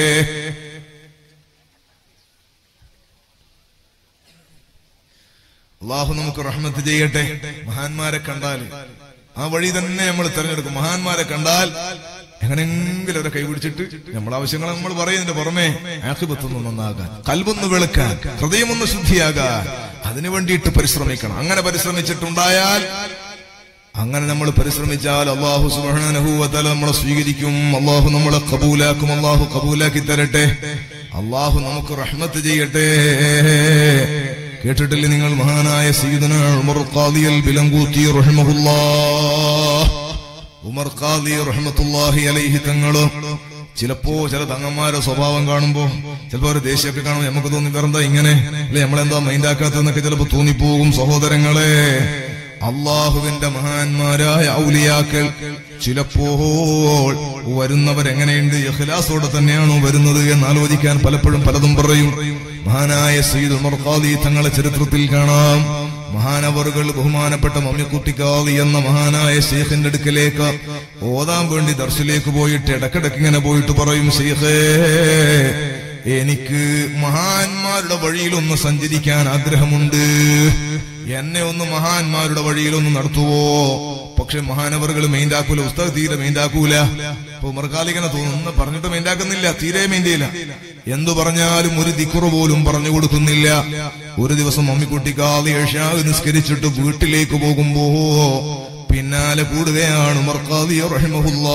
അള്ളാഹു നമുക്ക് റഹ്മത്ത് ചെയ്യട്ടെ മഹാന്മാരെ കണ്ടാൽ ആ വഴി തന്നെ നമ്മൾ തിരഞ്ഞെടുക്കും മഹാന്മാരെ കണ്ടാൽ എങ്ങനെങ്കിലും അവരെ കൈപിടിച്ചിട്ട് നമ്മളെ ആവശ്യങ്ങൾ നമ്മൾ പറയുന്നതിന്റെ പുറമെ ആഖിബത്തൊന്ന് നന്നാകാൻ കൽബൊന്ന് വെളുക്കാൻ ഹൃദയമൊന്ന് ശുദ്ധിയാകാൻ അതിനു വേണ്ടിയിട്ട് പരിശ്രമിക്കണം അങ്ങനെ പരിശ്രമിച്ചിട്ടുണ്ടായാൽ അങ്ങനെ നമ്മൾ പരിശ്രമിച്ചാൽ അള്ളാഹു സുബാനഹൂവത്തല നമ്മളെ സ്വീകരിക്കും അള്ളാഹു നമ്മളെ കബൂലാക്കും അള്ളാഹു കബൂലാക്കി തരട്ടെ അള്ളാഹു നമുക്ക് റഹ്മത്ത് ചെയ്യട്ടെ കേട്ടിട്ടില്ലേ നിങ്ങൾ മഹാനായ സീദന ഉമർ ഖാദിയൽ ബിലങ്കൂത്തി റഹ്മഹുല്ലാഹ് ഉമർ ഖാദി റഹ്മത്തുല്ലാഹി അലൈഹി തങ്ങള് ചിലപ്പോ ചില തങ്ങന്മാരുടെ സ്വഭാവം കാണുമ്പോ ചിലപ്പോ ഒരു ദേഷ്യമൊക്കെ കാണുമ്പോ നമുക്ക് തോന്നി വേറെന്താ ഇങ്ങനെ അല്ലെ നമ്മളെന്താ മൈൻഡാക്കാത്തെന്നൊക്കെ ചിലപ്പോ തോന്നിപ്പോകും സഹോദരങ്ങളെ അള്ളാഹുവിന്റെ മഹാന്മാരായ ഔലിയാക്കൾ ചിലപ്പോൾ വരുന്നവരെങ്ങനെയുണ്ട് ഇഖ്ലാസോടെ തന്നെയാണോ വരുന്നത് എന്ന് ആലോചിക്കാൻ പലപ്പോഴും പലതും പറയും മഹാനായ സയ്യിദ് ഉമർ ഖാദി തങ്ങളെ ചരിത്രത്തിൽ കാണാം മഹാനവറുകൾ ബഹുമാനപ്പെട്ട മമ്മിക്കുട്ടിക്കാളി എന്ന മഹാനായ ശേഖിന്റെ അടുക്കലേക്ക് ഓതാൻ വേണ്ടി ദർശിലേക്ക് പോയിട്ട് ഇടക്കിടക്ക് ഇങ്ങനെ പോയിട്ട് പറയും ശേഖേ എനിക്ക് മഹാന്മാരുടെ വഴിയിലൊന്ന് സഞ്ചരിക്കാൻ ആഗ്രഹമുണ്ട് എന്നെ ഒന്ന് മഹാന്മാരുടെ വഴിയിലൊന്ന് നടത്തുവോ പക്ഷെ മഹാനവറുകൾ മെയിൻഡാക്കൂല ഉസ്താദ് തീരെ മെയിൻഡാക്കൂല ഇപ്പൊ ഉമർക്കാലിങ്ങനെ തോന്നുന്നു പറഞ്ഞിട്ട് മെയിൻഡാക്കുന്നില്ല തീരെ മെയിൻഡയില്ല എന്തു പറഞ്ഞാലും ഒരു ദിക്കുറ പോലും പറഞ്ഞു കൊടുക്കുന്നില്ല ഒരു ദിവസം മമ്മിക്കുട്ടിക്കാലി ഏഷ്യാവ് നിസ്കരിച്ചിട്ട് വീട്ടിലേക്ക് പോകുമ്പോ പിന്നാലെ കൂടുകയാണ് ഉമർക്കാലി റഹിമഹുല്ലാ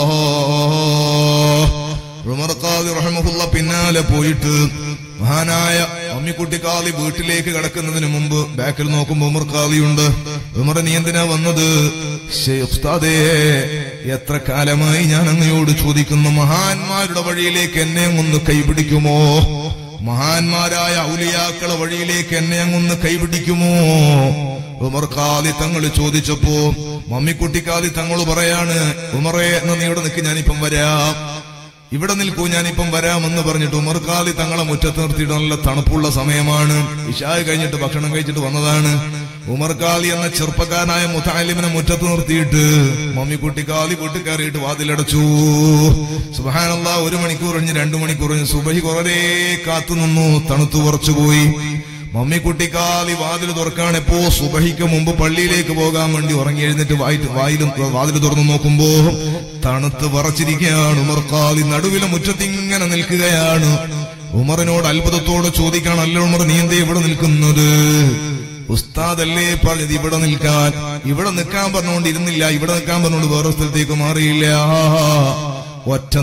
ഉമർ ഖാദി റഹ്മഹുള്ള പിന്നാലെ പോയിട്ട് മഹാനായ അമ്മിക്കുട്ടി ഖാദി വീട്ടിലേക്ക് കടക്കുന്നതിന് മുമ്പ് ബാക്കിൽ നോക്കുമ്പോ ഉമർ ഖാദിയുണ്ട് ഉമർ നീ എന്തിനാ വന്നത് "ശേ, ഉസ്താദേ എത്ര കാലമായി ഞാൻ അങ്ങയോട് ചോദിക്കുന്നു മഹാന്മാരുടെ വഴിയിലേക്ക് എന്നെ ഒന്ന് കൈപിടിക്കുമോ മഹാന്മാരായ ഔലിയാക്കളെ വഴിയിലേക്ക് എന്നെ അങ്ങൊന്ന് കൈപിടിക്കുമോ ഉമർ ഖാദി തങ്ങൾ ചോദിച്ചപ്പോ മമ്മിക്കുട്ടി ഖാദി തങ്ങൾ പറയാണ് ഉമറേ എന്നാ നീ ഇവിടെ നിൽക്ക് ഞാനിപ്പം വരാം ഇവിടെ നിൽക്കൂ ഞാനിപ്പം വരാമെന്ന് പറഞ്ഞിട്ട് ഉമർ ഖാദി തങ്ങളെ മുറ്റത്ത് നിർത്തിയിട്ട് നല്ല തണുപ്പുള്ള സമയമാണ് ഇഷായ് കഴിഞ്ഞിട്ട് ഭക്ഷണം കഴിച്ചിട്ട് വന്നതാണ് ഉമർ ഖാദി എന്ന ചെറുപ്പക്കാരനായ മുത്താലിമിനെ മുറ്റത്ത് നിർത്തിയിട്ട് മമ്മിക്കുട്ടി ഖാദി വീട്ടിൽ കയറിയിട്ട് വാതിലടച്ചു സുബാനല്ല ഒരു മണിക്കൂർ കഴിഞ്ഞ് രണ്ടു മണിക്കൂർ കഴിഞ്ഞ് സുബഹി കുറേ കാത്തു നിന്നു തണുത്തു കുറച്ചുപോയി മമ്മിക്കുട്ടി കാലി വാതിൽ തുറക്കാൻ എപ്പോ സുബഹിക്ക് മുമ്പ് പള്ളിയിലേക്ക് പോകാൻ വേണ്ടി ഉറങ്ങി എഴുന്നേറ്റ് വായിട്ട് വായിലും വാതിൽ തുറന്നു നോക്കുമ്പോ തണുത്ത് വറച്ചിരിക്കുകയാണ് ഉമർ കാലി നടുവിലെ മുറ്റത്തിങ്ങനെ നിൽക്കുകയാണ് ഉമറിനോട് അത്ഭുതത്തോടെ ചോദിക്കാണല്ലോ ഉമർ നീ എന്തേ ഇവിടെ നിൽക്കുന്നത് ഉസ്താദല്ലേ പറഞ്ഞത് ഇവിടെ നിൽക്കാൻ ഇവിടെ നിൽക്കാൻ പറഞ്ഞുകൊണ്ട് ഇരുന്നില്ല ഇവിടെ നിൽക്കാൻ പറഞ്ഞുകൊണ്ട് വേറെ സ്ഥലത്തേക്ക് മാറിയില്ല ഒറ്റ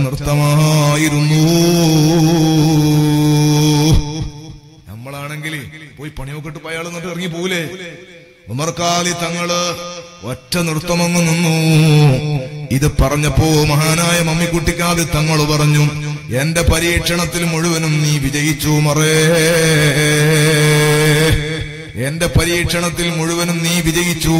നൃത്തമായിരുന്നു നമ്മളാണെങ്കിൽ പോയി പണിയൊക്കെ പോയി അയാൾ എന്നിട്ട് ഇറങ്ങി പോകൂലേ ഉമർക്കാലി തങ്ങള് ഒറ്റ നൃത്തമങ്ങ് നിന്നു ഇത് പറഞ്ഞപ്പോ മഹാനായ മമ്മിക്കുട്ടിക്കാലി തങ്ങള് പറഞ്ഞു എന്റെ പരീക്ഷണത്തിൽ മുഴുവനും നീ വിജയിച്ചു മറേ എന്റെ പരീക്ഷണത്തിൽ മുഴുവനും നീ വിജയിച്ചു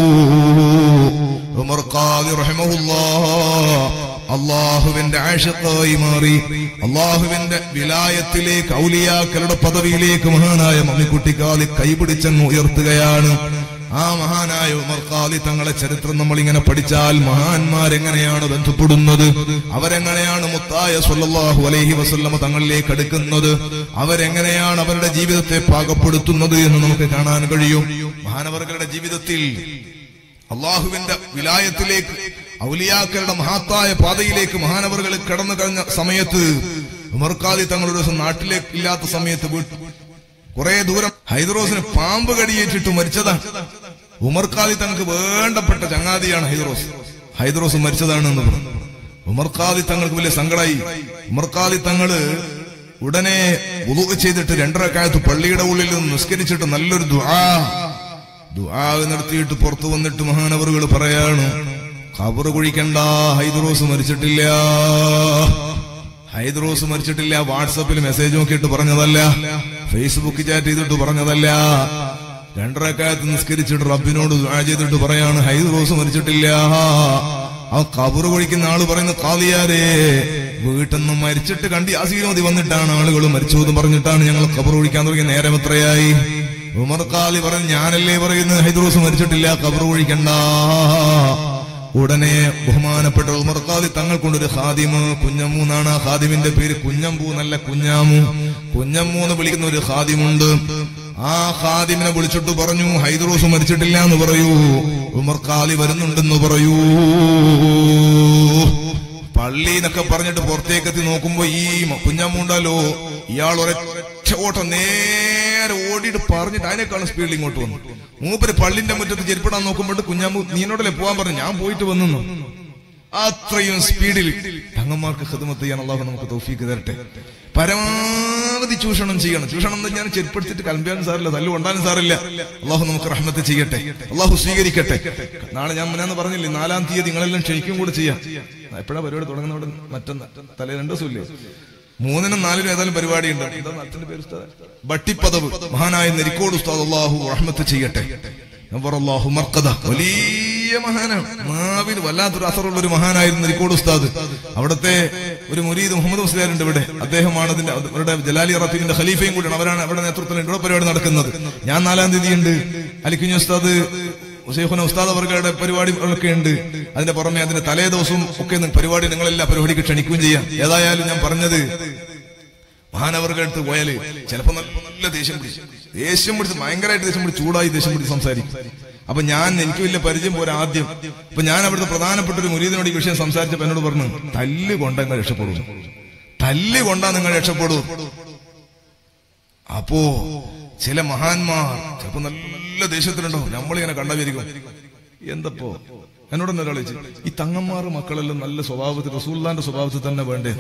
ഉമർക്കാലി റഹ്മഹുല്ലാ അള്ളാഹുവിന്റെ ആഷത്തായി മാറി അള്ളാഹുവിന്റെ വിലായത്തിലേക്ക് ഔലിയാക്കളുടെ പദവിയിലേക്ക് മഹാനായ മമ്മിക്കുട്ടിക്കാലി കൈപിടിച്ചങ്ങ് ഉയർത്തുകയാണ് ആ മഹാനായ ഉമർക്കാലി തങ്ങളെ ചരിത്രം നമ്മൾ ഇങ്ങനെ പഠിച്ചാൽ മഹാന്മാരെങ്ങനെയാണ് ബന്ധപ്പെടുന്നത് അവരെങ്ങനെയാണ് മുത്തായ സല്ലല്ലാഹു അലൈഹി വസല്ലമ തങ്ങളിലേക്ക് അടുക്കുന്നത് അവരെങ്ങനെയാണ് അവരുടെ ജീവിതത്തെ പാകപ്പെടുത്തുന്നത് എന്ന് നമുക്ക് കാണാൻ കഴിയും മഹാനവർഗരുടെ ജീവിതത്തിൽ അള്ളാഹുവിന്റെ വിലായത്തിലേക്ക് ഔലിയാക്കളുടെ മഹത്തായ പാതയിലേക്ക് മഹാനവറുകൾ കടന്നു കഴിഞ്ഞ സമയത്ത് ഉമർക്കാലി തങ്ങളുടെ ദിവസം നാട്ടിലേക്ക് ഇല്ലാത്ത സമയത്ത് വീട്ട് കുറെ ദൂരം ഹൈദ്രോസിന് പാമ്പ് കടിയേറ്റിട്ട് മരിച്ചതാണ് ഉമർക്കാലി തങ്ങൾക്ക് വേണ്ടപ്പെട്ട ചങ്ങാതിയാണ് ഹൈദ്രോസ് ഹൈദ്രോസ് മരിച്ചതാണ് എന്ന് പറഞ്ഞു ഉമർക്കാലി തങ്ങൾക്ക് വലിയ സങ്കടായി ഉമർക്കാലി തങ്ങള് ഉടനെ ഉളുവ് ചെയ്തിട്ട് രണ്ടരക്കാലത്ത് പള്ളിയുടെ ഉള്ളിൽ നിന്ന് നിസ്കരിച്ചിട്ട് നല്ലൊരു ദുആ ദുആ നടത്തിയിട്ട് പുറത്തു വന്നിട്ട് മഹാനവറുകൾ പറയാണ് ഖബറ് കുഴിക്കണ്ട ഹൈദ്രോസ് മരിച്ചിട്ടില്ല ഹൈദ്രോസ് മരിച്ചിട്ടില്ല വാട്സപ്പിൽ മെസ്സേജ് നോക്കിയിട്ട് പറഞ്ഞതല്ല ഫേസ്ബുക്ക് ചാറ്റ് ചെയ്തിട്ട് പറഞ്ഞതല്ല രണ്ടരക്കാലത്ത് നിസ്കരിച്ചിട്ട് റബ്ബിനോട് ദുആ ചെയ്തിട്ട് പറയാണ് ഹൈദ്രോസ് മരിച്ചിട്ടില്ല ആ കബറ് കുഴിക്കുന്ന ആള് പറയുന്ന കാളിയാരേ വീട്ടിൽ നിന്ന് മരിച്ചിട്ട് കണ്ടി ആസീനോതി വന്നിട്ടാണ് ആളുകൾ മരിച്ചു എന്ന് പറഞ്ഞിട്ടാണ് ഞങ്ങൾ കബറ് കുഴിക്കാൻ തുടങ്ങിയ നേരം എത്രയായി ഉമർ കാലി പറഞ്ഞു ഞാനല്ലേ പറയുന്നത് ഹൈദ്രോസ് മരിച്ചിട്ടില്ല കബർ ഒഴിക്കണ്ട ഉടനെ ബഹുമാനപ്പെട്ട ഉമർ ഖാദി തങ്ങൾ കൊണ്ടൊരു ഖാദിമ് കുഞ്ഞമ്മു എന്നാണ് ആ ഖാദിമിന്റെ പേര് കുഞ്ഞമ്പൂ എന്നല്ല കുഞ്ഞാമു കുഞ്ഞമ്മു എന്ന് വിളിക്കുന്ന ഒരു ഖാദിമുണ്ട് ആ ഖാദിമിനെ വിളിച്ചിട്ട് പറഞ്ഞു ഹൈദ്രോസ് മരിച്ചിട്ടില്ല എന്ന് പറയൂ ഉമർ ഖാലി വരുന്നുണ്ടെന്ന് പറയൂ പള്ളി എന്നൊക്കെ പറഞ്ഞിട്ട് പുറത്തേക്കെത്തി നോക്കുമ്പോ ഈ കുഞ്ഞമ്മുണ്ടല്ലോ ഇയാൾ ഒരൊറ്റ ഓട്ടം നേരെ ഓടിയിട്ട് പറഞ്ഞിട്ട് അതിനേക്കാളും സ്പീഡിൽ ഇങ്ങോട്ട് വന്നു മൂപ്പര് പള്ളിന്റെ മുറ്റത്ത് ചെരുപ്പിടാൻ നോക്കുമ്പോൾ കുഞ്ഞാമ്പു നീനോടല്ലേ പോവാൻ പറഞ്ഞു ഞാൻ പോയിട്ട് വന്നു അത്രയും സ്പീഡിൽ തങ്ങന്മാർക്ക് ഹിദമത്ത് ചെയ്യാൻ അള്ളാഹു നമുക്ക് തൗഫീക്ക് തരട്ടെ പരമാവധി ചൂഷണം ചെയ്യണം ചൂഷണം എന്ന് ഞാൻ ചെരുപ്പെടുത്തിട്ട് കലമ്പിയാനും സാറില്ല തല്ലു കൊണ്ടാനും സാറില്ല അള്ളാഹു നമുക്ക് റഹ്മത്ത് ചെയ്യട്ടെ അള്ളാഹു സ്വീകരിക്കട്ടെ നാളെ ഞാൻ മുന്നാന്ന് പറഞ്ഞില്ലേ നാലാം തീയതി നിങ്ങളെല്ലാം ക്ഷണിക്കും കൂടെ ചെയ്യാം എപ്പോഴാ പരിപാടി തുടങ്ങുന്നവിടെ മറ്റന്ന് തലേ രണ്ടു ദിവസമില്ലേ മൂന്നിനും നാലിനും ഏതായാലും പരിപാടിയുണ്ട് എന്താ അച്ഛന്റെ പേര് ഉസ്താദ്? ബട്ടിപ്പദവ് മഹാനായ നെരിക്കോട് ഉസ്താദ് അള്ളാഹു റഹ്മത്ത് ചെയ്യട്ടെ നവ്വറല്ലാഹു മർക്കദ. വലിയ മഹാനാണ് നാവിന് വല്ലാത്തൊരു അസറുള്ള ഒരു മഹാനായിരുന്നു റിക്കോർഡ് ഉസ്താദ് അവിടുത്തെ ഒരു മുരീദ് മുഹമ്മദ് മുസ്ലിയാരുണ്ട് ഇവിടെ അദ്ദേഹമാണ് അതിന്റെ അവരുടെ ജലാലി റഫീഖിന്റെ ഖലീഫയും കൂടിയാണ് അവരാണ് അവിടെ നേതൃത്വത്തിൽ ഇവിടെ പരിപാടി നടക്കുന്നത് ഞാൻ നാലാം തീയതി ഉണ്ട് അലിക്കുഞ്ഞു ഉസ്താദ് ഷെയ്ഖുന ഉസ്താദ് അവർകളുടെ പരിപാടികളൊക്കെ ഉണ്ട് അതിന്റെ പുറമെ അതിന്റെ തലേ ദിവസവും ഒക്കെ നി- പരിപാടി നിങ്ങളെല്ലാ പരിപാടിക്ക് ക്ഷണിക്കുകയും ചെയ്യാം ഏതായാലും ഞാൻ പറഞ്ഞത് മഹാനവരുടെ അടുത്ത് പോയാല് ചിലപ്പോ നല്ല നല്ല ദേഷ്യം പിടിച്ചു ദേഷ്യം പിടിച്ച് ഭയങ്കരമായിട്ട് ദേഷ്യം പിടിച്ച് ചൂടായി ദേഷ്യം പിടിച്ച് സംസാരിക്കും അപ്പൊ ഞാൻ എനിക്ക് വലിയ പരിചയം പോരാ ആദ്യം അപ്പൊ ഞാൻ അവിടുത്തെ പ്രധാനപ്പെട്ട ഒരു മുരീദിനോട് ഈ വിഷയം സംസാരിച്ചപ്പോ എന്നോട് പറഞ്ഞു തല്ല് കൊണ്ട നിങ്ങൾ രക്ഷപ്പെടൂ തല്ല് കൊണ്ടാ നിങ്ങൾ രക്ഷപ്പെടൂ അപ്പോ ചില മഹാന്മാർ ചിലപ്പോ നല്ല ദേഷ്യത്തിലുണ്ടോ നമ്മളിങ്ങനെ കണ്ടവരിക്കും എന്തപ്പോ എന്നോട് ഒരാൾ ചോദിച്ചു ഈ തങ്ങന്മാർ മക്കളെല്ലാം നല്ല സ്വഭാവത്തിൽ റസൂല്ലാന്റെ സ്വഭാവത്തിൽ തന്നെ വേണ്ടേ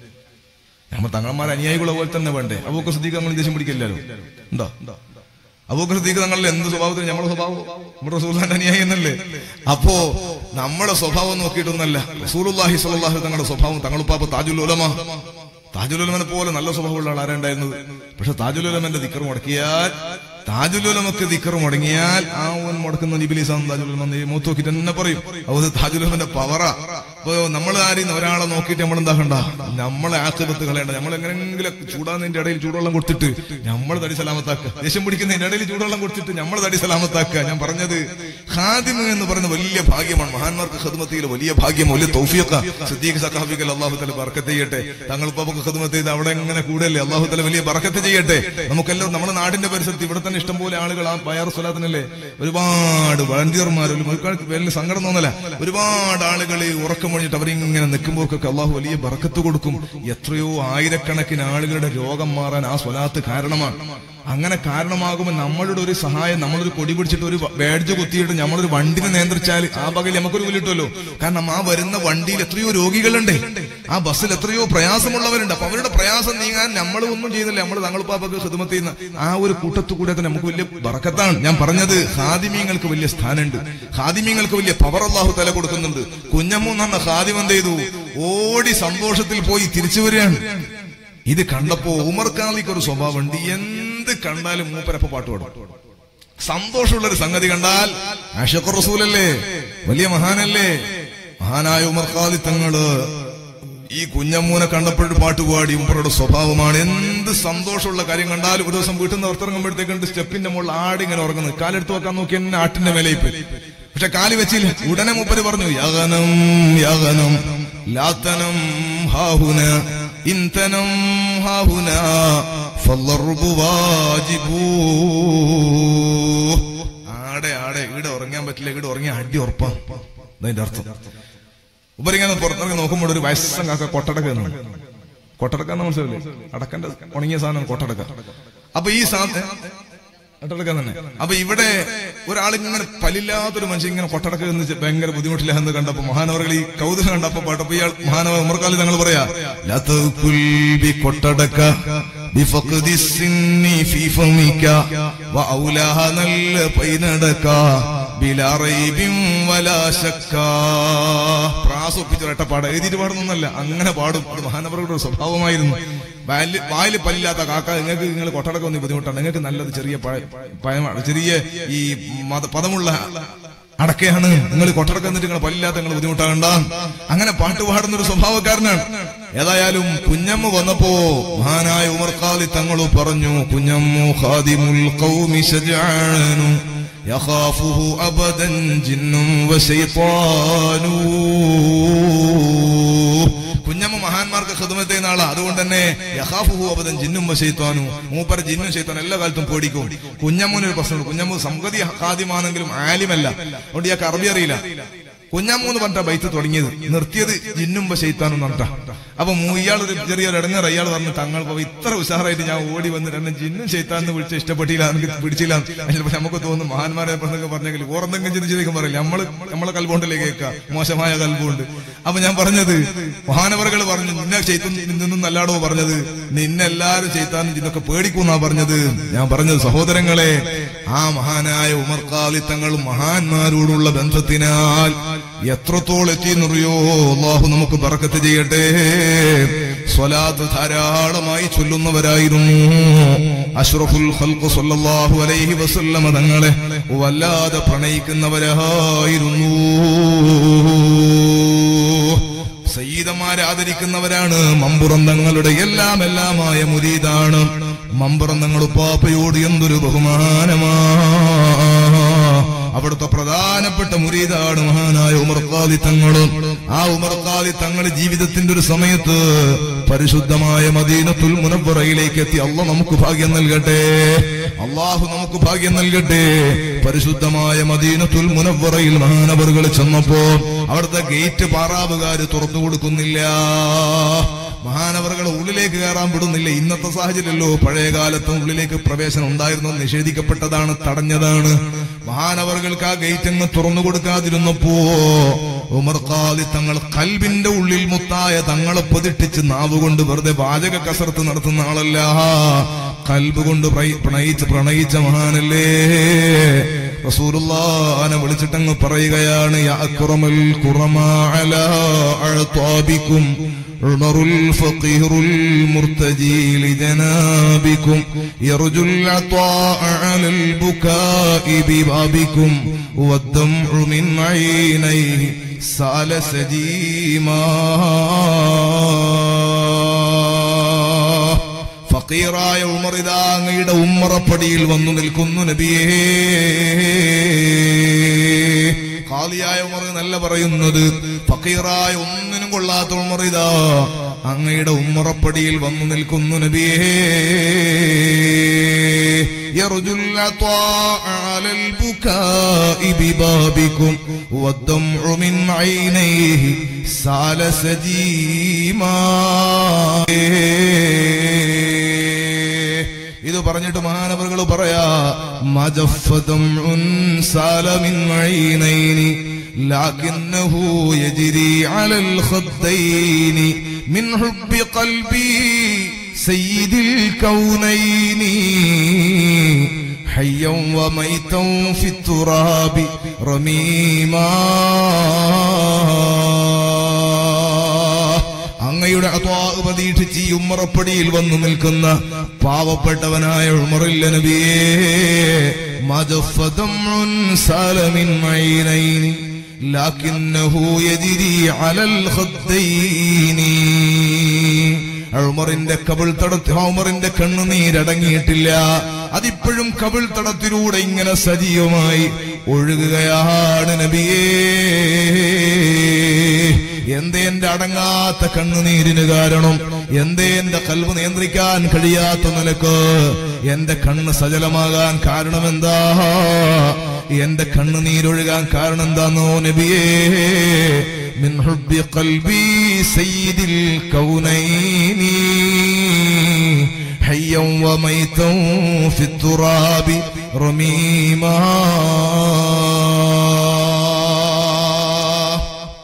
നമ്മൾ തങ്ങന്മാർ അനുയായികളെ പോലെ തന്നെ വേണ്ടേ അബൂക്കർ സിദ്ദീഖ് നമ്മൾ ദേഷ്യം പിടിക്കില്ലല്ലോ ഉണ്ടോ അബൂക്കർ സിദ്ദീഖ് തങ്ങളുടെ എന്ത് സ്വഭാവത്തിൽ നമ്മുടെ സ്വഭാവം നമ്മുടെ റസൂല്ലാന്റെ അനുയായി എന്നല്ലേ അപ്പോ നമ്മുടെ സ്വഭാവം നോക്കിയിട്ടൊന്നല്ല റസൂലുള്ളാഹി സ്വല്ലല്ലാഹു തങ്ങളുടെ സ്വഭാവം തങ്ങളുപ്പാപ്പ താജുൽ ഉലമ താജുൽ ഉലമനെ പോലെ നല്ല സ്വഭാവമുള്ള ആൾ ആരുണ്ടായിരുന്നത് പക്ഷെ താജുൽ ഉലമന്റെ ദിക്കർ മുടക്കിയാൽ താജുൽ ഉലമക്ക് ദിക്കർ മുടങ്ങിയാൽ ആ ഓൻ മുടക്കുന്ന നിബിലിസാണ് താജുൽ ഉലമ എന്ന് മൂത്ത് നോക്കിയിട്ട് തന്നെ പറയും അത് താജുൽ ഉലമന്റെ പവറാ അപ്പൊ നമ്മൾ ആരെയും ഒരാളെ നോക്കിയിട്ട് നമ്മൾ എന്താക്കണ്ട നമ്മളെ ആക്ഷേപത്ത് കളയണ്ട നമ്മൾ എങ്ങനെങ്കിലും ചൂടാന്നതിന്റെ ഇടയിൽ ചൂടുവെള്ളം കൊടുത്തിട്ട് നമ്മൾ തടി സലാമത്താക്കുക ദേഷ്യം പിടിക്കുന്നതിന്റെ ഇടയിൽ ചൂടുവെള്ളം കൊടുത്തിട്ട് നമ്മൾ തടി സലാമത്താക്കുക ഞാൻ പറഞ്ഞത് ഖാദിമ് എന്ന് പറയുന്ന വലിയ ഭാഗ്യമാണ് മഹാന്മാർക്ക് ഖദ്മത്തിയിൽ വലിയ ഭാഗ്യം വലിയ തൗഫിയൊക്കെ സിദ്ദീഖ് സഖാഫിക്കൽ അള്ളാഹു തല ബർക്കത്ത് ചെയ്യട്ടെ തങ്ങൾ ഇപ്പൊ ഖദ്മത്ത് ചെയ്ത് അവിടെ എങ്ങനെ കൂടല്ലേ അള്ളാഹു തല വലിയ ബർക്കത്ത് ചെയ്യട്ടെ നമുക്കെല്ലാം നമ്മുടെ നാടിന്റെ പരിസരത്ത് ഇവിടെ തന്നെ ഇഷ്ടംപോലെ ആളുകൾ ആ ബയാർ സ്വലാത്തിനല്ലേ ഒരുപാട് വളണ്ടിയർമാർ ഒരു മക്കൾക്ക് വലിയ സങ്കടം തോന്നല ഒരുപാട് ആളുകൾ ഉറക്കം കഴിഞ്ഞിട്ട് അവരിങ്ങനെ നിൽക്കുമ്പോഴൊക്കെ അള്ളാഹു വലിയ ബർക്കത്ത് കൊടുക്കും എത്രയോ ആയിരക്കണക്കിന് ആളുകളുടെ രോഗം മാറാൻ ആ സ്വലാത്ത് കാരണമാണ് അങ്ങനെ കാരണമാകുമ്പോൾ നമ്മളുടെ ഒരു സഹായം നമ്മളൊരു കൊടി പിടിച്ചിട്ട് ഒരു ബാഡ്ജ് കുത്തിയിട്ട് നമ്മളൊരു വണ്ടിനെ നിയന്ത്രിച്ചാൽ ആ പകൽ നമുക്കൊരു വില കിട്ടുമല്ലോ കാരണം ആ വരുന്ന വണ്ടിയിൽ എത്രയോ രോഗികളുണ്ട് ആ ബസ്സിൽ എത്രയോ പ്രയാസമുള്ളവരുണ്ട് അപ്പൊ അവരുടെ പ്രയാസം നീങ്ങാൻ നമ്മൾ ഒന്നും ചെയ്യുന്നില്ല നമ്മൾ തങ്ങളുപ്പാപ്പൊക്കെ ഹിദ്മത്ത് ചെയ്യുന്ന ആ ഒരു കൂട്ടത്തു കൂടെ തന്നെ നമുക്ക് വലിയ ബറക്കത്താണ് ഞാൻ പറഞ്ഞത് ഹാദിമീങ്ങൾക്ക് വലിയ സ്ഥാനമുണ്ട് ഹാദിമീങ്ങൾക്ക് വലിയ പവർ അള്ളാഹു തല കൊടുക്കുന്നുണ്ട് കുഞ്ഞമ്മു എന്ന ഹാദിം എന്ത് ചെയ്തു ഓടി സന്തോഷത്തിൽ പോയി തിരിച്ചു വരികയാണ് ഇത് കണ്ടപ്പോ ഉമർ ഖാലിക്ക് ഒരു സ്വഭാവമുണ്ട് എന്ത് കണ്ടാലും മൂപ്പരപ്പ പാട്ട് പാടും സന്തോഷമുള്ള ഒരു സംഗതി കണ്ടാൽ അഷഖർ റസൂലല്ലേ വലിയ മഹാനല്ലേ മഹാനായ ഉമർ ഖാലി തങ്ങള് ഈ കുഞ്ഞമ്മൂനെ കണ്ടപ്പോഴൊരു പാട്ട് പാടി ഉമ്മറുടെ സ്വഭാവമാണ് എന്ത് സന്തോഷമുള്ള കാര്യം കണ്ടാലും ഒരു ദിവസം വീട്ടിൽ നിന്ന് പുറത്തിറങ്ങുമ്പോഴത്തേക്കുണ്ട് സ്റ്റെപ്പിന്റെ മുകളിൽ ആടിങ്ങനെ ഉറങ്ങുന്നത് കാലെടുത്ത് വെക്കാൻ നോക്കി എന്നെ ആട്ടിന്റെ മേലെ പോയി പക്ഷെ കാല് വെച്ചില്ല ഉടനെ മൂപ്പര് പറഞ്ഞു യഗനം യഗനം ലാത്തനം ഹാഹുന ഇന്ധനം ഹാഹുന ഫല്ലർബു വാജിബൂ ആടെ ആടെ ഇവിടെ ഉറങ്ങാൻ പറ്റില്ല ഇവിടെ ഉറങ്ങിയ അടി ഉറപ്പാ അതിന്റെ അർത്ഥം ഉപരിങ്ങനെ പുറത്തിറങ്ങി നോക്കുമ്പോൾ ഒരു വയസ്സം കാക്ക കൊട്ടടക്ക കൊട്ടടക്ക മനസ്സിലല്ലേ അടക്കന്റെ ഉണങ്ങിയ സാധനം കൊട്ടടക്ക അപ്പൊ ഈ സാധനം കൊട്ടടക്ക തന്നെ അപ്പൊ ഇവിടെ ഒരാളിങ്ങനെ പലില്ലാത്തൊരു മനുഷ്യൻ ഇങ്ങനെ കൊട്ടടക്ക എന്ന് വെച്ച് ഭയങ്കര ബുദ്ധിമുട്ടില്ല എന്ന് കണ്ടപ്പോ മഹാനവറുകൾ ഈ കൗതുകം കണ്ടപ്പോ പാട്ടപ്പോ ഇയാൾ മഹാനവ ഉമർക്കാലി ഞങ്ങൾ പറയാ ലതകുൽ ബി കൊട്ടടക്ക ബിഫഖദി സിന്നി ഫീ ഫമിക വഔലാഹ നല്ല പൈനടക്ക ബിലാ റൈബിൻ വലാ ശക്ക പ്രാസ് ഒപ്പിച്ച് ഒരട്ടപ്പാട് എഴുതിയിട്ട് പാടുന്നൊന്നല്ല അങ്ങനെ പാടും അത് മഹാനവറുടെ ഒരു സ്വഭാവമായിരുന്നു വാല് വായിൽ പല്ലില്ലാത്ത കാക്ക നിങ്ങൾക്ക് നിങ്ങൾ കൊട്ടടക്കം ഒന്നും ബുദ്ധിമുട്ടാണ് നിങ്ങൾക്ക് നല്ലത് ചെറിയ പഴ- പഴമാണ് ചെറിയ ഈ മത പദമുള്ള അടക്കയാണ് നിങ്ങൾ കൊട്ടടക്കം എന്നിട്ട് നിങ്ങൾ പല്ലില്ലാത്ത നിങ്ങൾ ബുദ്ധിമുട്ടാകണ്ട അങ്ങനെ പാട്ട് പാടുന്ന ഒരു സ്വഭാവക്കാരനാണ് ഏതായാലും കുഞ്ഞമ്മ വന്നപ്പോ മഹാനായ ഉമർ ഖാലി തങ്ങളു പറഞ്ഞു കുഞ്ഞമ്മു ഖാദിമുൽ ഖൗമി ശജാനു يخافه أبدا جن وشيطان കുഞ്ഞമ്മ മഹാന്മാർക്ക് ഖിദ്മത്ത് ചെയ്യുന്ന ആളാ അതുകൊണ്ട് തന്നെ യഹാഫുഹു അബദൻ ജിന്നും വശൈത്വാനും മൂപ്പർ ജിന്നും ശൈത്താൻ എല്ലാ കാലത്തും പേടിക്കും കുഞ്ഞമ്മൂന് ഒരു പ്രശ്നമുണ്ട് കുഞ്ഞമ്മു സംഗതി ഹാദ്യമാണെങ്കിലും ആലിമല്ല അതുകൊണ്ട് ഇയാൾക്ക് അറബി അറിയില്ല കുഞ്ഞമ്മൂന്ന് പറഞ്ഞ ബൈത്ത് തുടങ്ങിയത് നിർത്തിയത് ജിന്നും ശൈത്താനും പറഞ്ഞ അപ്പൊ മൂ- ഇയാളൊരു ചെറിയൊരു ഇടങ്ങർ അയാൾ പറഞ്ഞു തങ്ങൾ പോയി ഇത്ര ഉഷാറായിട്ട് ഞാൻ ഓടി വന്നിട്ട് എന്നെ ജിന്നും ശൈത്താന്ന് വിളിച്ച് ഇഷ്ടപ്പെട്ടില്ല എനിക്ക് പിടിച്ചില്ല ചിലപ്പോ നമുക്ക് തോന്നും മഹാന്മാരെ പ്രസംഗം പറഞ്ഞെങ്കിൽ ഓറന്തെങ്കിലും ചിന്തിച്ചേക്കും പറയില്ല നമ്മള് നമ്മളെ കൽബുണ്ടല്ലേ കേൾക്കുക മോശമായ കൽബുണ്ട് അപ്പൊ ഞാൻ പറഞ്ഞത് മഹാനവറുകൾ പറഞ്ഞു നിന്നെ ചെയ്ത്തും നിന്നും നല്ലാടോ പറഞ്ഞത് നിന്നെല്ലാരും ചെയ്ത്താനും ഇതിനൊക്കെ പേടിക്കുന്നാ പറഞ്ഞത് ഞാൻ പറഞ്ഞത് സഹോദരങ്ങളെ ആ മഹാനായ ഉമർ ഖാലി തങ്ങൾ മഹാന്മാരോടുള്ള ബന്ധത്തിനാൽ എത്രത്തോളം എത്തിയെന്നറിയോ അള്ളാഹു നമുക്ക് ബറക്കത്ത് ചെയ്യട്ടെ സ്വലാത്ത് ധാരാളമായി ചൊല്ലുന്നവരായിരുന്നു അഷ്റഫുൽ ഖൽഖ് സല്ലല്ലാഹു അലൈഹി വസല്ലമ തങ്ങളെ വല്ലാതെ പ്രണയിക്കുന്നവരായിരുന്നു സയ്യിദന്മാരെ ആദരിക്കുന്നവരാണ് മമ്പുറം തങ്ങളുടെ എല്ലാം എല്ലാമായ മുരീദാണ് മമ്പുറം തങ്ങൾ ഉപ്പാപ്പയോട് എന്തൊരു ബഹുമാനമാ അവിടുത്തെ പ്രധാനപ്പെട്ട മുരീദാണ് മഹാനായ ഉമർ ഖാദി തങ്ങളും ആ ഉമർ ഖാദി തങ്ങൾ ജീവിതത്തിന്റെ ഒരു സമയത്ത് പരിശുദ്ധമായ മദീനത്തുൽ മുനവറയിലേക്ക് എത്തി അല്ല നമുക്ക് ഭാഗ്യം നൽകട്ടെ അള്ളാഹു നമുക്ക് ഭാഗ്യം നൽകട്ടെ പരിശുദ്ധമായ മദീനത്തുൽ മുനവറയിൽ മഹാനവറുകൾ ചെന്നപ്പോ അവിടുത്തെ ഗേറ്റ് പാറാവുകാര് തുറന്നു കൊടുക്കുന്നില്ല മഹാനവറുകൾ ഉള്ളിലേക്ക് കയറാൻ വിടുന്നില്ല ഇന്നത്തെ സാഹചര്യമല്ലോ പഴയ കാലത്ത് ഉള്ളിലേക്ക് പ്രവേശനം ഉണ്ടായിരുന്നു നിഷേധിക്കപ്പെട്ടതാണ് തടഞ്ഞതാണ് മഹാനവറുകൾക്ക് ആ ഗേറ്റ് അങ്ങ് തുറന്നു കൊടുക്കാതിരുന്നപ്പോ ഉമർ ഖാദി തങ്ങൾ കൽബിന്റെ ഉള്ളിൽ മുത്തായ തങ്ങളെ പതിട്ടിച്ച് നാവ് കൊണ്ട് വെറുതെ വാചക കസർത്ത് നടത്തുന്ന ആളല്ല കൽബ് കൊണ്ട് പ്രയി- പ്രണയിച്ച് പ്രണയിച്ച മഹാനല്ലേ റസൂലുള്ളാനെ വിളിച്ചിട്ടങ്ങ് പറയുകയാണ് യാ അക്രമൽ ഖുറമാ അലാ അഅ്താബിക്കും عمر الفقير المرتجي لجنابكم يرجو العطاء على البكاء ببابكم والدمع من عينيه سال سجيما ഫക്കീറായ ഉമർ ഇതാ അങ്ങയുടെ ഉമ്മറപ്പടിയിൽ വന്നു നിൽക്കുന്നു നബിയേ കാലിയായ ഉമർ നല്ല പറയുന്നത് ഫക്കീറായ ഒന്നിനും കൊള്ളാത്ത ഉമർ ഇതാ അങ്ങയുടെ ഉമ്മറപ്പടിയിൽ വന്നു നിൽക്കുന്നു നബിയേ يرجو العطاء على البكاء ببابكم والدمع من عينيه سال سجيما ഇത് പറഞ്ഞിട്ട് മഹാനവറുകൾ പറയാ മജഫദം സാലമിൻ മഴീനൈനി لكنه يجري على الخدين من حب قلبي سيد الكونين حيا وميتا في التراب رميما അങ്ങയുടെ അത്വാഹ് പ്രതീക്ഷിച്ച് ഈ ഉമ്മറപ്പടിയിൽ വന്നു നിൽക്കുന്ന പാവപ്പെട്ടവനായ ഉമറില്ല നബിയേ മജഫദം സാലമിൻ മൈനൈനി ലാക്കിന്നഹു യജിരി അലൽ ഖദ്ദൈനി ഉമറിന്റെ കവിൾ തടത്തി ഉമറിന്റെ കണ്ണുനീരടങ്ങിയിട്ടില്ല അതിപ്പോഴും കവിൾ തടത്തിലൂടെ ഇങ്ങനെ സജീവമായി ഒഴുകുകയാണ് നബിയേ എന്തേ എന്റെ അടങ്ങാത്ത കണ്ണുനീരിന് കാരണം എന്തേ എന്റെ കൽവ് നിയന്ത്രിക്കാൻ കഴിയാത്ത നിലക്ക് എന്റെ കണ്ണ് സജലമാകാൻ കാരണം എന്താ എന്റെ കണ്ണുനീരൊഴുകാൻ കാരണം എന്താന്നോ നബിയേ من حب قلبي سيد الكونين حيا وميتا في التراب رميما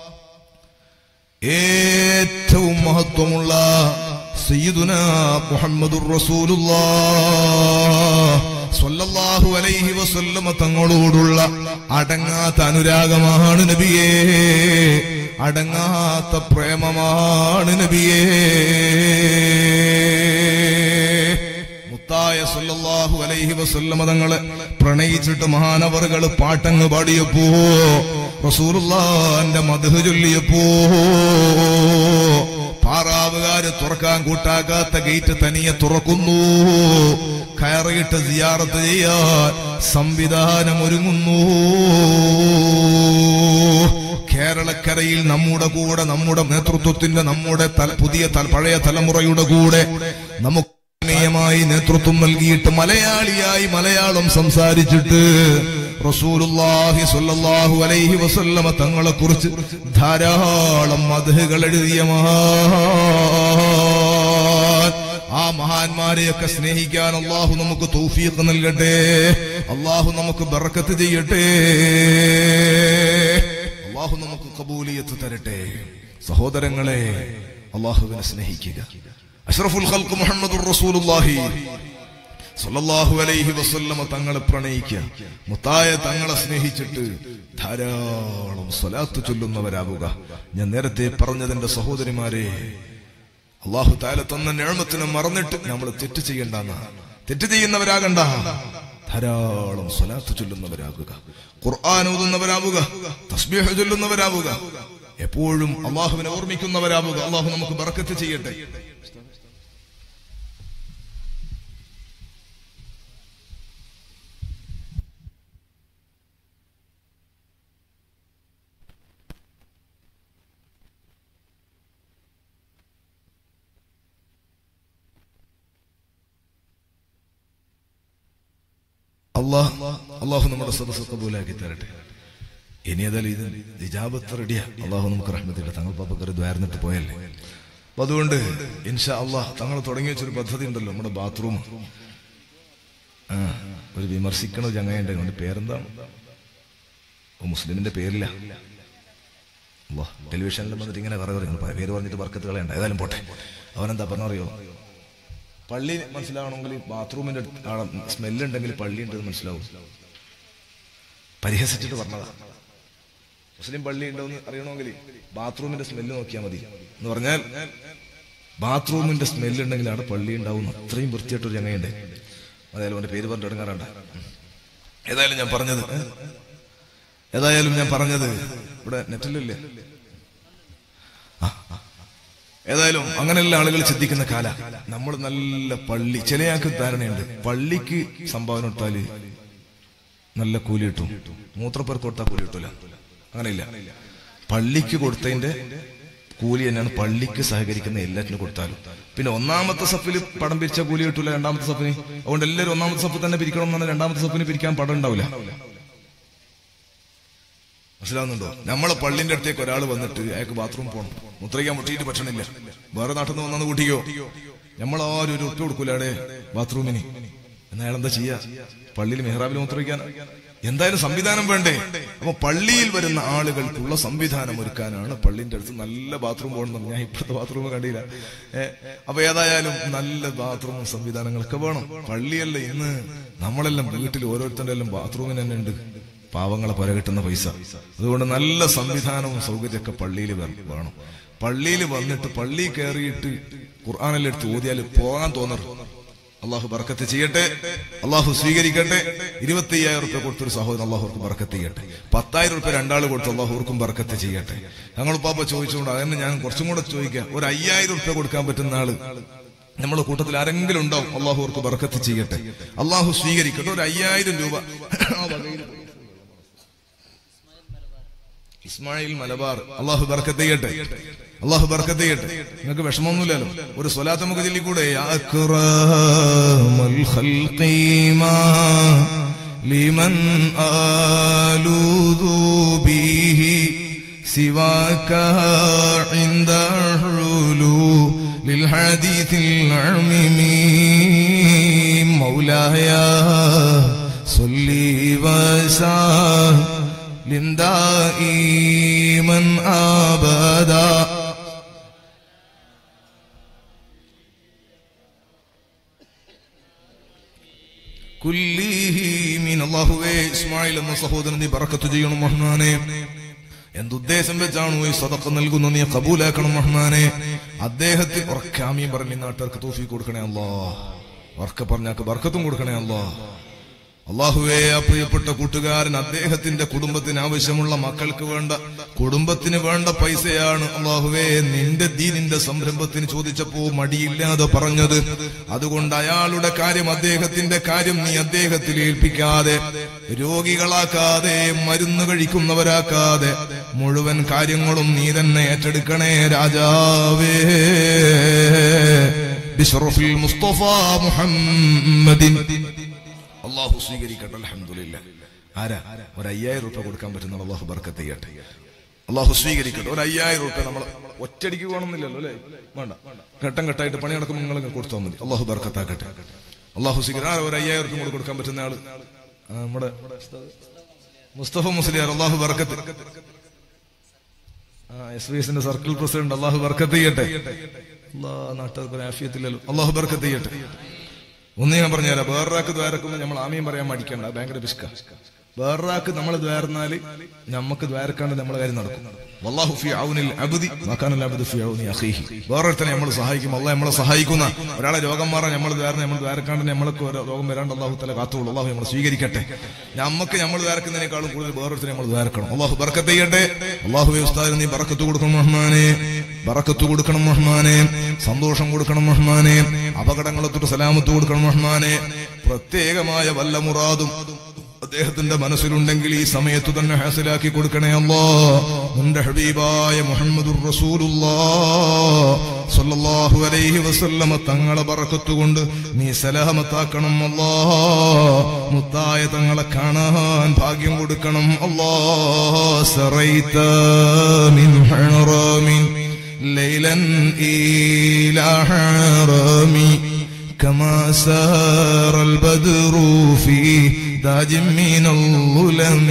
ഏറ്റവും മഹത്വമുള്ള സയ്യിദുന മുഹമ്മദുർ റസൂലുള്ളാഹ് സ്വല്ലല്ലാഹു അലൈഹി വസല്ലമ തങ്ങളോടുള്ള അടങ്ങാത്ത അനുരാഗമാണ് നബിയേ അടങ്ങാത്ത പ്രേമമാണ് നബിയേ മുത്തായ സല്ലല്ലാഹു അലൈഹി വസല്ലമ തങ്ങളെ പ്രണയിച്ചിട്ട് മഹാനവറുകൾ പാട്ടങ്ങ് പാടിയപ്പോ റസൂലുള്ളാന്റെ മധു ചൊല്ലിയപ്പോ പാറാവുകാര് തുറക്കാൻ കൂട്ടാക്കാത്ത ഗേറ്റ് തനിയെ തുറക്കുന്നു കയറിയിട്ട് സിയാറത്ത് ചെയ്യാൻ സംവിധാനം ഒരുങ്ങുന്നു കേരളക്കരയിൽ നമ്മുടെ കൂടെ നമ്മുടെ നേതൃത്വത്തിന്റെ നമ്മുടെ തല- പുതിയ തല- പഴയ തലമുറയുടെ കൂടെ നമുക്ക് ആത്മീയമായി നേതൃത്വം നൽകിയിട്ട് മലയാളിയായി മലയാളം സംസാരിച്ചിട്ട് റസൂലുള്ളാഹി സ്വല്ലല്ലാഹു അലൈഹി വസല്ലമ തങ്ങളെ കുറിച്ച് ധാരാളം മധുകൾ എഴുതിയ മഹാൻ ആ മഹാന്മാരെയൊക്കെ സ്നേഹിക്കാൻ അള്ളാഹു നമുക്ക് തൗഫീഖ് നൽകട്ടെ അള്ളാഹു നമുക്ക് ബറക്കത്ത് ചെയ്യട്ടെ അള്ളാഹു നമുക്ക് കബൂലിയത്ത് തരട്ടെ സഹോദരങ്ങളെ അള്ളാഹുവിനെ സ്നേഹിക്കുക അഷ്റഫുൽ ഖൽഖ് മുഹമ്മദുർ റസൂലുള്ളാഹി സല്ലല്ലാഹു അലൈഹി വസല്ലമ തങ്ങളെ പ്രണയിക്കുക മുത്തായ തങ്ങളെ സ്നേഹിച്ചിട്ട് ധാരാളം സ്വലാത്ത് ചൊല്ലുന്നവരാവുക ഞാൻ നേരത്തെ പറഞ്ഞതിന്റെ സഹോദരിമാരെ അള്ളാഹു താല തന്ന ഞാമത്തിനെ മറന്നിട്ട് നമ്മൾ തെറ്റ് ചെയ്യണ്ടെന്ന തെറ്റ് ചെയ്യുന്നവരാകണ്ട ധാരാളം സ്വലാത്ത് ചൊല്ലുന്നവരാകുക ഖുർആൻ ഓതുന്നവരാവുക തസ്ബീഹ് ചൊല്ലുന്നവരാവുക എപ്പോഴും അള്ളാഹുവിനെ ഓർമ്മിക്കുന്നവരാവുക അള്ളാഹു നമുക്ക് ബർക്കത്ത് ചെയ്യട്ടെ അള്ളാഹ് അള്ളാഹു നമ്മുടെ സദസ് കബൂലാക്കി തരട്ടെ ഇനി ഏതായാലും ഇത് ഇജാബത്ത് റെഡിയാ അള്ളാഹു നമുക്ക് റഹ്മത്തില്ല തങ്ങൾ പാപ്പക്കറി ദ്വാരന്നിട്ട് പോയല്ലേ അപ്പൊ അതുകൊണ്ട് ഇൻഷാ അള്ളാഹ് തങ്ങൾ തുടങ്ങി വെച്ചൊരു പദ്ധതി ഉണ്ടല്ലോ നമ്മുടെ ബാത്റൂം ആ ഒരു വിമർശിക്കണ ചങ്ങയുണ്ട് അവന്റെ പേരെന്താണ് ഓ മുസ്ലിമിന്റെ പേരില്ല അള്ളാഹ് ടെലിവിഷനിൽ വന്നിട്ട് ഇങ്ങനെ കറ പറയും പേര് പറഞ്ഞിട്ട് വർക്കത്ത് കളയണ്ട ഏതായാലും പോട്ടെ അവനെന്താ പറഞ്ഞറിയോ പള്ളി മനസ്സിലാവണമെങ്കിൽ ബാത്റൂമിന്റെ സ്മെല്ല് ഉണ്ടെങ്കിൽ പള്ളി ഉണ്ടെന്ന് മനസ്സിലാവും പരിഹസിച്ചിട്ട് പറഞ്ഞതാ മുസ്ലിം പള്ളി ഉണ്ടോന്ന് അറിയണമെങ്കിൽ ബാത്റൂമിന്റെ സ്മെല്ല് നോക്കിയാൽ മതി എന്ന് പറഞ്ഞാൽ ബാത്റൂമിന്റെ സ്മെല്ല് ഉണ്ടെങ്കിൽ അവിടെ പള്ളി ഉണ്ടാവും അത്രയും വൃത്തിയായിട്ടൊരു ചങ്ങയുണ്ട് അതായാലും അവന്റെ പേര് പറഞ്ഞു തുടങ്ങാറുണ്ട് ഏതായാലും ഞാൻ പറഞ്ഞത് ഏ? ഏതായാലും ഞാൻ പറഞ്ഞത് ഇവിടെ നെറ്റിലില്ലേ ആ, ആ. ഏതായാലും അങ്ങനെയുള്ള ആളുകൾ ചിന്തിക്കുന്ന കാല നമ്മൾ നല്ല പള്ളി ചിലയാൾക്ക് ധാരണയുണ്ട് പള്ളിക്ക് സംഭാവന കൊടുത്താല് നല്ല കൂലി കിട്ടും മൂത്രപ്പേർ കൊടുത്താൽ കൂലി കിട്ടൂല അങ്ങനെയില്ല പള്ളിക്ക് കൊടുത്തതിന്റെ കൂലി തന്നെയാണ് പള്ളിക്ക് സഹകരിക്കുന്ന എല്ലാറ്റിനും കൊടുത്താലും പിന്നെ ഒന്നാമത്തെ സഫിൽ പടം പിരിച്ച കൂലി കിട്ടൂല രണ്ടാമത്തെ സഫിന് അതുകൊണ്ട് എല്ലാവരും ഒന്നാമത്തെ സഫ് തന്നെ പിരിക്കണം എന്നാണ് രണ്ടാമത്തെ സഫിന് പിരിക്കാൻ പടം ഉണ്ടാവില്ല മനസ്സിലാവുന്നുണ്ടോ നമ്മളെ പള്ളിന്റെ അടുത്തേക്ക് ഒരാൾ വന്നിട്ട് അയാൾക്ക് ബാത്റൂം പോകണം മുത്രയ്ക്കാൻ മുട്ടിയിട്ട് പറ്റണില്ല വേറെ നാട്ടിൽ നിന്ന് വന്നു കൂട്ടിക്കോ നമ്മൾ ആരും ഒരു ഉപ്പ് കൊടുക്കൂല അവിടെ ബാത്റൂമിന് എന്നാ അയാൾ എന്താ ചെയ്യാ പള്ളിയിൽ മെഹ്റാബിൽ മുത്രയ്ക്കാൻ എന്തായാലും സംവിധാനം വേണ്ടേ അപ്പൊ പള്ളിയിൽ വരുന്ന ആളുകൾക്കുള്ള സംവിധാനം ഒരുക്കാനാണ് പള്ളിന്റെ അടുത്ത് നല്ല ബാത്റൂം പോകണം ഞാൻ ഇപ്പോഴത്തെ ബാത്റൂം കണ്ടില്ല ഏ, അപ്പൊ ഏതായാലും നല്ല ബാത്റൂം സംവിധാനങ്ങളൊക്കെ വേണം പള്ളിയല്ല ഇന്ന് നമ്മളെല്ലാം വീട്ടിൽ ഓരോരുത്തരുടെ എല്ലാം ബാത്റൂമിന് തന്നെ ഉണ്ട് പാവങ്ങളെ പുര കിട്ടുന്ന പൈസ അതുകൊണ്ട് നല്ല സംവിധാനവും സൗകര്യമൊക്കെ പള്ളിയിൽ വേണം പള്ളിയിൽ വന്നിട്ട് പള്ളി കയറിയിട്ട് ഖുർആാനെല്ലാം എടുത്ത് ഓതിയാൽ പോകാൻ തോന്നരുത് അള്ളാഹു ബർക്കത്ത് ചെയ്യട്ടെ അള്ളാഹു സ്വീകരിക്കട്ടെ ഇരുപത്തി അയ്യായിരം റുപ്യ കൊടുത്തൊരു സഹോദരൻ അള്ളാഹുർക്ക് ബർക്കത്ത് ചെയ്യട്ടെ പത്തായിരം റുപ്യ രണ്ടാൾ കൊടുത്ത് അള്ളാഹുർക്കും ബർക്കത്ത് ചെയ്യട്ടെ ഞങ്ങൾ പാപ്പ ചോദിച്ചുകൊണ്ട് അതന്നെ ഞാൻ കുറച്ചും കൂടെ ചോദിക്കാം ഒരു അയ്യായിരം റുപ്യ കൊടുക്കാൻ പറ്റുന്ന ആള് നമ്മുടെ കൂട്ടത്തിൽ ആരെങ്കിലും ഉണ്ടാവും അള്ളാഹുർക്ക് ബർക്കത്ത് ചെയ്യട്ടെ അള്ളാഹു സ്വീകരിക്കട്ടെ ഒരു അയ്യായിരം രൂപ ആ വകയിൽ ഇസ്മായിൽ മലബാർ അള്ളാഹു ബർക്കത്ത് ചെയ്യട്ടെ അള്ളാഹു ബർക്കത്ത് ചെയ്യട്ടെ നിങ്ങൾക്ക് വിഷമമൊന്നുമില്ലല്ലോ ഒരു സ്വലാത്ത് നമുക്ക് ചൊല്ലിക്കൂടെ യാ അക്രമൽ ഖൽഖീമാ ലിമൻ ആലൂദു ബിഹി സിവാക عند حلو للحديث العميم مولاي صلي وسلم دائما ابدا കുല്ലീഹീമീൻ അല്ലാഹുവേ ഇസ്മായിൽ എന്ന സഹോദരൻ നീ ബറക്കത്ത് ചെയ്യണം മഹ്മാനെ എന്തുദ്ദേശം വെച്ചാണോ ഈ സദക്ക നൽകുന്നു നീ കബൂലാക്കണം മഹ്മാനെ അദ്ദേഹത്തിൽ ഉറക്കാമിയും പറഞ്ഞ് ഈ നാട്ടുകാർക്ക് തോഫി കൊടുക്കണേ അല്ലാ ഉറക്ക പറഞ്ഞാക്ക് ബർക്കത്തും കൊടുക്കണേ അല്ലാ അള്ളാഹുവേ ആ പ്രിയപ്പെട്ട കൂട്ടുകാരൻ അദ്ദേഹത്തിന്റെ കുടുംബത്തിന് ആവശ്യമുള്ള മക്കൾക്ക് വേണ്ട കുടുംബത്തിന് വേണ്ട പൈസയാണ് അള്ളാഹുവേ നിന്റെ ദീനിന്റെ സംരംഭത്തിന് ചോദിച്ചപ്പോ മടിയില്ലാതെ പറഞ്ഞത് അതുകൊണ്ട് അയാളുടെ കാര്യം അദ്ദേഹത്തിന്റെ കാര്യം നീ അദ്ദേഹത്തിൽ ഏൽപ്പിക്കാതെ രോഗികളാക്കാതെ മരുന്ന് കഴിക്കുന്നവരാക്കാതെ മുഴുവൻ കാര്യങ്ങളും നീ തന്നെ ഏറ്റെടുക്കണേ രാജാവേ ബിശ്റഫിൽ മുസ്തഫ മുഹമ്മദിൻ അള്ളാഹു സ്വീകരിക്കട്ടെ അലഹമില്ല ആരാ ഒരു അയ്യായിരം റുപ്യ കൊടുക്കാൻ പറ്റുന്ന അള്ളാഹു ബർക്കത്ത് ചെയ്യട്ടെ അള്ളാഹു സ്വീകരിക്കട്ടെ ഒരു അയ്യായിരം റുപ്യ നമ്മൾ ഒറ്റടിക്ക് വേണമെന്നില്ലല്ലോ അല്ലേ വേണ്ട ഘട്ടം ഘട്ടമായിട്ട് പണി നടക്കുമ്പോൾ നിങ്ങൾ ഇങ്ങ് കൊടുത്താൽ മതി അള്ളാഹു ബർക്കത്താക്കട്ടെ അള്ളാഹു സ്വീകരിക്കും ആരാ ഒരു അയ്യായിരം റുപ്യ കൂടെ കൊടുക്കാൻ പറ്റുന്ന ആള് ആ, നമ്മുടെ മുസ്തഫ മുസ്ലിയാർ അള്ളാഹു ബർക്കത്ത് ആ എസ് ബി എസിന്റെ സർക്കിൾ പ്രസിഡന്റ് അള്ളാഹു ബർക്കത്ത് ചെയ്യട്ടെ അള്ളാഹ് നാട്ടുകാർക്ക് ആഫിയത്തില്ലല്ലോ അള്ളാഹു ബർക്കത്ത് ചെയ്യട്ടെ ഒന്ന് ഞാൻ പറഞ്ഞുതരാം വേറൊരാൾക്ക് ദ്വാരക്കുമ്പോൾ നമ്മൾ ആമയും പറയാൻ മടിക്കണ്ട അത് ഭയങ്കര പിസ്ക വേറൊരാൾക്ക് നമ്മൾ ദ്വാരന്നാല് നമുക്ക് ദ്വാരക്കാണ്ട് നമ്മളെ കാര്യം നടക്കും വല്ലാഹു ഫി ഔനിൽ അബ്ദി മക്കാനൽ അബ്ദു ഫി ഔനി അഖീഹി വേറൊരുത്തനെ നമ്മൾ സഹായിക്കും അള്ളാഹ് നമ്മളെ സഹായിക്കുന്ന ഒരാളെ രോഗം മാറാൻ നമ്മൾ ദ്വാരം നമ്മൾ ദ്വാരക്കാണ്ട് നമ്മൾക്ക് ഓരോ രോഗം വരാണ്ട് അള്ളാഹു തല കാത്തുള്ളൂ അള്ളാഹു നമ്മൾ സ്വീകരിക്കട്ടെ നമുക്ക് നമ്മൾ ദ്വാരക്കുന്നതിനേക്കാളും കൂടുതൽ വേറൊരുത്തനെ നമ്മൾ ദ്വാരക്കണം അള്ളാഹു ബർക്കത്ത് ചെയ്യട്ടെ അള്ളാഹു ഉസ്താദിന് നീ ബറക്കത്ത് കൊടുക്കണം റഹ്മാനെ ബറക്കത്ത് കൊടുക്കണം റഹ്മാനെ സന്തോഷം കൊടുക്കണം റഹ്മാനെ അപകടങ്ങളെ തൊട്ട് സലാമത്ത് കൊടുക്കണം റഹ്മാനെ പ്രത്യേകമായ വല്ല മുറാദും അദ്ദേഹത്തിന്റെ മനസ്സിലുണ്ടെങ്കിൽ ഈ സമയത്ത് തന്നെ ഹാസിലാക്കി കൊടുക്കണേ അല്ലോ നിന്റെ ഹബീബായ മുഹമ്മദുർ റസൂലുള്ളാഹു അലൈഹി വസല്ലമ തങ്ങളെ ബറക്കത്ത് കൊണ്ട് നീ സലാമത്താക്കണം അല്ലാ മുത്തായ തങ്ങളെ കാണാൻ ഭാഗ്യം കൊടുക്കണം അല്ലാ സറൈത മിൻ ഹറമിൻ ലൈലൻ ഈലാ ഹറമി كما سار البدر في داج من الظلم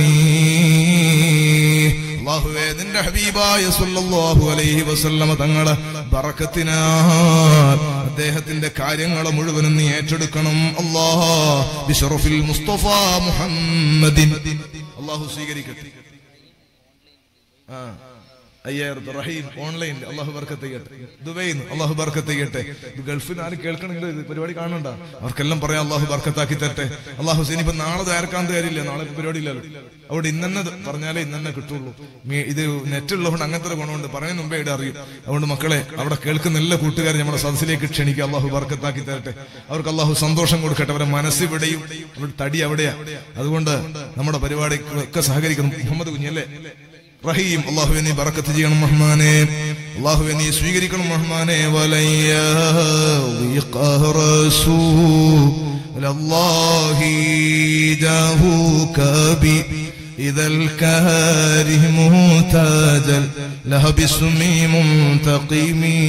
അള്ളാഹുവേ നിന്റെ ഹബീബായ സല്ലല്ലാഹു അലൈഹി വസല്ലമ തങ്ങളെ ബറക്കത്തിനാൽ അദ്ദേഹത്തിന്റെ കാര്യങ്ങളെ മുഴുവനും നീ ഏറ്റെടുക്കണം അല്ലാഹ് ബിഷറഫിൽ മുസ്തഫ മുഹമ്മദിൻ അള്ളാഹു സ്വീകരിക്കട്ടെ ആ അയ്യായിരത്തി റഹീം ഓൺലൈൻ അള്ളാഹു ബർക്കത്ത് ചെയ്യട്ടെ ദുബൈന്ന് അള്ളാഹു ബർക്കത്ത് ചെയ്യട്ടെ ഇത് ഗൾഫിൽ ആരും കേൾക്കണമെങ്കിൽ ഇത് പരിപാടി കാണണ്ട അവർക്കെല്ലാം പറയാം അള്ളാഹു ബർക്കത്താക്കി തരട്ടെ അള്ളാഹു ഹുസൈൻ ഇപ്പൊ നാളെ തയ്യാറാക്കാൻ കാര്യമില്ല നാളെ ഇപ്പൊ പരിപാടി ഇല്ലല്ലോ അവിടെ ഇന്നെ പറഞ്ഞാലേ ഇന്നെ കിട്ടുള്ളൂ മീ- ഇത് നെറ്റ് ഉള്ളതുകൊണ്ട് അങ്ങനത്തെ ഒരു ഗുണമുണ്ട് പറയുന്ന മുമ്പേ ഇവിടെ അറിയും അതുകൊണ്ട് മക്കളെ അവിടെ കേൾക്കുന്ന എല്ലാ കൂട്ടുകാരും നമ്മുടെ സദസ്സിലേക്ക് ക്ഷണിക്കുക അള്ളാഹു ബർക്കത്താക്കി തരട്ടെ അവർക്ക് അള്ളാഹു സന്തോഷം കൊടുക്കട്ടെ അവരുടെ മനസ്സിവിടെയും അവരുടെ തടി അവിടെയാ അതുകൊണ്ട് നമ്മുടെ പരിപാടി ഒക്കെ സഹകരിക്കുന്നു മുഹമ്മദ് കുഞ്ഞല്ലേ റഹീം അള്ളാഹുവെ നീ ബറക്കത്ത് ചെയ്യണം റഹ്മാനെ അള്ളാഹുവെ നീ സ്വീകരിക്കണം റഹ്മാനെ വലയ്യ إذا الكاره مهتاج لهب اسمي منتقمي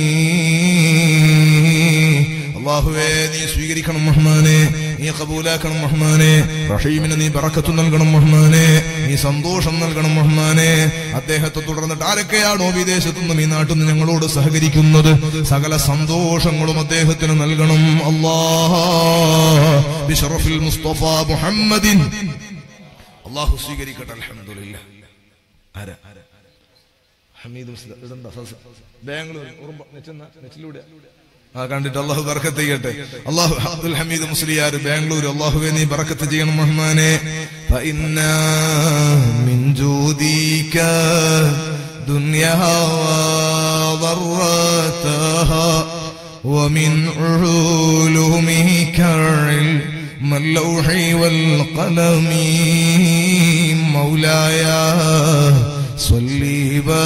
അള്ളാഹുവേ നീ സ്വീകരിക്കണം റഹ്മാനെ നീ കബൂലാക്കണം റഹ്മാനെ റഹീമിന് നീ ബറക്കത്ത് നൽകണം റഹ്മാനെ നീ സന്തോഷം നൽകണം റഹ്മാനെ അദ്ദേഹത്തെ തുടർന്നിട്ട് ആരൊക്കെയാണോ വിദേശത്തു നിന്നും ഈ നാട്ടിൽ നിന്ന് ഞങ്ങളോട് സഹകരിക്കുന്നത് സകല സന്തോഷങ്ങളും അദ്ദേഹത്തിന് നൽകണം അള്ളാഹ് ബിഷറഫിൽ മുസ്തഫ മുഹമ്മദിൻ അള്ളാഹു സ്വീകരിക്കട്ടെ അൽഹംദുലില്ലാ ആരാ ഹമീദ് മുസ്ലിം ഇതെന്താ സദസ്സ്? ബാംഗ്ലൂർ ഉറുമ്പ നെറ്റെന്ന നെറ്റിലൂടെ ആ കണ്ടിട്ട് അള്ളാഹു ബർക്കത്ത് ചെയ്യട്ടെ അള്ളാഹു അബ്ദുൽ ഹമീദ് മുസ്ലിയാർ ബാംഗ്ലൂർ അള്ളാഹുവെ നീ ബർക്കത്ത് ചെയ്യണം റഹ്മാനെ فإنا من جودك دنيا وضرتها ومن علومك علم اللوح والقلم مولاي صلي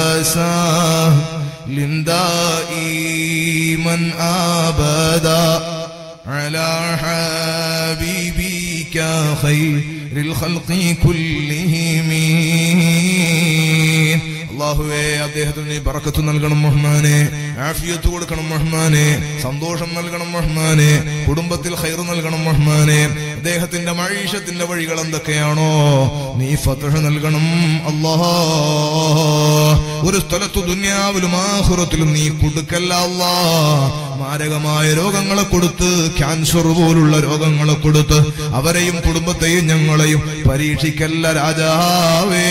وسلم دائما ابدا على حبيبك خير الخلق كلهم അള്ളാഹുവേ അദ്ദേഹത്തിന് നീ ബറക്കത്ത് നൽകണം റഹ്മാനെ ആഫിയത്ത് കൊടുക്കണം റഹ്മാനെ സന്തോഷം നൽകണം റഹ്മാനെ കുടുംബത്തിൽ ഹൈർ നൽകണം റഹ്മാനെ അദ്ദേഹത്തിന്റെ മഴീഷത്തിന്റെ വഴികൾ എന്തൊക്കെയാണോ നീ ഫതഹ നൽകണം അല്ലാഹ് ഒരു സ്ഥലത്തു ദുന്യാവിലും ആഹുറത്തിലും നീ കൊടുക്കല്ല അല്ലാ മാരകമായ രോഗങ്ങളെ കൊടുത്ത് ക്യാൻസർ പോലുള്ള രോഗങ്ങളെ കൊടുത്ത് അവരെയും കുടുംബത്തെയും ഞങ്ങളെയും പരീക്ഷിക്കല്ല രാജാവേ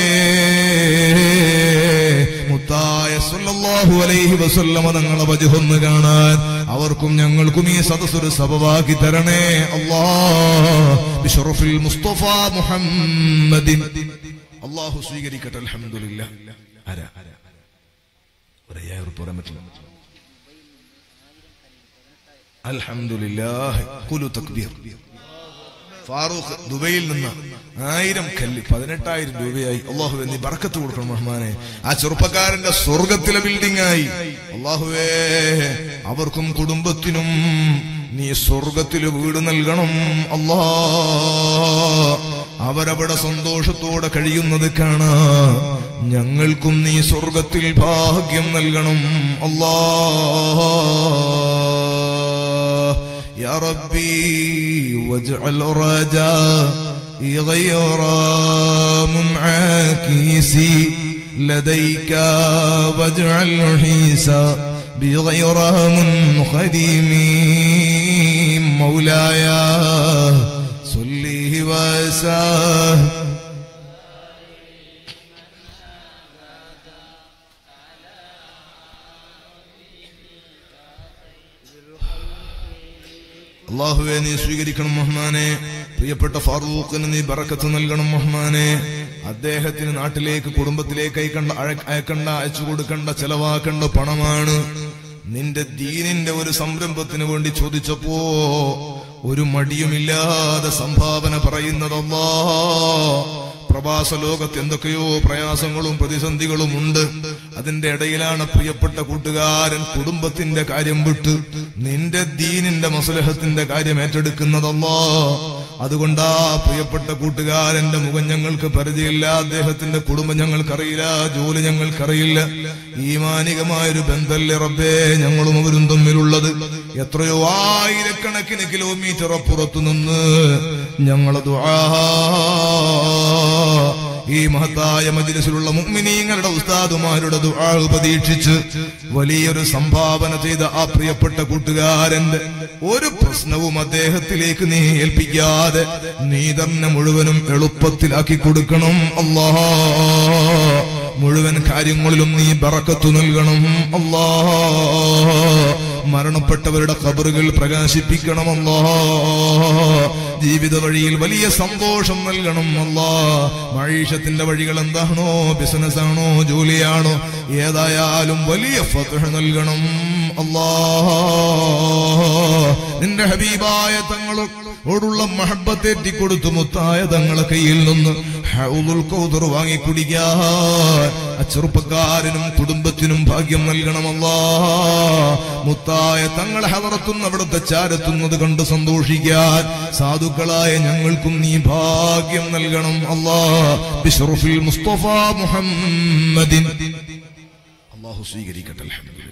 മുത്തായ സല്ലല്ലാഹു അലൈഹി വസല്ലമ തങ്ങളെ വജുഹൊന്ന് കാണാൻ അവർക്കും ഞങ്ങൾക്കും ഈ സദസ്സൊരു സബവാക്കി തരണേ അല്ലാ ബിഷറഫിൽ മുസ്തഫ മുഹമ്മദിൻ അള്ളാഹു സ്വീകരിക്കട്ടെ അൽഹംദുലില്ലാ ആരാ ഒരു അയ്യായിരം ഉറുപ്പ് പറയാൻ പറ്റില്ല അൽഹംദുലില്ലാഹ് കുലു തക്ബീർ ഫാറൂഖ് ദുബൈയിൽ നിന്ന് ആയിരം കല്ല് പതിനെട്ടായിരം രൂപയായി അള്ളാഹുവെ നീ ബർക്കത്ത് കൊടുക്കണം റഹ്മാനെ ആ ചെറുപ്പക്കാരന്റെ സ്വർഗത്തിലെ ബിൽഡിംഗ് ആയി അള്ളാഹുവേ അവർക്കും കുടുംബത്തിനും നീ സ്വർഗത്തിൽ വീട് നൽകണം അല്ലാ അവരവിടെ സന്തോഷത്തോടെ കഴിയുന്നത് കാണാ ഞങ്ങൾക്കും നീ സ്വർഗത്തിൽ ഭാഗ്യം നൽകണം അല്ലാ يا ربي واجعل رجائي غير منعكسي لديك واجعل حسابي غير منخدم مولاي صلي وسلم അള്ളാഹുവെ നീ സ്വീകരിക്കണം മഹ്മാനെ പ്രിയപ്പെട്ട ഫാറൂഖിന് നീ ബറക്കത്ത് നൽകണം മഹ്മാനെ അദ്ദേഹത്തിന് നാട്ടിലേക്ക് കുടുംബത്തിലേക്ക് അയക്കണ്ട അഴ- അയക്കണ്ട അയച്ചു കൊടുക്കണ്ട ചെലവാക്കേണ്ട പണമാണ് നിന്റെ ദീനിന്റെ ഒരു സംരംഭത്തിന് വേണ്ടി ചോദിച്ചപ്പോ ഒരു മടിയുമില്ലാതെ സംഭാവന പറയുന്നതല്ലാ പ്രവാസ ലോകത്ത് എന്തൊക്കെയോ പ്രയാസങ്ങളും പ്രതിസന്ധികളും ഉണ്ട് അതിന്റെ ഇടയിലാണ് പ്രിയപ്പെട്ട കൂട്ടുകാരൻ കുടുംബത്തിന്റെ കാര്യം വിട്ട് നിന്റെ ദീനിന്റെ മസുലഹത്തിന്റെ കാര്യം ഏറ്റെടുക്കുന്നതല്ലോ അതുകൊണ്ടാ പ്രിയപ്പെട്ട കൂട്ടുകാരന്റെ മുഖം ഞങ്ങൾക്ക് പരിചയമില്ല അദ്ദേഹത്തിന്റെ കുടുംബം ഞങ്ങൾക്കറിയില്ല ജോലി ഞങ്ങൾക്കറിയില്ല ഈമാനികമായൊരു ബന്ധല്ലേ റബ്ബേ ഞങ്ങളും അവരും തമ്മിലുള്ളത് എത്രയോ ആയിരക്കണക്കിന് കിലോമീറ്റർ അപ്പുറത്തു നിന്ന് ഞങ്ങളത് ഈ മഹത്തായ മജിലിസിലുള്ള മുഅ്മിനീങ്ങളുടെ ഉസ്താദുമാരുടെ ദുആ പ്രതീക്ഷിച്ച് വലിയൊരു സംഭാവന ചെയ്ത ആ പ്രിയപ്പെട്ട കൂട്ടുകാരന്റെ ഒരു പ്രശ്നവും അദ്ദേഹത്തിലേക്ക് നീ ഏൽപ്പിക്കാതെ നീ തന്നെ മുഴുവനും എളുപ്പത്തിലാക്കി കൊടുക്കണം അല്ലാ മുഴുവൻ കാര്യങ്ങളിലും നീ ബറക്കത്തു നൽകണം അല്ലാ മരണപ്പെട്ടവരുടെ ഖബറുകൾ പ്രകാശിപ്പിക്കണമല്ലോ ജീവിത വഴിയിൽ വലിയ സന്തോഷം നൽകണം അല്ലാ മഴീഷത്തിന്റെ വഴികൾ എന്താണോ ബിസിനസ് ആണോ ജോലിയാണോ ഏതായാലും വലിയ ഫത്ഹ് നൽകണം അല്ലാ നിന്റെ ഹബീബായ തങ്ങളോടുള്ള മഹബത്തേറ്റി കൊടുത്തു മുത്തായ തങ്ങളെ കയ്യിൽ നിന്ന് ഹൗദുൽ കൗദർ വാങ്ങി കുടിക്കാൻ ആ ചെറുപ്പക്കാരനും കുടുംബത്തിനും ഭാഗ്യം നൽകണമല്ലാ മുത്തായ തങ്ങളെ ഹവറത്തുന്ന അവിടുത്തെ ചാരത്തുന്നത് കണ്ട് സന്തോഷിക്കാൻ സാധുക്കളായ ഞങ്ങൾക്കും നീ ഭാഗ്യം നൽകണം അല്ലാ ബിശ്റഫിൽ മുസ്തഫ മുഹമ്മദിൻ അള്ളാഹു സ്വീകരിക്കട്ടെ അൽഹംദുലില്ലാ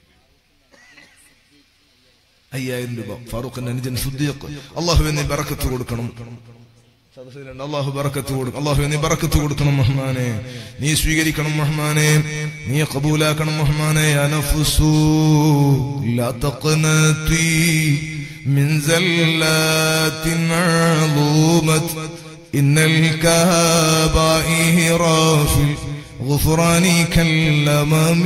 അയ്യായിരം രൂപ ഫാറൂഖിന്റെ അനുജൻ സുദ്ദീഖ് അള്ളാഹു നീ ബറക്കത്ത് കൊടുക്കണം സദസ്സിലുണ്ട് അള്ളാഹു ബറക്കത്ത് കൊടുക്കണം അള്ളാഹു നീ ബറക്കത്ത് കൊടുക്കണം മഹ്മാനെ നീ സ്വീകരിക്കണം മഹ്മാനെ നീ കബൂലാക്കണം മഹ്മാനെ യാ നഫ്സു ലാ തഖ്നതി من زلات عظومت إن الكبائر في الغفران كالأمم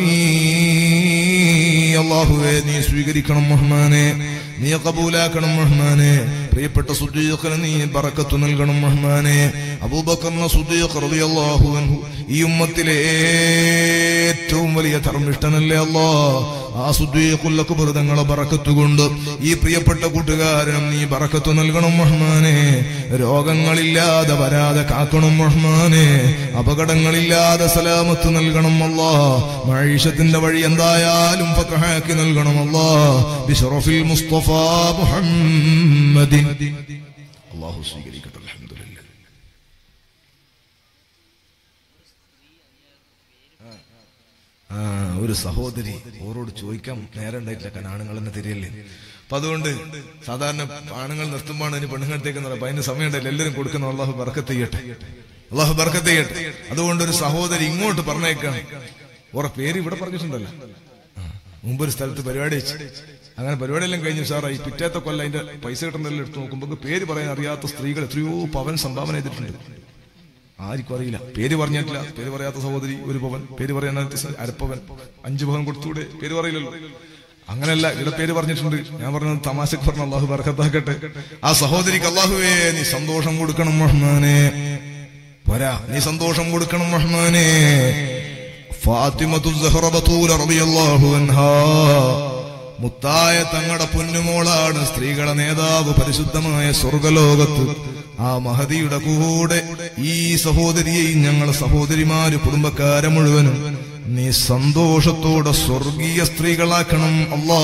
അള്ളാഹുവെ നീ സ്വീകരിക്കണം മഹ്മാനെ നീ കബൂലാക്കണം മഹ്മാനെ പ്രിയപ്പെട്ട സുദ്ദീഖിന് നീ ബറക്കത്ത് നൽകണം മഹ്മാനെ അബൂബക്കറിന് സുദ്ദീഖ് റളിയല്ലാഹു അൻഹു ഈ ഉമ്മത്തിലെ ഏറ്റവും വലിയ ധർമ്മിഷ്ഠനല്ലേ അല്ലാ ആ സുദ്ദീഖുൽ അക്ബർ തങ്ങളെ ബറക്കത്ത് കൊണ്ട് ഈ പ്രിയപ്പെട്ട കൂട്ടുകാരനും നീ ബറക്കത്ത് നൽകണം മഹ്മാനെ രോഗങ്ങളില്ലാതെ വരാതെ കാക്കണം മഹ്മാനെ അപകടങ്ങളില്ലാതെ സലാമത്ത് നൽകണം അല്ലാ മഴീഷത്തിന്റെ വഴി എന്തായാലും ഫതഹാക്കി നൽകണം അല്ലാ ബിശറഫിൽ മുസ്തഫ മുഹമ്മദിൻ അല്ലാഹു സ്വീകരിക്കട്ടെ അൽഹംദുലില്ലാ ആ ഒരു സഹോദരി ഓരോട് ചോദിക്കാൻ നേരം ഉണ്ടായിട്ടില്ല കാരണം ആണുങ്ങൾ തന്നെ തിരിയല്ലേ അപ്പൊ അതുകൊണ്ട് സാധാരണ ആണുങ്ങൾ നിർത്തുമ്പോൾ അതിന് പെണ്ണുങ്ങളത്തേക്ക് അപ്പൊ അതിന് സമയം ഉണ്ടല്ലോ എല്ലാവരും കൊടുക്കുന്ന അള്ളാഹു ബർക്കത്ത് ചെയ്യട്ടെ അള്ളാഹു ബർക്കത്ത് ചെയ്യട്ടെ അതുകൊണ്ട് ഒരു സഹോദരി ഇങ്ങോട്ട് പറഞ്ഞേക്കാണ് ഓറെ പേര് ഇവിടെ പറഞ്ഞിട്ടുണ്ടല്ലോ ആ, മുമ്പ് ഒരു സ്ഥലത്ത് പരിപാടി വെച്ച് അങ്ങനെ പരിപാടിയെല്ലാം കഴിഞ്ഞു സാറായി പിറ്റേത്തെ കൊല്ലം അതിന്റെ പൈസ കിട്ടുന്നതെല്ലാം എടുത്ത് നോക്കുമ്പോൾ പേര് പറയാൻ അറിയാത്ത സ്ത്രീകൾ എത്രയോ പവൻ സംഭാവന ചെയ്തിട്ടുണ്ട് ആർക്കും അറിയില്ല പേര് പറഞ്ഞിട്ടില്ല പേര് പറയാത്ത സഹോദരി ഒരു പവൻ പേര് പറയാൻ അരപ്പവൻ അഞ്ചു പവൻ കൊടുത്തൂടെ പേര് പറയില്ലല്ലോ അങ്ങനെയല്ല ഇവിടെ പേര് പറഞ്ഞിട്ടുണ്ട് ഞാൻ പറഞ്ഞത് തമാശക്ക് പറഞ്ഞ അള്ളാഹു ബർക്കത്താക്കട്ടെ ആ സഹോദരിക്ക് അള്ളാഹുവേ നീ സന്തോഷം കൊടുക്കണം റഹ്മാനെ പോരാ നീ സന്തോഷം കൊടുക്കണം റഹ്മാനെ ഫാത്തിമത്തു സഹറ ബത്തൂല റളിയല്ലാഹു അൻഹാ മുത്തായ തങ്ങളുടെ പൊന്നുമോളാണ് സ്ത്രീകളെ നേതാവ് പരിശുദ്ധമായ സ്വർഗലോകത്ത് ആ മഹതിയുടെ കൂടെ ഈ സഹോദരിയെയും ഞങ്ങളെ സഹോദരിമാര് കുടുംബക്കാരെ മുഴുവനും നീ സന്തോഷത്തോടെ സ്വർഗീയ സ്ത്രീകളാക്കണം അല്ലാ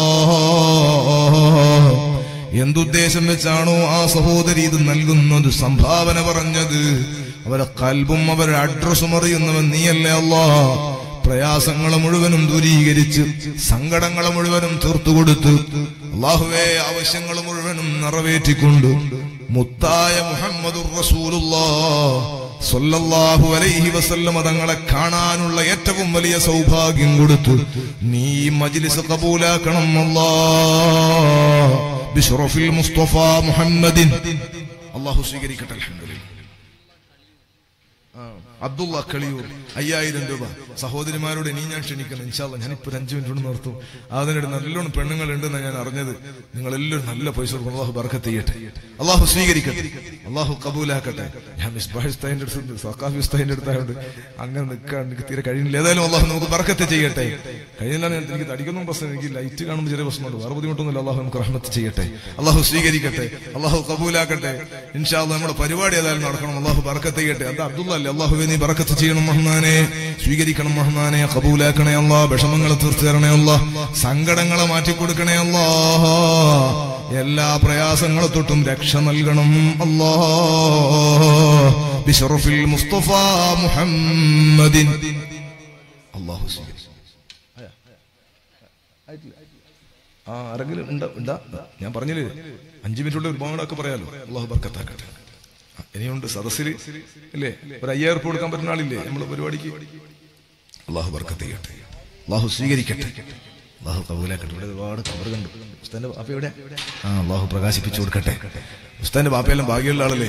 എന്തുദ്ദേശം വെച്ചാണോ ആ സഹോദരി ഇത് നൽകുന്നത് സംഭാവന പറഞ്ഞത് അവരെ കൽബും അവരുടെ അഡ്രസ്സും അറിയുന്നവൻ നീയല്ലേ അല്ലാ പ്രയാസങ്ങളെ മുഴുവനും ദൂരീകരിച്ച് സങ്കടങ്ങളെ മുഴുവനും തീർത്തുകൊടുത്ത് അള്ളാഹുവെ ആവശ്യങ്ങൾ മുഴുവനും നിറവേറ്റിക്കൊണ്ട് മുത്തായ മുഹമ്മദുർ റസൂലുള്ളാ സ്വല്ലല്ലാഹു അലൈഹി വസല്ലമ തങ്ങളെ കാണാനുള്ള ഏറ്റവും വലിയ സൗഭാഗ്യം കൊടുത്തു നീ ഈ മജ്ലിസ് കബൂലാക്കണം അല്ലാ ബിശ്റഫിൽ മുസ്തഫ മുഹമ്മദിൻ അള്ളാഹു സ്വീകരിക്കട്ടെ അൽഹംദുലില്ലാ അബ്ദുള്ള കളിയൂർ അയ്യായിരം രൂപ സഹോദരിമാരോട് ഇനി ഞാൻ ക്ഷണിക്കണം ഇൻഷാല്ല ഞാനിപ്പോ ഒരു അഞ്ചു മിനിറ്റ് കൊണ്ട് നിർത്തും അതിനിടെ നല്ലോണം പെണ്ണുങ്ങൾ ഉണ്ടെന്ന് ഞാൻ അറിഞ്ഞത് നിങ്ങൾ എല്ലാവരും നല്ല പൈസ കൊടുക്കണം അള്ളാഹു ബർക്കത്ത് ചെയ്യട്ടെ അള്ളാഹു സ്വീകരിക്കട്ടെ അള്ളാഹു കബൂലാക്കട്ടെ ഞാൻ മിസ്ബാഹ് ഉസ്താദിന്റെ അടുത്ത് സക്കാഫി ഉസ്താദിന്റെ അടുത്തായോണ്ട് അങ്ങനെ നിൽക്കാൻ എനിക്ക് തീരെ കഴിയുന്നില്ല ഏതായാലും അള്ളാഹു നമുക്ക് ബർക്കത്ത് ചെയ്യട്ടെ കഴിയുന്ന എനിക്ക് തടിക്കൊന്നും പ്രശ്നം എനിക്ക് ലൈറ്റ് കാണുമ്പോൾ ചെറിയ പ്രശ്നമുണ്ട് വേറെ ബുദ്ധിമുട്ടൊന്നുമില്ല അള്ളാഹു നമുക്ക് റഹ്മത്ത് ചെയ്യട്ടെ അള്ളാഹു സ്വീകരിക്കട്ടെ അള്ളാഹു കബൂലാക്കട്ടെ ഇൻഷാല്ല നമ്മുടെ പരിപാടി ഏതായാലും നടക്കണം അള്ളാഹു ബർക്കത്ത് ചെയ്യട്ടെ അത് അബ്ദുള്ള അല്ലേ അള്ളാഹു നീ ബർക്കത്ത് ചെയ്യണം മഹ്മാനെ സ്വീകരിക്കണം മഹ്മാനെ കബൂലാക്കണേ അല്ലാ വിഷമങ്ങളെ തീർത്തു തരണേ അല്ലാ സങ്കടങ്ങളെ മാറ്റിക്കൊടുക്കണേ അല്ലാ എല്ലാ പ്രയാസങ്ങളെ തൊട്ടും രക്ഷ നൽകണം അല്ലാ ബിഷറഫിൽ മുസ്തഫ മുഹമ്മദിൻ അള്ളാഹു സ്വീകരിച്ചു ആ ആരെങ്കിലും ഉണ്ടാ ഉണ്ടാ ഞാൻ പറഞ്ഞില്ലേ അഞ്ചു മിനിറ്റുള്ള ഒരുപാടൊക്കെ പറയാലോ അള്ളാഹു ബർക്കത്താക്കട്ടെ ആ, ഇനിയുണ്ട് സദസ്സിൽ ഇല്ലേ ഒരു അയ്യായിരം ഉറുപ്പ് കൊടുക്കാൻ പറ്റുന്ന ആളില്ലേ നമ്മളെ പരിപാടിക്ക് അള്ളാഹു ബർക്കത്ത് ചെയ്യട്ടെ അള്ളാഹു സ്വീകരിക്കട്ടെ അള്ളാഹു കബൂലാക്കട്ടെ ഇവിടെ ഒരുപാട് കബർ കണ്ടു ഉസ്താന്റെ ബാപ്പ എവിടെ ആ അള്ളാഹു പ്രകാശിപ്പിച്ചു കൊടുക്കട്ടെ ഉസ്താന്റെ ബാപ്പയെല്ലാം ഭാഗ്യമുള്ള ആളല്ലേ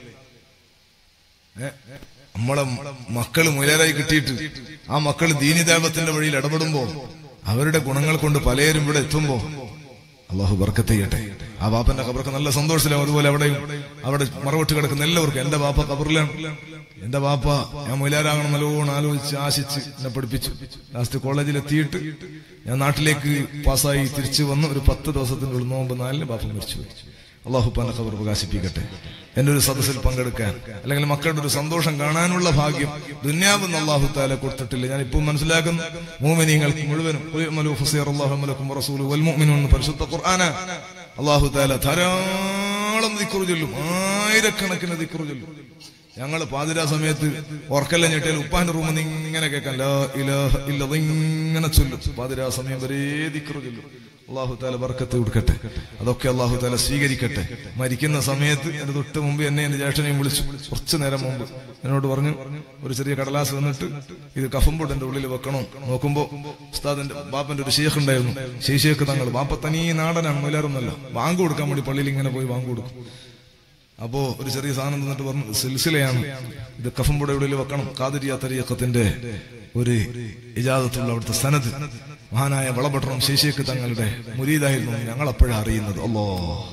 ഏ? നമ്മളെ മക്കള് മുയലായി കിട്ടിയിട്ട് ആ മക്കൾ ദീനിദേവത്തിന്റെ വഴിയിൽ ഇടപെടുമ്പോ അവരുടെ ഗുണങ്ങൾ കൊണ്ട് പലരും ഇവിടെ എത്തുമ്പോ അള്ളാഹു ബർക്കത്ത് ചെയ്യട്ടെ ആ ബാപ്പന്റെ കബർക്ക് നല്ല സന്തോഷത്തിലാവും അതുപോലെ അവിടെയും അവിടെ മറവിട്ട് കിടക്കുന്ന എല്ലാവർക്കും എന്റെ ബാപ്പ കബറിലാണ് എന്റെ ബാപ്പ ഞാൻ മുയലാരാകണം നല്ലോണം ആലോചിച്ച് ആശിച്ച് എന്നെ പഠിപ്പിച്ചു ലാസ്റ്റ് കോളേജിൽ എത്തിയിട്ട് ഞാൻ നാട്ടിലേക്ക് പാസ്സായി തിരിച്ചു വന്ന് ഒരു പത്ത് ദിവസത്തിന്റെ ഉള്ളിൽ നോമ്പ് നാലിന് ബാപ്പ മരിച്ചു പോയി അള്ളാഹു പന ഖബർ പ്രകാശിപ്പിക്കട്ടെ എന്റെ ഒരു സദസ്സിൽ പങ്കെടുക്കാൻ അല്ലെങ്കിൽ മക്കളുടെ ഒരു സന്തോഷം കാണാനുള്ള ഭാഗ്യം ദുന്യാവെന്ന് അള്ളാഹു താല കൊടുത്തിട്ടില്ല ഞാൻ ഇപ്പോൾ മനസ്സിലാക്കുന്നു മൂമിനീങ്ങൾക്ക് മുഴുവനും ഖുൽ ഇഅ്മലൂ ഫസയറല്ലാഹു ലക്കും വറസൂലുഹു വൽ മുഅ്മിനൂൻ എന്ന് പരിശുദ്ധ ഖുർആന അള്ളാഹു താല ധാരാളം ദിക്റ് ചൊല്ലും ആയിരക്കണക്കിന് ദിക്റ് ചൊല്ലും ഞങ്ങള് പാതിരാ സമയത്ത് ഉറക്കെല്ലാം ഞെട്ടിയാൽ ഉപ്പാന്റെ റൂമിൽ നിന്ന് ഇങ്ങനെ കേൾക്കാം ലാ ഇലാഹ ഇല്ല ഇങ്ങനെ ചൊല്ലും പാതിരാ സമയം വരെ ദിക്റ് ചൊല്ലും അള്ളാഹു താല ബർക്കത്ത് കൊടുക്കട്ടെ അതൊക്കെ അള്ളാഹു താല സ്വീകരിക്കട്ടെ മരിക്കുന്ന സമയത്ത് എന്റെ തൊട്ട് മുമ്പ് എന്നെ എന്റെ ജ്യേഷ്ഠനെയും വിളിച്ചു കുറച്ചു നേരം മുമ്പ് എന്നോട് പറഞ്ഞു ഒരു ചെറിയ കടലാസ് വന്നിട്ട് ഇത് കഫംബോട്ട് എന്റെ ഉള്ളിൽ വെക്കണം നോക്കുമ്പോ ഉസ്താദിന്റെ ബാപ്പന്റെ ഒരു ഷേഖ് ഉണ്ടായിരുന്നു ശേഷിയൊക്കെ തങ്ങൾ ബാപ്പ തനി നാടനാണ് മൊയിലാറൊന്നല്ല വാങ്ങ് കൊടുക്കാൻ വേണ്ടി പള്ളിയിൽ ഇങ്ങനെ പോയി വാങ്ങ് കൊടുക്കും അപ്പോ ഒരു ചെറിയ സാധനം തന്നിട്ട് പറഞ്ഞു സിൽസിലയാണ് ഇത് കഫംപുട ഉള്ളിൽ വെക്കണം കാതിരിയ തരീക്കത്തിന്റെ ഒരു ഇജാദത്തുള്ള അവിടുത്തെ സനത് മഹാനായ വളപട്ടണം ശേഷിയൊക്കെ തങ്ങളുടെ മുരീദായിരുന്നു ഞങ്ങൾ അപ്പോഴാണ് അറിയുന്നത് അല്ലോ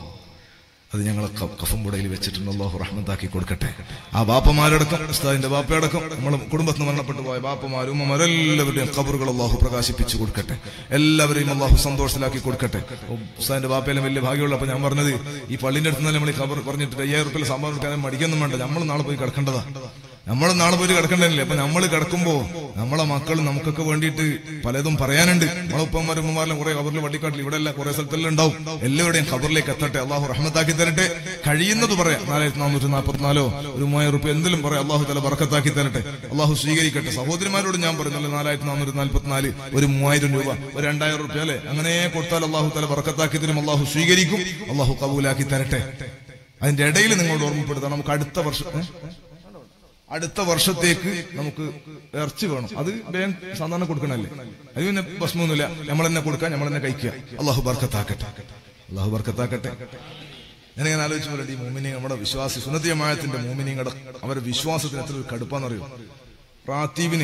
അത് ഞങ്ങളെ കഫംപുടയിൽ വെച്ചിട്ടുണ്ട് അള്ളാഹു റഹ്മത്താക്കി കൊടുക്കട്ടെ ആ ബാപ്പമാരടക്കം ഉസ്താദിന്റെ ബാപ്പയടക്കം നമ്മുടെ കുടുംബത്തിൽ മരണപ്പെട്ടു പോയ ബാപ്പമാരും ഉമ്മമാരും എല്ലാവരുടെയും കബറുകൾ അള്ളാഹു പ്രകാശിപ്പിച്ചു കൊടുക്കട്ടെ എല്ലാവരെയും അള്ളാഹു സന്തോഷത്തിലാക്കി കൊടുക്കട്ടെ ഉസ്താദിന്റെ ബാപ്പയെല്ലാം വലിയ ഭാഗ്യമുള്ള അപ്പൊ ഞാൻ പറഞ്ഞത് ഈ പള്ളിന്റെ അടുത്ത് നിന്ന് നമ്മൾ ഈ കബർ പറഞ്ഞിട്ട് അയ്യായിരം റുപ്യ സംഭാവന കൊടുക്കാൻ മടിക്കൊന്നും വേണ്ട നമ്മൾ നാളെ പോയി കിടക്കേണ്ടതാ നമ്മൾ നാളെ പോയി കിടക്കണ്ടല്ലേ അപ്പൊ നമ്മൾ കിടക്കുമ്പോ നമ്മളെ മക്കൾ നമുക്കൊക്കെ വേണ്ടിയിട്ട് പലതും പറയാനുണ്ട് നമ്മളെ ഉപ്പന്മാരും ഉമ്മമാരെല്ലാം കുറെ കബറിൽ വട്ടിക്കാട്ടിൽ ഇവിടെ അല്ല കുറെ സ്ഥലത്തെല്ലാം ഉണ്ടാവും എല്ലാവരുടെയും ഖബറിലേക്ക് എത്തട്ടെ അള്ളാഹു റഹ്മത്താക്കി തരട്ടെ കഴിയുന്നത് പറയാം നാലായിരത്തി നാനൂറ്റി നാൽപ്പത്തിനാലോ ഒരു മൂവായിരം റുപ്യ എന്തെങ്കിലും പറയാം അള്ളാഹു തല ബർക്കത്താക്കി തരട്ടെ അള്ളാഹു സ്വീകരിക്കട്ടെ സഹോദരിമാരോട് ഞാൻ പറഞ്ഞല്ലോ നാലായിരത്തി നാനൂറ്റി നാൽപ്പത്തിനാല് ഒരു മൂവായിരം രൂപ ഒരു രണ്ടായിരം റുപ്യ അല്ലെ അങ്ങനെ കൊടുത്താൽ അള്ളാഹു തല ബർക്കത്താക്കി തരും അള്ളാഹു സ്വീകരിക്കും അള്ളാഹു കബൂലാക്കി തരട്ടെ അതിന്റെ ഇടയിൽ നിങ്ങളോട് ഓർമ്മപ്പെടുത്താം നമുക്ക് അടുത്ത വർഷം ഏ? അടുത്ത വർഷത്തേക്ക് നമുക്ക് ഇറച്ചി വേണം അത് ബാങ്ക് സാധാരണ കൊടുക്കണല്ലേ അത് പിന്നെ ഭസ്മൊന്നുമില്ല നമ്മൾ തന്നെ കൊടുക്കാം നമ്മൾ തന്നെ കഴിക്കുക അള്ളാഹു ബർക്കത്താക്കട്ടെ അള്ളാഹു ബർക്കത്താക്കട്ടെ ഞാനിങ്ങനെ ആലോചിച്ചു പോലെ ഈ മോമിനി നമ്മുടെ വിശ്വാസി സുന്നത്തിയമായത്തിന്റെ മോമിനിങ്ങളുടെ അവരുടെ വിശ്വാസത്തിന് എത്ര ഒരു കടുപ്പാന്നറിയോ റാത്തീബിന്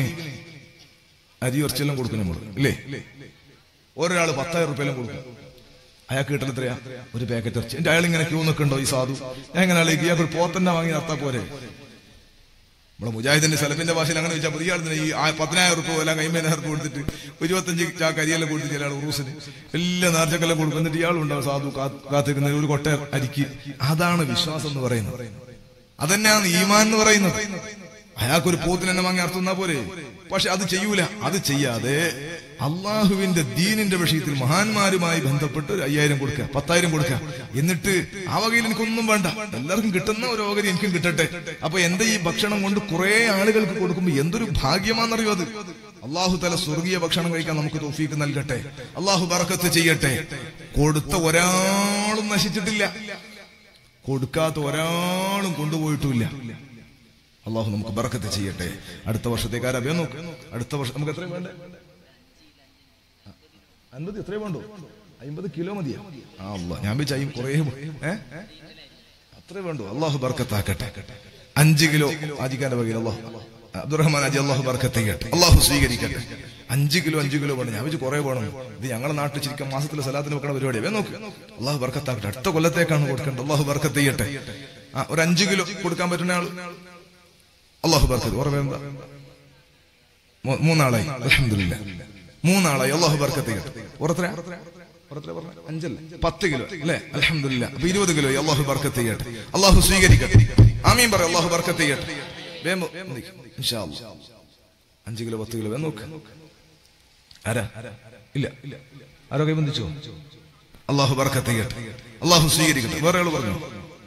അരി ഇറച്ചിയെല്ലാം കൊടുക്കും നമ്മൾ ഇല്ലേ ഒരാൾ പത്തായിരം റുപ്യെല്ലാം കൊടുക്കും അയാൾക്ക് കിട്ടൽ എത്രയാ ഒരു പാക്കറ്റ് ഇറച്ചി എന്റെ അയാൾ ഇങ്ങനെ ക്യൂ നിൽക്കണ്ടോ ഈ സാധു ഞാൻ ഇങ്ങനെ ആലോചിക്കും ഇയാൾക്ക് ഒരു പോത്തന്നെ വാങ്ങി നടത്താ പോരെ നമ്മളെ മുജാഹിദിന്റെ സലഫിന്റെ ഭാഷയിൽ അങ്ങനെ വെച്ചാൽ പുതിയ ആളിന് ഈ ആ പതിനായിരം റുപ്യ എല്ലാം കൈമേനാർക്ക് കൊടുത്തിട്ട് ഇരുപത്തഞ്ച് ചാക്ക് അരിയെല്ലാം കൊടുത്തിട്ട് ഇയാൾ ഉറൂസിന് വലിയ നേർച്ചക്കെല്ലാം കൊടുക്കും എന്നിട്ട് ഇയാളും ഉണ്ടാവും സാധു കാത്തിരിക്കുന്ന ഒരു കൊട്ട അരിക്ക് അതാണ് വിശ്വാസം എന്ന് പറയുന്നത് അതന്നെയാണ് ഈമാൻ എന്ന് പറയുന്നത് അയാൾക്കൊരു പോത്തിന് എന്നെ വാങ്ങി അർത്ഥം പോരെ പക്ഷെ അത് ചെയ്യൂല അത് ചെയ്യാതെ അള്ളാഹുവിന്റെ ദീനിന്റെ വിഷയത്തിൽ മഹാന്മാരുമായി ബന്ധപ്പെട്ട് ഒരു അയ്യായിരം കൊടുക്കുക പത്തായിരം കൊടുക്കുക എന്നിട്ട് ആ വകയിൽ എനിക്കൊന്നും വേണ്ട എല്ലാവർക്കും കിട്ടുന്ന ഒരു ഓഹരി എനിക്കും കിട്ടട്ടെ അപ്പൊ എന്റെ ഈ ഭക്ഷണം കൊണ്ട് കുറെ ആളുകൾക്ക് കൊടുക്കുമ്പോ എന്തൊരു ഭാഗ്യമാണെന്നറിയോ അത് അള്ളാഹു തല സ്വർഗീയ ഭക്ഷണം കഴിക്കാൻ നമുക്ക് തോഫീക്ക് നൽകട്ടെ അള്ളാഹു ബറക്കത്ത് ചെയ്യട്ടെ കൊടുത്ത ഒരാളും നശിച്ചിട്ടില്ല കൊടുക്കാത്ത ഒരാളും കൊണ്ടുപോയിട്ടുമില്ല അള്ളാഹു നമുക്ക് ബറക്കത്ത് ചെയ്യട്ടെ അടുത്ത വർഷത്തേക്ക് ആരാ നോക്ക് അടുത്ത വർഷം നമുക്ക് എത്രയും വേണ്ടേ അൻപത് എത്രയും വേണ്ടോ അമ്പത് കിലോ മതിയോ ആ അല്ല ഞാൻ വിചാരിച്ചു കുറേ ഏ അത്രേ വേണ്ടു അള്ളാഹു ബർക്കത്താക്കട്ടെ അഞ്ച് കിലോ ആജിക്കാന്റെ വകയിൽ അള്ളാഹു അബ്ദുറഹ്മാൻ അജി അള്ളാഹു ബർക്കത്ത് ചെയ്യട്ടെ അള്ളാഹു സ്വീകരിക്കട്ടെ അഞ്ച് കിലോ അഞ്ച് കിലോ വേണം ഞാൻ വെച്ച് കുറെ വേണം ഇത് ഞങ്ങളുടെ നാട്ടിൽ ശരിക്കും മാസത്തിൽ സലാത്തിന് വെക്കണ പരിപാടി വേ നോക്ക് അള്ളാഹു ബർക്കത്താക്കട്ടെ അടുത്ത കൊല്ലത്തേക്കാണ് കൊടുക്കേണ്ടത് അള്ളാഹു ബർക്കത്ത് ചെയ്യട്ടെ ആ ഒരു അഞ്ച് കിലോ കൊടുക്കാൻ പറ്റുന്ന ആൾ അള്ളാഹു ബർക്കത്ത് ഉറവ എന്താ മൂ- മൂന്നാളായി അലഹമില്ല മൂന്നാളായി അള്ളാഹു ബർക്കത്ത് ചെയ്യട്ടെ ഉറത്ര അഞ്ചല്ല പത്ത് കിലോ അല്ലെ അലഹമില്ല അപ്പൊ ഇരുപത് കിലോ അള്ളാഹു ബർക്കത്ത് ചെയ്യട്ടെ അള്ളാഹു സ്വീകരിക്കട്ടെ ആമീൻ പറ അള്ളാഹു ബർക്കത്ത് ചെയ്യട്ടെ വേഗം നിക്ക്. ഇൻഷാ അല്ലാ. അഞ്ച് കിലോ പത്ത് കിലോ വേഗം നോക്ക് ആരാ ഇല്ല ആരോ കൈബന്ധിച്ചോ അള്ളാഹു ബർക്കത്ത് ചെയ്യട്ടെ അള്ളാഹു സ്വീകരിക്കട്ടെ വേറെ ആള് പറഞ്ഞു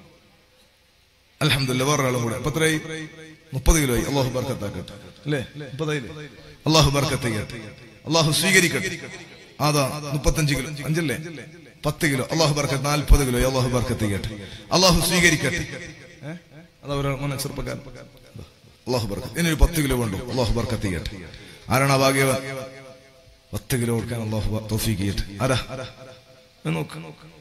അലഹമില്ല വേറെ ആളും കൂടെ അപ്പൊ എത്രയായി മുപ്പത് കിലോ ആയി അള്ളാഹു ബർക്കത്താക്കട്ടെ അല്ലേ മുപ്പതായില്ലേ അള്ളാഹു ബർക്കത്ത് ചെയ്യട്ടെ അള്ളാഹു സ്വീകരിക്കട്ടെ അതാ മുപ്പത്തഞ്ച് കിലോ അഞ്ചല്ലേ പത്ത് കിലോ അള്ളാഹു ബർക്കത്ത് നാൽപ്പത് കിലോ അള്ളാഹു ബർക്കത്ത് ചെയ്യട്ടെ അള്ളാഹു സ്വീകരിക്കട്ടെ ഏ? അതാ ഒരാൾ മോനെ ചെറുപ്പക്കാരൻ അള്ളാഹു ബർക്കത്ത് ഇനി ഒരു പത്ത് കിലോ വേണ്ടു അള്ളാഹു ബർക്കത്ത് ചെയ്യട്ടെ ആരാണ് ആ ഭാഗ്യവൻ പത്ത് കിലോ കൊടുക്കാൻ അള്ളാഹു തോഫീക്ക് ചെയ്യട്ടെ ആരാ ഇത് നോക്ക്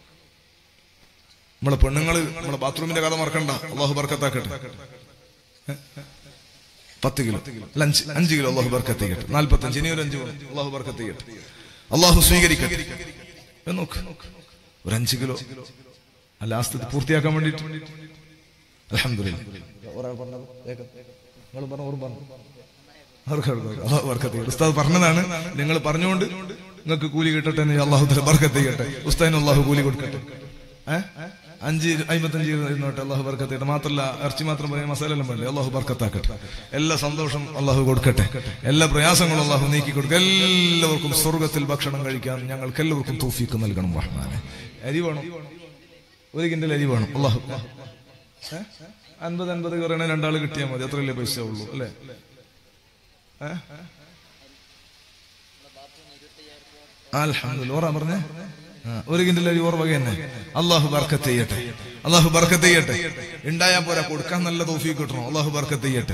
നമ്മളെ പെണ്ണുങ്ങള് നമ്മളെ ബാത്റൂമിന്റെ കഥ മറക്കണ്ട അള്ളാഹു ബർക്കത്താക്കട്ടെ ഏ? പത്ത് കിലോ അല്ല അഞ്ച് അഞ്ച് കിലോ അള്ളാഹു ബർക്കത്ത് ചെയ്യട്ടെ നാൽപ്പത്തഞ്ച് ഇനി ഒരു അഞ്ച് വേണം. അള്ളാഹു ബർക്കത്ത് ചെയ്യട്ടെ അള്ളാഹു സ്വീകരിക്കട്ടെ ഇത് നോക്ക് ഒരു അഞ്ച് കിലോ ആ ലാസ്റ്റ് പൂർത്തിയാക്കാൻ വേണ്ടിട്ട് അലഹമില്ല ഒരാൾ പറഞ്ഞത് വേഗം. നിങ്ങൾ പറഞ്ഞ ഓർമ്മ പറഞ്ഞു അവർക്ക് അവർക്ക് അവർക്ക് അള്ളാഹു ബർക്കത്ത് ചെയ്യട്ടെ ഉസ്താദ് പറഞ്ഞതാണ് നിങ്ങൾ പറഞ്ഞുകൊണ്ട് നിങ്ങൾക്ക് കൂലി കിട്ടട്ടെ എന്ന് അള്ളാഹു തആല ബർക്കത്ത് ചെയ്യട്ടെ ഉസ്താദിന് അള്ളാഹു കൂലി കൊടുക്കട്ടെ ഏഹ് അഞ്ച് അമ്പത്തഞ്ച് ഇരുന്നോട്ടെ അള്ളാഹു ബർക്കത്ത് ചെയ്യട്ടെ മാത്രല്ല ഇറച്ചി മാത്രം പറയാൻ മസാല എല്ലാം പറയില്ലേ അള്ളാഹു ബർക്കത്താക്കട്ടെ എല്ലാ സന്തോഷം അള്ളാഹു കൊടുക്കട്ടെ എല്ലാ പ്രയാസങ്ങളും അള്ളാഹു നീക്കി കൊടുക്കുക എല്ലാവർക്കും സ്വർഗത്തിൽ ഭക്ഷണം കഴിക്കാൻ ഞങ്ങൾക്ക് എല്ലാവർക്കും തൂഫീക്ക് നൽകണം റഹ്മാനെ അരി വേണം ഒരു കിൻഡൽ അരി വേണം അള്ളാഹു ഏഹ്? അൻപത് അൻപത് കുറയണ രണ്ടാൾ കിട്ടിയാൽ മതി അത്രയല്ലേ പൈസ ഉള്ളൂ അല്ലേ ഏഹ്? അൽഹംദുലില്ലാ ഓറാ പറഞ്ഞേ ആ, ഒരു കിൻഡൽ അരി ഓർ വക തന്നെ അള്ളാഹു ബർക്കത്ത് ചെയ്യട്ടെ അള്ളാഹു ബർക്കത്ത് ചെയ്യട്ടെ ഉണ്ടായാ പോരാ കൊടുക്കാൻ നല്ല തോഫി കിട്ടണം അള്ളാഹു ബർക്കത്ത് ചെയ്യട്ടെ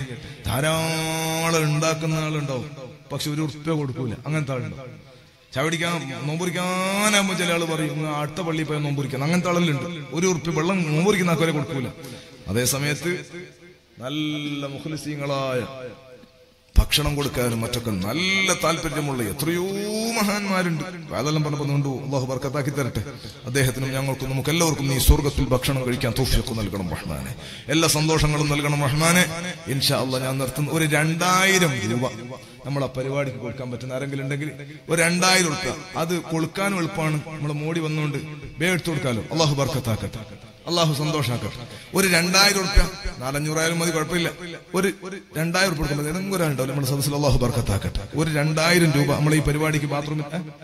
ധാരാളം ഉണ്ടാക്കുന്ന ആളുണ്ടാവും പക്ഷെ ഒരു ഉറുപ്പ്യ കൊടുക്കൂല അങ്ങനത്തെ ആളുണ്ടാവും ചവിടിക്കാൻ നോമ്പുരിക്കാനാകുമ്പോ ചില ആള് പറയും "ഇങ്ങ് അടുത്ത പള്ളിയിൽ പോയി നോമ്പുരിക്കണം അങ്ങനത്തെ ആളല്ലുണ്ട് ഒരു ഉറുപ്പ്യ വെള്ളം നോമ്പുരിക്കുന്ന ആൾക്കാരെ കൊടുക്കൂല അതേ സമയത്ത് നല്ല മുഖലിസീങ്ങളായ ഭക്ഷണം കൊടുക്കാനും മറ്റൊക്കെ നല്ല താല്പര്യമുള്ള എത്രയോ മഹാന്മാരുണ്ട് അതെല്ലാം പറഞ്ഞുകൊണ്ട് അള്ളാഹു ബർക്കത്താക്കി തരട്ടെ അദ്ദേഹത്തിനും ഞങ്ങൾക്കും നമുക്ക് എല്ലാവർക്കും നീ സ്വർഗത്തിൽ ഭക്ഷണം കഴിക്കാൻ തോഫിയൊക്കെ നൽകണം റഹ്മാനെ എല്ലാ സന്തോഷങ്ങളും നൽകണം റഹ്മാനെ ഇൻഷാ അള്ളാഹ് ഞാൻ നിർത്തുന്നു ഒരു രണ്ടായിരം രൂപ നമ്മളെ പരിപാടിക്ക് കൊടുക്കാൻ പറ്റുന്ന ആരെങ്കിലും ഉണ്ടെങ്കിൽ ഒരു രണ്ടായിരം ഉറുപ്പ അത് കൊടുക്കാനും എളുപ്പമാണ് നമ്മൾ മോടി വന്നുകൊണ്ട് ബേ എടുത്തു കൊടുക്കാലോ അള്ളാഹു ബർക്കത്താക്കട്ടെ അള്ളാഹു സന്തോഷാക്കട്ടെ ഒരു രണ്ടായിരം ഉറുപ്യ നാലഞ്ഞൂറായാലും മതി കുഴപ്പമില്ല ഒരു ഒരു രണ്ടായിരം ഉറുപ്യ കൊടുക്കുമ്പോൾ ഏതെങ്കിലും ഒരാളുണ്ടാവും നമ്മുടെ സദസ്സിൽ അള്ളാഹു ബർക്കത്താക്കട്ടെ ഒരു രണ്ടായിരം രൂപ നമ്മൾ ഈ പരിപാടിക്ക് ബാത്റൂമിൽ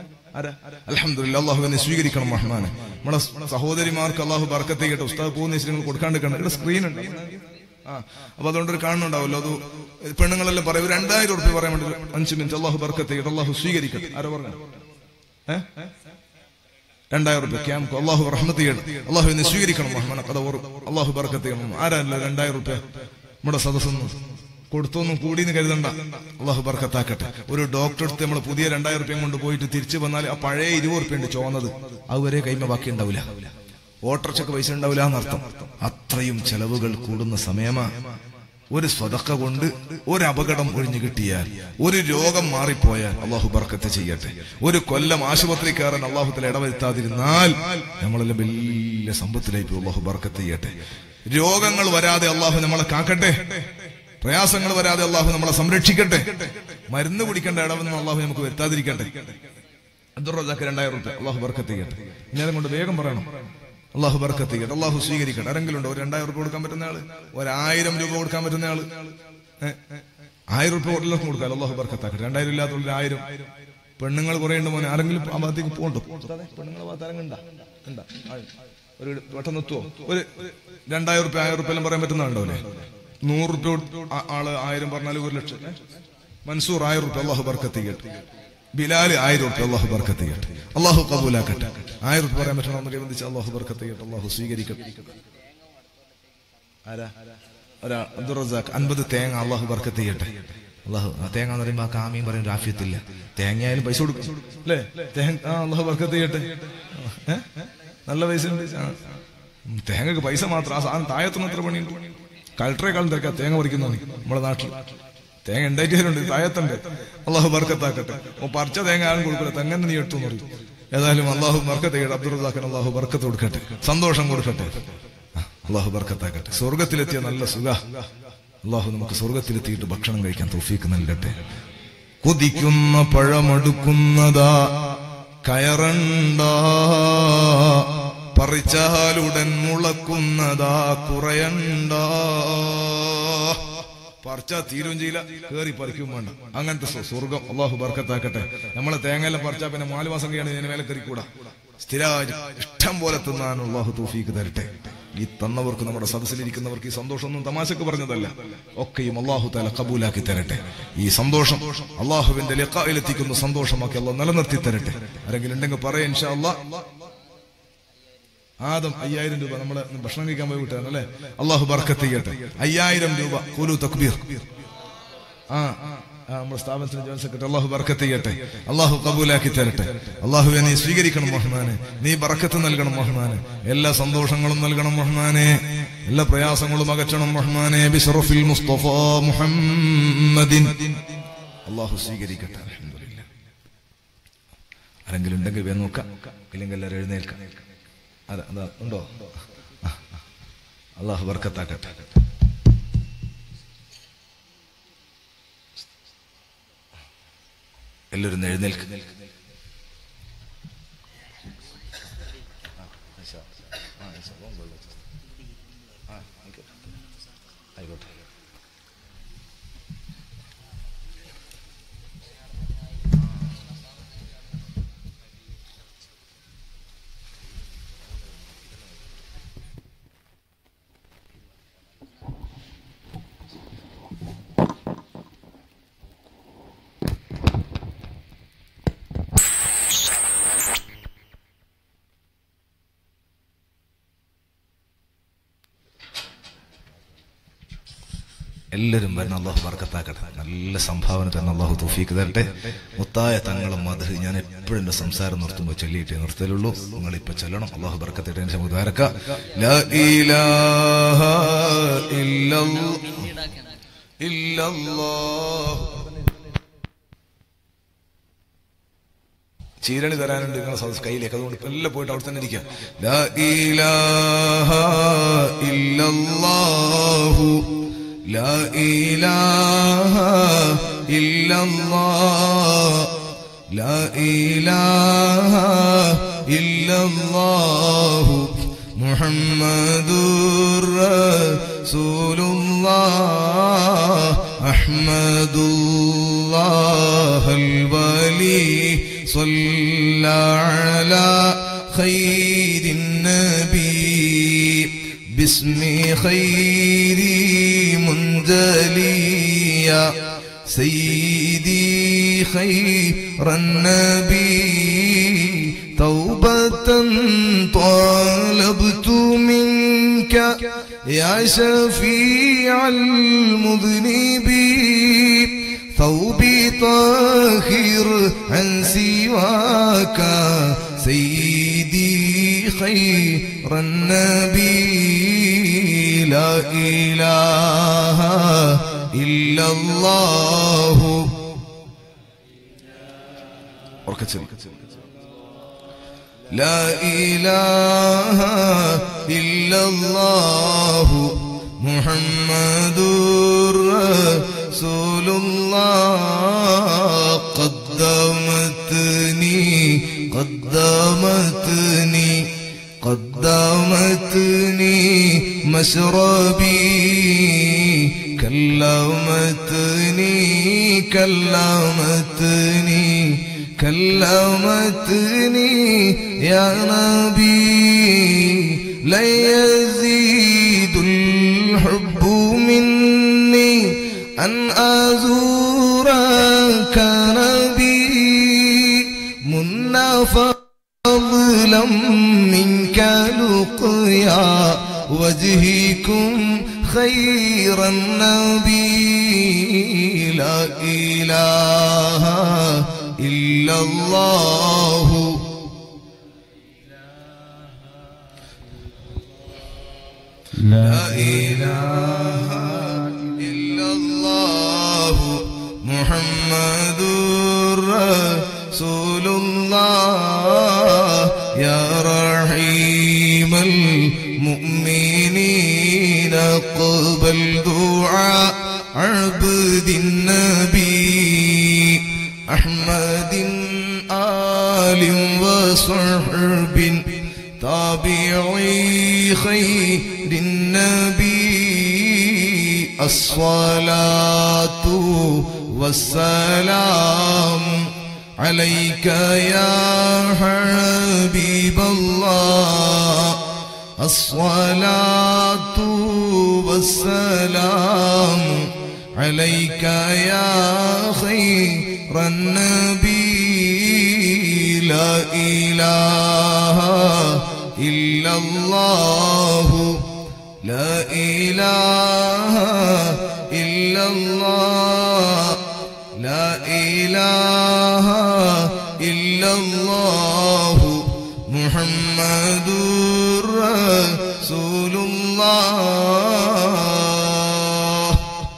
അലഹമില്ല അള്ളാഹു എന്നെ സ്വീകരിക്കണം റഹ്മാനെ നമ്മളെ സഹോദരിമാർക്ക് അള്ളാഹു ബർക്കത്ത് ചെയ്യട്ടെ ഉസ്താദ് പോകുന്ന വെച്ചിട്ട് നിങ്ങൾ കൊടുക്കാണ്ട് കണ്ട ഇവിടെ സ്ക്രീൻ ഉണ്ട് ആ അപ്പൊ അതുകൊണ്ട് ഒരു കാണുന്നുണ്ടാവല്ലോ അത് പെണ്ണുങ്ങളെല്ലാം പറയും ഒരു രണ്ടായിരം ഉറുപ്യ പറയാൻ വേണ്ടി ഒരു അഞ്ച് മിനിറ്റ് അള്ളാഹു ബർക്കത്ത് ചെയ്യട്ടെ അള്ളാഹു സ്വീകരിക്കട്ടെ ആരോ പറഞ്ഞു ഏഹ് രണ്ടായിരം റുപ്യ ക്യാമ്പ് അള്ളാഹു റഹ്മത്ത് ചെയ്യണം അള്ളാഹു എന്നെ സ്വീകരിക്കണം റഹ്മാന കഥ ഓറും അള്ളാഹു ബർക്കത്ത് ചെയ്യണം ആരല്ല രണ്ടായിരം റുപ്യ നമ്മുടെ സദസ്സൊന്നും കൊടുത്തൊന്നും കൂടിന്ന് കരുതണ്ട അള്ളാഹു ബർക്കത്താക്കട്ടെ ഒരു ഡോക്ടർ അടുത്ത് നമ്മൾ പുതിയ രണ്ടായിരം റുപ്യം കൊണ്ട് പോയിട്ട് തിരിച്ചു വന്നാൽ ആ പഴയ ഇരുപത് റുപ്യ ഉണ്ട് ചോന്നത് അതുവരെ കൈമ ബാക്കി ഉണ്ടാവില്ല ഓട്ടർച്ചക്ക് പൈസ ഉണ്ടാവില്ല എന്നർത്ഥം അത്രയും ചെലവുകൾ കൂടുന്ന സമയമാ ഒരു സ്വതക്ക കൊണ്ട് ഒരു അപകടം ഒഴിഞ്ഞു കിട്ടിയാൽ ഒരു രോഗം മാറിപ്പോയാൽ അള്ളാഹു ബർക്കത്ത് ചെയ്യട്ടെ ഒരു കൊല്ലം ആശുപത്രി കയറാൻ അള്ളാഹുത്തിൽ ഇടവരുത്താതിരുന്നാൽ നമ്മളെല്ലാം വലിയ സമ്പത്തിലേക്ക് അള്ളാഹു ബർക്കത്ത് ചെയ്യട്ടെ രോഗങ്ങൾ വരാതെ അള്ളാഹു നമ്മളെ കാക്കട്ടെ പ്രയാസങ്ങൾ വരാതെ അള്ളാഹു നമ്മളെ സംരക്ഷിക്കട്ടെ മരുന്ന് കുടിക്കേണ്ട ഇടവെന്ന് അള്ളാഹു നമുക്ക് വരുത്താതിരിക്കട്ടെ അബ്ദുറജാക്ക് രണ്ടായിരം റുപ്യ അള്ളാഹു ബർക്കത്ത് ചെയ്യട്ടെ ഇന്നലെ കൊണ്ട് വേഗം പറയണം അള്ളാഹു ബർക്കത്ത് ചെയ്യട്ടെ അള്ളാഹു സ്വീകരിക്കട്ടെ ആരെങ്കിലും ഉണ്ടോ ഒരു രണ്ടായിരം രൂപ കൊടുക്കാൻ പറ്റുന്ന ആള് ഒരായിരം രൂപ കൊടുക്കാൻ പറ്റുന്ന ആള് ഏ? ആയിരം രൂപ എല്ലാവർക്കും കൊടുക്കാം അള്ളാഹു ബർക്കത്താക്കട്ടെ രണ്ടായിരം ഇല്ലാത്തുള്ള ആയിരം പെണ്ണുങ്ങൾ കുറെ ഉണ്ട് മോനെ ആരെങ്കിലും ആ ഭാഗത്തേക്ക് പോകണ്ടോ പെണ്ണുങ്ങളെ ഭാഗത്ത് ആരെങ്കിലും ഉണ്ടാ ഉണ്ടാ ആയി. ഒരു വട്ടം നിർത്തുവോ ഒരു രണ്ടായിരം റുപ്യ ആയിരം റുപ്യ എല്ലാം പറയാൻ പറ്റുന്നുണ്ടോ നൂറ് റുപ്യ ആള് ആയിരം പറഞ്ഞാൽ ഒരു ലക്ഷം ഏ? മൻസൂർ ആയിരം റുപ്യ അള്ളാഹു ബർക്കത്ത് ചെയ്യട്ടെ ബിലാല് ആയിരം റുപ്യ അള്ളാഹു ബർക്കത്ത് ചെയ്യട്ടെ അള്ളാഹു കബൂലാക്കട്ടെ ആയിരം റുപ്യ പറയാൻ പറ്റണം എന്നൊക്കെ ബന്ധിച്ച് അള്ളാഹു ബർക്കത്ത് ചെയ്യട്ടെ അള്ളാഹു സ്വീകരിക്കട്ടെ ആരാ ഒരാ അബ്ദുൾ റസാഖ് അൻപത് തേങ്ങ അള്ളാഹു ബർക്കത്ത് ചെയ്യട്ടെ അള്ളാഹു ആ തേങ്ങ എന്ന് പറയുമ്പോൾ ആ കാമിയും പറയും രാഫ്യത്തില്ല തേങ്ങയായാലും പൈസ കൊടുക്കും അല്ലേ തേങ്ങ ആ അള്ളാഹു വർക്കത്ത് ചെയ്യട്ടെ ഏ? നല്ല പൈസ ഉണ്ട് ആ. ഉം, തേങ്ങക്ക് പൈസ മാത്രം ആ സാധനം താഴത്തുനിന്ന് എത്ര പണിയുണ്ട് കളക്ടറേക്കാളും തിരക്കാ തേങ്ങ പറിക്കുന്നതാണ് നമ്മുടെ നാട്ടിൽ തേങ്ങ ഉണ്ടാക്കിയവരുണ്ട് താഴത്തുണ്ട് അള്ളാഹു ബർക്കത്താക്കട്ടെ ഓ പറിച്ച തേങ്ങ ആരും കൊടുക്കില്ല തെങ്ങനെ നീ എടുത്തു എന്ന് പറയും ഏതായാലും അള്ളാഹു ബർക്കത്ത് ചെയ്യട്ടെ അബ്ദുൾ റസാഖൻ അള്ളാഹു ബർക്കത്ത് കൊടുക്കട്ടെ സന്തോഷം കൊടുക്കട്ടെ ആ, അള്ളാഹു ബർക്കത്താക്കട്ടെ സ്വർഗത്തിലെത്തിയ നല്ല സുഖ അള്ളാഹു നമുക്ക് സ്വർഗത്തിലെത്തിയിട്ട് ഭക്ഷണം കഴിക്കാൻ തോഫീക്ക് നൽകട്ടെ കുതിക്കുന്ന പഴമടുക്കുന്നതാ കയറണ്ട പറിച്ചാലുടൻ മുളക്കുന്നതാ കുറയണ്ട പറിച്ചാ തീരും ചെയ്യില്ല കേറി പറിക്കും വേണ്ട അങ്ങനത്തെ സ്വ- സ്വർഗം അള്ളാഹു ബർക്കത്താക്കട്ടെ നമ്മളെ തേങ്ങയെല്ലാം പറിച്ചാ പിന്നെ നാല് മാസം കഴിയാണ് ഇതിന് മേലെ കയറിക്കൂടാ സ്ഥിരമായി ഇഷ്ടം പോലെ തിന്നാൻ അള്ളാഹു തൗഫീക്ക് തരട്ടെ ഈ തന്നവർക്ക് നമ്മുടെ സദസ്സിലിരിക്കുന്നവർക്ക് ഈ സന്തോഷമൊന്നും തമാശക്ക് പറഞ്ഞതല്ല ഒക്കെയും അള്ളാഹു താല കബൂലാക്കി തരട്ടെ ഈ സന്തോഷം അള്ളാഹുവിന്റെ ലിഖായിലെത്തിക്കുന്ന സന്തോഷമാക്കി അള്ളാഹ് നിലനിർത്തി തരട്ടെ ആരെങ്കിലും ഉണ്ടെങ്കിൽ പറയാം ഇൻഷാ അള്ളാഹ് ആദം അയ്യായിരം രൂപ നമ്മള് ഭക്ഷണം കഴിക്കാൻ പോയി വിട്ടാണ് അല്ലെ അള്ളാഹു ബർക്കത്ത് ചെയ്യട്ടെ അയ്യായിരം രൂപ കുലു തക്ബീർ ആ ആ, നമ്മുടെ സ്ഥാപനത്തിന് ജോയിൻ സെക്രട്ടറി അള്ളാഹു ബർക്കത്ത് ചെയ്യട്ടെ അള്ളാഹു കബൂലാക്കി തരട്ടെ അള്ളാഹുവെ നീ സ്വീകരിക്കണം മഹ്മാനെ നീ ബർക്കത്ത് നൽകണം മഹ്മാനെ എല്ലാ സന്തോഷങ്ങളും നൽകണം മഹ്മാനെ എല്ലാ പ്രയാസങ്ങളും അകറ്റണം മഹ്മാനെ ബിഷറഫിൽ മുസ്തഫ മുഹമ്മദിൻ അള്ളാഹു സ്വീകരിക്കട്ടെ അൽഹംദുലില്ലാ ആരെങ്കിലും ഉണ്ടെങ്കിൽ വേഗം നോക്കാം ഇല്ലെങ്കിൽ എല്ലാവരും എഴുന്നേൽക്കാം അതെ അതാ ഉണ്ടോ ആ, ആ. അള്ളാഹു ബർക്കത്താക്കട്ടെ എല്ലാവരും ഒന്ന് എഴുന്നേൽക്ക് ആയിക്കോട്ടെ എല്ലാവരും വരുന്ന അള്ളാഹു ബർക്കത്താക്കട്ടെ നല്ല സംഭാവന തന്നെ അള്ളാഹു തൗഫീക്ക് തരട്ടെ മുത്തായ തങ്ങളും മധു ഞാൻ എപ്പോഴും എന്റെ സംസാരം നിർത്തുമ്പോൾ ചൊല്ലിയിട്ടേ നിർത്തലുള്ളൂ നിങ്ങൾ ഇപ്പൊ ചൊല്ലണം അള്ളാഹു ബർക്കത്തിട്ട് എന്നെ നമുക്ക് ദ്വാരക്ക ലാ ഇലാഹ ഇല്ലല്ലാഹ് ഇല്ലല്ലാഹ് ചീരണി തരാനുണ്ട് നിങ്ങളെ സദസ് കയ്യിലേക്ക് അതുകൊണ്ട് ഇപ്പൊ എല്ലാം പോയിട്ട് അവിടെ തന്നെ ഇരിക്കാം ലാ ഇലാഹ ഇല്ലല്ലാഹു ലാ ഇലാഹ ഇല്ലല്ലാഹ് ലാ ഇലാഹ ഇല്ലല്ലാഹു മുഹമ്മദുർ റസൂലുള്ളാഹ് അഹ്മദുല്ലാഹൽ വലി صلى على خير النبي باسم خير منزلي يا سيدي خير النبي توبة طالبت منك يا شفيع المذنبين ثوبي طاهر عن سواك سيدي خير النبي لا إله إلا الله لا إله إلا الله محمد رسول الله قدمتني قدمتني قدمتني مشربي كلمتني كلمتني كلمتني يا نبي لا يزيد الحب مني أن أزورك نبي منا فضلا منك لقيا وجهكم خير النبي لا إله إلا الله لا إله إلا الله محمد رسول الله يا رحيم المؤمنين اقبل دعاء عبد النبي أحمد آل وصحب تابعي خير النبي الصلاة والسلام عليك يا حبيب الله الصلاة والسلام عليك يا خير النبي لا إله إلا الله لا إله إلا الله لا إله إلا الله محمد رسول الله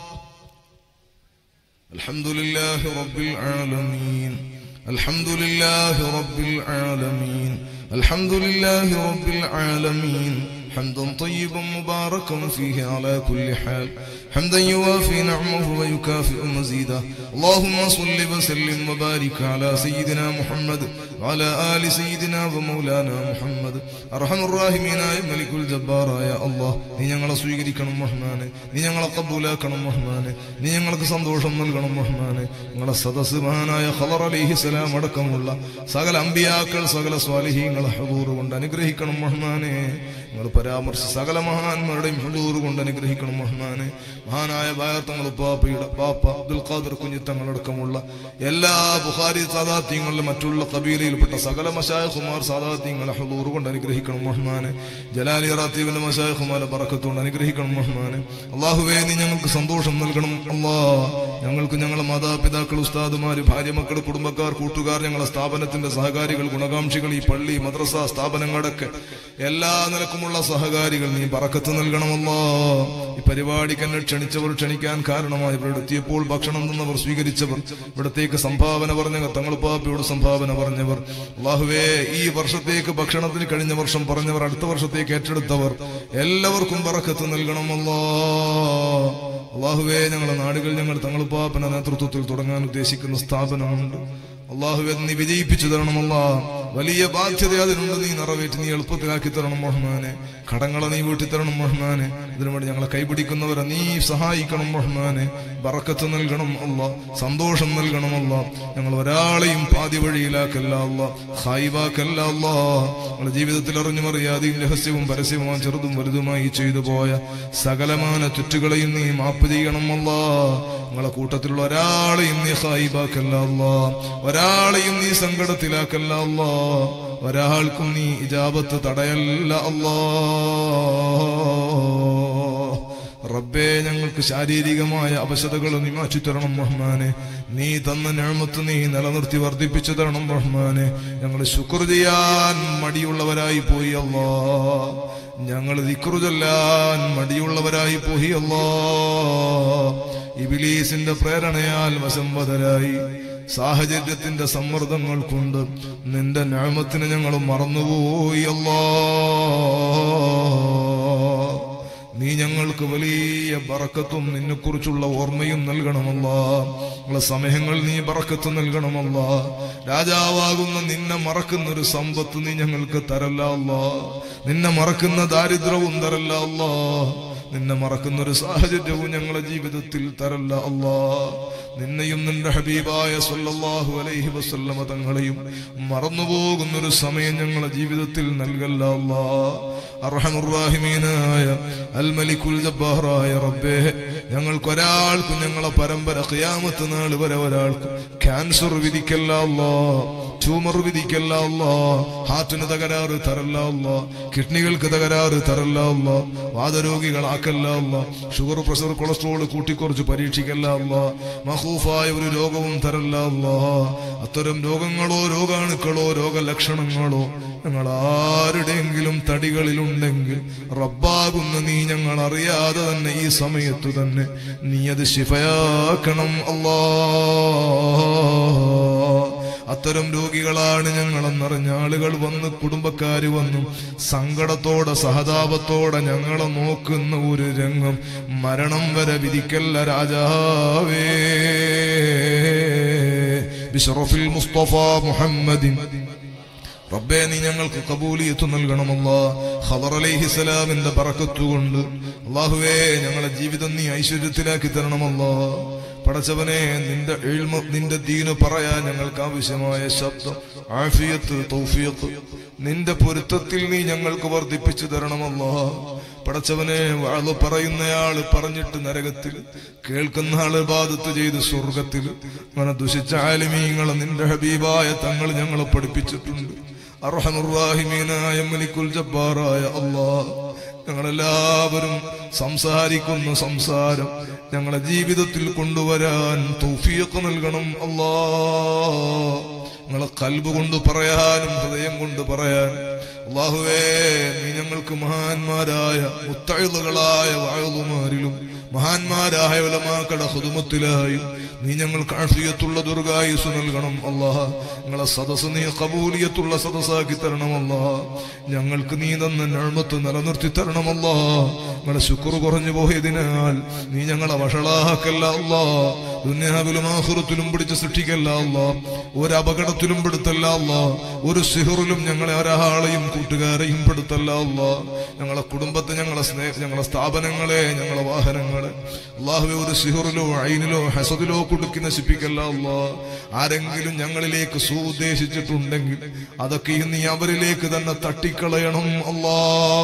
الحمد لله رب العالمين الحمد لله رب العالمين الحمد لله رب العالمين حمدا طيبا مباركا فيه على كل حال حمدا يوافي نعمه ويكافئ مزيدا اللهم صل وسلم وبارك على سيدنا محمد وعلى آل سيدنا ومولانا محمد അർഹം റാഹിമീനായ മലിക്കുൽ ജബ്ബാറായ അള്ളാഹ് നീ ഞങ്ങളെ സ്വീകരിക്കണം റഹ്മാനെ നീ ഞങ്ങളെ കബൂലാക്കണം റഹ്മാനെ നീ ഞങ്ങൾക്ക് സന്തോഷം നൽകണം റഹ്മാനെ ഞങ്ങളെ സദസ് മഹാനായ ഖദർ അലൈഹി സലാം അടക്കമുള്ള സകല അമ്പിയാക്കൾ സകല സ്വാലിഹീങ്ങളെ ഹദൂർ കൊണ്ട് അനുഗ്രഹിക്കണം റഹ്മാനെ നിങ്ങൾ പരാമർശ സകല മഹാന്മാരുടെയും ഹദൂർ കൊണ്ട് അനുഗ്രഹിക്കണം റഹ്മാനെ മഹാനായ ബായത്തങ്ങൾ പാപ്പയുടെ പാപ്പ അബ്ദുൽ ഖാദർ കുഞ്ഞിത്തങ്ങളടക്കമുള്ള എല്ലാ ബുഖാരി സാദാത്യങ്ങളിലും മറ്റുള്ള കബീലയിൽപ്പെട്ട സകല മശായഖുമാർ സാദാത്യങ്ങളെ ഹദൂർ കൊണ്ട് അനുഗ്രഹിക്കണം റഹ്മാനെ ജലാലി റാത്തീബിന്റെ മശായഖുമാരെ ബറക്കത്തുകൊണ്ട് അനുഗ്രഹിക്കണം റഹ്മാനെ അള്ളാഹുവേ നീ ഞങ്ങൾക്ക് സന്തോഷം നൽകണം അല്ലാ ഞങ്ങൾക്ക് ഞങ്ങളെ മാതാപിതാക്കൾ ഉസ്താദുമാര് ഭാര്യ മക്കൾ കുടുംബക്കാർ കൂട്ടുകാർ ഞങ്ങളെ സ്ഥാപനത്തിന്റെ സഹകാരികൾ ഗുണകാംക്ഷികൾ ഈ പള്ളി മദ്രസ സ്ഥാപനങ്ങളൊക്കെ എല്ലാ നിലക്കുമുള്ള സഹകാരികൾ നീ പറക്കത്ത് നൽകണമല്ലോ ഈ പരിപാടിക്ക് എന്നെ ക്ഷണിച്ചവർ ക്ഷണിക്കാൻ കാരണമായി ഇവിടെ എത്തിയപ്പോൾ ഭക്ഷണം തന്നവർ സ്വീകരിച്ചവർ ഇവിടത്തേക്ക് സംഭാവന പറഞ്ഞവർ തങ്ങൾ പാപ്പയോട് സംഭാവന പറഞ്ഞവർ അള്ളാഹുവേ ഈ വർഷത്തേക്ക് ഭക്ഷണത്തിന് കഴിഞ്ഞ വർഷം പറഞ്ഞവർ അടുത്ത വർഷത്തേക്ക് ഏറ്റെടുത്തവർ എല്ലാവർക്കും പറക്കത്ത് നൽകണമല്ലോ അള്ളാഹുവേ ഞങ്ങളുടെ നാടുകൾ ഞങ്ങൾ തങ്ങൾ പാപ്പന നേതൃത്വത്തിൽ തുടങ്ങാൻ ഉദ്ദേശിക്കുന്ന സ്ഥാപനമുണ്ട് അള്ളാഹുവെ നീ വിജയിപ്പിച്ചു തരണമല്ല വലിയ ബാധ്യത അതിനുണ്ട് നീ നിറവേറ്റി നീ എളുപ്പത്തിലാക്കി തരണം റഹ്മാനെ കടങ്ങളെ നീ വീട്ടി തരണം റഹ്മാനെ ഇതിനുവേണ്ടി ഞങ്ങളെ കൈപിടിക്കുന്നവരെ നീ സഹായിക്കണം റഹ്മാനെ ബറക്കത്ത് നൽകണം അല്ല സന്തോഷം നൽകണം അല്ല ഞങ്ങൾ ഒരാളെയും പാതി വഴിയിലാക്കല്ല അല്ല ഹായിവാക്കല്ല അല്ല ഞങ്ങളുടെ ജീവിതത്തിൽ അറിഞ്ഞും അറിയാതെയും രഹസ്യവും പരസ്യവും ചെറുതും വലുതുമായി ചെയ്തു പോയ സകലമാന തെറ്റുകളെയും നീ മാപ്പ് ചെയ്യണം അല്ല ഞങ്ങളെ കൂട്ടത്തിലുള്ള ഒരാളെയും നീ ഹായിബാക്കല്ല അല്ല ഒരാളെയും നീ സങ്കടത്തിലാക്കല്ല അല്ലാ ഒരാൾക്കും നീ ഇജാബത്ത് തടയല്ല അല്ലാ റബ്ബേ ഞങ്ങൾക്ക് ശാരീരികമായ അവശതകൾ നീ മാറ്റിത്തരണം റഹ്മാനെ നീ തന്ന ഞാമത്ത് നീ നിലനിർത്തി വർദ്ധിപ്പിച്ചു തരണം റഹ്മാനെ ഞങ്ങൾ ശുക്ർ ചെയ്യാൻ മടിയുള്ളവരായി പോയി അല്ലാ ഞങ്ങൾ ദിക്റു ചൊല്ലാൻ മടിയുള്ളവരായി പോയി അല്ലാ ഇബിലീസിന്റെ പ്രേരണയാൽ വശംവതരായി സാഹചര്യത്തിന്റെ സമ്മർദ്ദങ്ങൾ കൊണ്ട് നിന്റെ ഞാമത്തിന് ഞങ്ങൾ മറന്നുപോയി അല്ലാ നീ ഞങ്ങൾക്ക് വലിയ ബറക്കത്തും നിന്നെക്കുറിച്ചുള്ള ഓർമ്മയും നൽകണമല്ല ഞങ്ങളെ സമയങ്ങൾ നീ ബറക്കത്ത് നൽകണമല്ല രാജാവാകുന്ന നിന്നെ മറക്കുന്ന ഒരു സമ്പത്ത് നീ ഞങ്ങൾക്ക് തരല്ല അല്ലാ നിന്നെ മറക്കുന്ന ദാരിദ്ര്യവും തരല്ല അല്ലാ നിന്നെ മറക്കുന്ന ഒരു സാഹചര്യവും ഞങ്ങളെ ജീവിതത്തിൽ തരല്ല അല്ലാ നിന്നെയും നിന്റെ ഹബീബായ സല്ലല്ലാഹു അലൈഹി വസല്ലമ തങ്ങളെയും മറന്നുപോകുന്ന ഒരു സമയം ഞങ്ങളെ ജീവിതത്തിൽ നൽകല്ല അല്ലാ അർഹമുറാഹിമീനായ അൽ മലിക്കുൽ ജബ്ബാറായ റബ്ബേ ഞങ്ങൾക്ക് ഒരാൾക്കും ഞങ്ങളെ പരമ്പര ഖിയാമത്ത് നാൾ വരെ ഒരാൾക്കും ക്യാൻസർ വിധിക്കല്ല അല്ലാ ട്യൂമർ വിധിക്കല്ല അല്ലാ ഹാർട്ടിന് തകരാറ് തരല്ല അല്ലാ കിഡ്നികൾക്ക് തകരാറ് തരല്ല അല്ലാ വാദരോഗികളാക്കല്ല അല്ലാ ഷുഗർ പ്രഷർ കൊളസ്ട്രോൾ കൂട്ടിക്കുറച്ച് പരീക്ഷിക്കല്ല അല്ലാ മഹൂഫായ ഒരു രോഗവും തരല്ല അല്ലാ അത്തരം രോഗങ്ങളോ രോഗാണുക്കളോ രോഗലക്ഷണങ്ങളോ ഞങ്ങൾ ആരുടെയെങ്കിലും തടികളിലുണ്ടെങ്കിൽ റബ്ബാകുന്ന നീ ഞങ്ങൾ അറിയാതെ തന്നെ ഈ സമയത്തു തന്നെ നീ അത് ശിഫയാക്കണം അല്ലാ അത്തരം രോഗികളാണ് ഞങ്ങളെന്നറിഞ്ഞ ആളുകൾ വന്ന് കുടുംബക്കാര് വന്നു സങ്കടത്തോടെ സഹതാപത്തോടെ ഞങ്ങളെ നോക്കുന്ന ഒരു രംഗം മരണം വരെ വിധിക്കല്ല രാജാവേ ബിഷറഫിൽ മുസ്തഫ മുഹമ്മദിൻ റബ്ബേ നീ ഞങ്ങൾക്ക് കബൂലിയത്ത് നൽകണമല്ല ഖദർ അലൈഹിസലാമിന്റെ ബറക്കത്തുകൊണ്ട് അള്ളാഹുവേ ഞങ്ങളെ ജീവിതം നീ ഐശ്വര്യത്തിലാക്കി തരണമല്ല പടച്ചവനെ നിന്റെ എഴുമ നിന്റെ ദീന് പറയാൻ ഞങ്ങൾക്ക് ആവശ്യമായ ശബ്ദം ആഫിയത്ത് തൗഫിയത്ത് നിന്റെ പൊരുത്തത്തിൽ നീ ഞങ്ങൾക്ക് വർദ്ധിപ്പിച്ചു തരണമല്ലോ പടച്ചവനെ വാള് പറയുന്നയാള് പറഞ്ഞിട്ട് നരകത്തിൽ കേൾക്കുന്ന ആള് ബാധത്ത് ചെയ്ത് സ്വർഗത്തിൽ അങ്ങനെ ദുഷിച്ച ആലിമീങ്ങളെ നിന്റെ ഹബീബായ തങ്ങൾ ഞങ്ങളെ പഠിപ്പിച്ചിട്ടുണ്ട് അർഹമുറാഹിമീനായ മലിക്കുൽ ജബ്ബാറായ അള്ളാ ഞങ്ങളെല്ലാവരും സംസാരിക്കുന്ന സംസാരം ഞങ്ങളെ ജീവിതത്തിൽ കൊണ്ടുവരാൻ തൗഫീഖ് നൽകണം അല്ലാ ഞങ്ങളെ കൽബ് കൊണ്ട് പറയാനും ഹൃദയം കൊണ്ട് പറയാൻ അള്ളാഹുവേ നീ ഞങ്ങൾക്ക് മഹാന്മാരായ മുത്തഴുകളായ വാഴുമാരിലും മഹാന്മാരായ ഉലമാക്കളുടെ ഹുദുമത്തിലായും നീ ഞങ്ങൾക്ക് ആഫിയത്തുള്ള ദുർഗായുസ് നൽകണം അല്ലാഹ ഞങ്ങളെ സദസ് നീ കബൂലിയത്തുള്ള സദസ്സാക്കി തരണം അല്ലാഹ ഞങ്ങൾക്ക് നീ തന്ന നഴ്മത്ത് നിലനിർത്തി തരണം അല്ലാ ഞങ്ങളെ ശുക്ർ കുറഞ്ഞു പോയതിനാൽ നീ ഞങ്ങളെ വഷളാക്കല്ല അല്ലാ ദുന്യാവിലും ആഹുറത്തിലും പിടിച്ച് സൃഷ്ടിക്കല്ല അല്ലാ ഒരു അപകടത്തിലും പെടുത്തല്ല അല്ലാ ഒരു സിഹറിലും ഞങ്ങളെ ഒരാളെയും കൂട്ടുകാരെയും പെടുത്തല്ല അല്ലാ ഞങ്ങളെ കുടുംബത്തെ ഞങ്ങളെ സ്നേഹ ഞങ്ങളെ സ്ഥാപനങ്ങളെ ഞങ്ങളെ വാഹനങ്ങളെ അള്ളാഹുവെ ഒരു സിഹറിലോ അയിനിലോ ഹസദിലോ കുടുക്കി നശിപ്പിക്കല്ല അല്ലാ ആരെങ്കിലും ഞങ്ങളിലേക്ക് സുഉദ്ദേശിച്ചിട്ടുണ്ടെങ്കിൽ അതൊക്കെ നീ അവരിലേക്ക് തന്നെ തട്ടിക്കളയണം അല്ലാ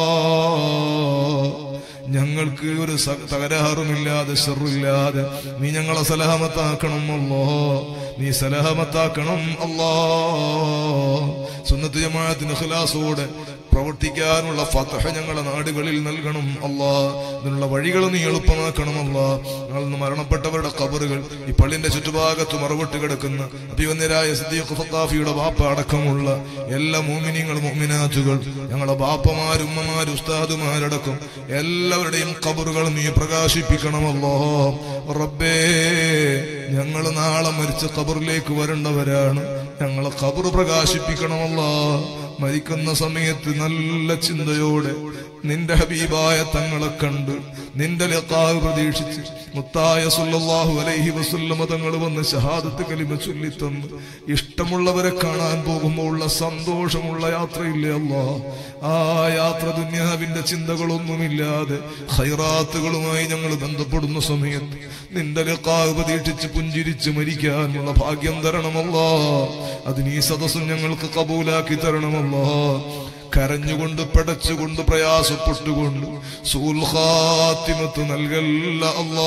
ഞങ്ങൾക്ക് ഒരു സ- തകരാറുമില്ലാതെ ഷെറില്ലാതെ നീ ഞങ്ങളെ സലാമത്താക്കണം അല്ലോ നീ സലാമത്താക്കണം അല്ലോ സുന്നത്ത് ജമാഅത്തിന് ഖിലാസോടെ പ്രവർത്തിക്കാനുള്ള ഫതഹ ഞങ്ങളെ നാടുകളിൽ നൽകണം അല്ലാ ഇതിനുള്ള വഴികൾ നീ എളുപ്പമാക്കണം അല്ലാ ഞങ്ങൾ ഇന്ന് മരണപ്പെട്ടവരുടെ കബറുകൾ ഈ പള്ളിന്റെ ചുറ്റുഭാഗത്ത് മറവിട്ട് കിടക്കുന്ന അഭിവന്യരായ സിദ്ദീഖ് ഫത്താഫിയുടെ ബാപ്പ അടക്കമുള്ള എല്ലാ മോമിനിങ്ങളും മോമിനാത്തുകൾ ഞങ്ങളെ ബാപ്പമാരും ഉമ്മമാരും ഉസ്താദുമാരടക്കം എല്ലാവരുടെയും കബറുകൾ നീ പ്രകാശിപ്പിക്കണമല്ലോ റബ്ബേ ഞങ്ങൾ നാളെ മരിച്ച കബറിലേക്ക് വരേണ്ടവരാണ് ഞങ്ങളെ കബറ് പ്രകാശിപ്പിക്കണമല്ലോ മരിക്കുന്ന സമയത്ത് നല്ല ചിന്തയോടെ നിന്റെ ഹബീബായ തങ്ങളെ കണ്ട് നിന്റെ ലക്കാവ് പ്രതീക്ഷിച്ച് മുത്തായ സുല്ലല്ലാഹു അലൈഹി വസല്ലമ തങ്ങൾ വന്ന് ഷഹാദത്ത് കലിമ ചൊല്ലിത്തന്ന് ഇഷ്ടമുള്ളവരെ കാണാൻ പോകുമ്പോൾ ഉള്ള സന്തോഷമുള്ള യാത്രയില്ലേ അല്ലാ ആ യാത്ര ദുന്യാവിന്റെ ചിന്തകളൊന്നുമില്ലാതെ ഹൈറാത്തുകളുമായി ഞങ്ങൾ ബന്ധപ്പെടുന്ന സമയത്ത് നിന്റെ ലക്കാവ് പ്രതീക്ഷിച്ച് പുഞ്ചിരിച്ച് മരിക്കാനുള്ള ഭാഗ്യം തരണമല്ലോ അതിന് ഈ സദസ്സും ഞങ്ങൾക്ക് കബൂലാക്കി തരണമല്ലോ കരഞ്ഞുകൊണ്ട് പടച്ചുകൊണ്ട് പ്രയാസപ്പെട്ടുകൊണ്ട് സൂൽഹാത്തിമത്ത് നൽകല്ല അല്ലാ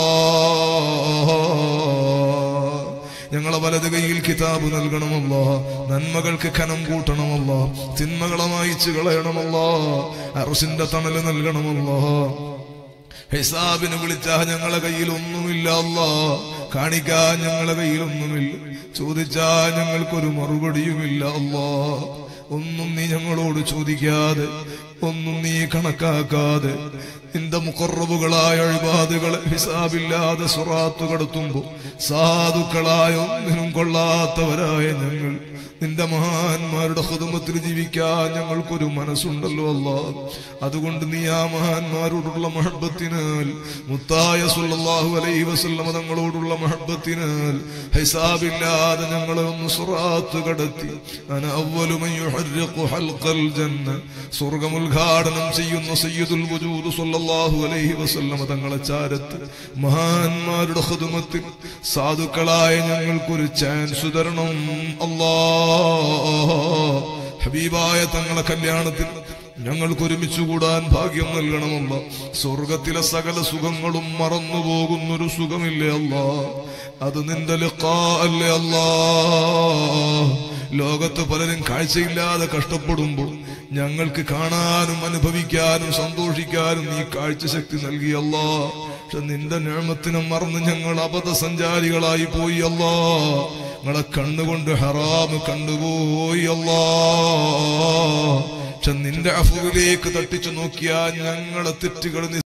ഞങ്ങളെ വലത് കൈയിൽ കിതാബ് നൽകണമല്ലോ നന്മകൾക്ക് ഖനം കൂട്ടണമല്ലോ തിന്മകളെ മായിച്ചു കളയണമല്ലോ അറസിന്റെ തണല് നൽകണമല്ലോ ഹിസാബിന് വിളിച്ചാ ഞങ്ങളെ കയ്യിൽ ഒന്നുമില്ല അല്ലാ കാണിക്കാൻ ഞങ്ങളെ കയ്യിൽ ഒന്നുമില്ല ചോദിച്ചാ ഞങ്ങൾക്കൊരു മറുപടിയുമില്ല അല്ലാ ഒന്നും നീ ഞങ്ങളോട് ചോദിക്കാതെ ഒന്നും നീ കണക്കാക്കാതെ നിന്റെ മുഖറബുകളായ അഴിബാദുകളെ ഹിസാബില്ലാതെ സുറാത്തു കടത്തുമ്പോ സാധുക്കളായ ഒന്നിനും കൊള്ളാത്തവരായ ഞങ്ങൾ നിന്റെ മഹാന്മാരുടെ ഹൃദമത്തിൽ ജീവിക്കാൻ ഞങ്ങൾക്കൊരു മനസ്സുണ്ടല്ലോ അല്ല അതുകൊണ്ട് നീ ആ മഹാന്മാരോടുള്ള മഹബത്തിനാൽ മുത്തായ സുല്ലല്ലാഹു അലൈഹി വസല്ലമ തങ്ങളോടുള്ള മഹബത്തിനാൽ ഹിസാബില്ലാതെ ഞങ്ങളെ ഒന്ന് സുറാത്ത് കടത്തി അന അവ്വലു മൻ യുഹർരിഖു ഹൽഖൽ ജന്ന സ്വർഗ്ഗം ഉദ്ഘാടനം ചെയ്യുന്ന സയ്യിദുൽ വജൂദ് സല്ലല്ലാഹു അലൈഹി വസല്ലമ തങ്ങളെ ചാരത്ത് മഹാന്മാരുടെ ഖിദ്മത്തിൽ സാധുക്കളായ ഞങ്ങൾക്കൊരു ചാൻസ് തരണം അല്ലാ ഹബീബായ തങ്ങളെ കല്യാണത്തിൽ ഞങ്ങൾക്ക് ഒരുമിച്ച് കൂടാൻ ഭാഗ്യം നൽകണമല്ല സ്വർഗത്തിലെ സകല സുഖങ്ങളും മറന്നു പോകുന്നൊരു സുഖമില്ലേ അല്ല അത് നിന്റെ ലിഖാ അല്ലേ അല്ലാ ലോകത്ത് പലരും കാഴ്ചയില്ലാതെ കഷ്ടപ്പെടുമ്പോൾ ഞങ്ങൾക്ക് കാണാനും അനുഭവിക്കാനും സന്തോഷിക്കാനും നീ കാഴ്ചശക്തി നൽകിയല്ലോ പക്ഷെ നിന്റെ നിയമത്തിനും മറന്ന് ഞങ്ങൾ അബദ്ധസഞ്ചാരികളായി പോയി അല്ലോ ഞങ്ങളെ കണ്ണുകൊണ്ട് ഹറാമ് കണ്ടുപോയി അല്ലോ പക്ഷെ നിന്റെ അഫുവിലേക്ക് തട്ടിച്ചു നോക്കിയാൽ ഞങ്ങളെ തെറ്റുകൾ നീ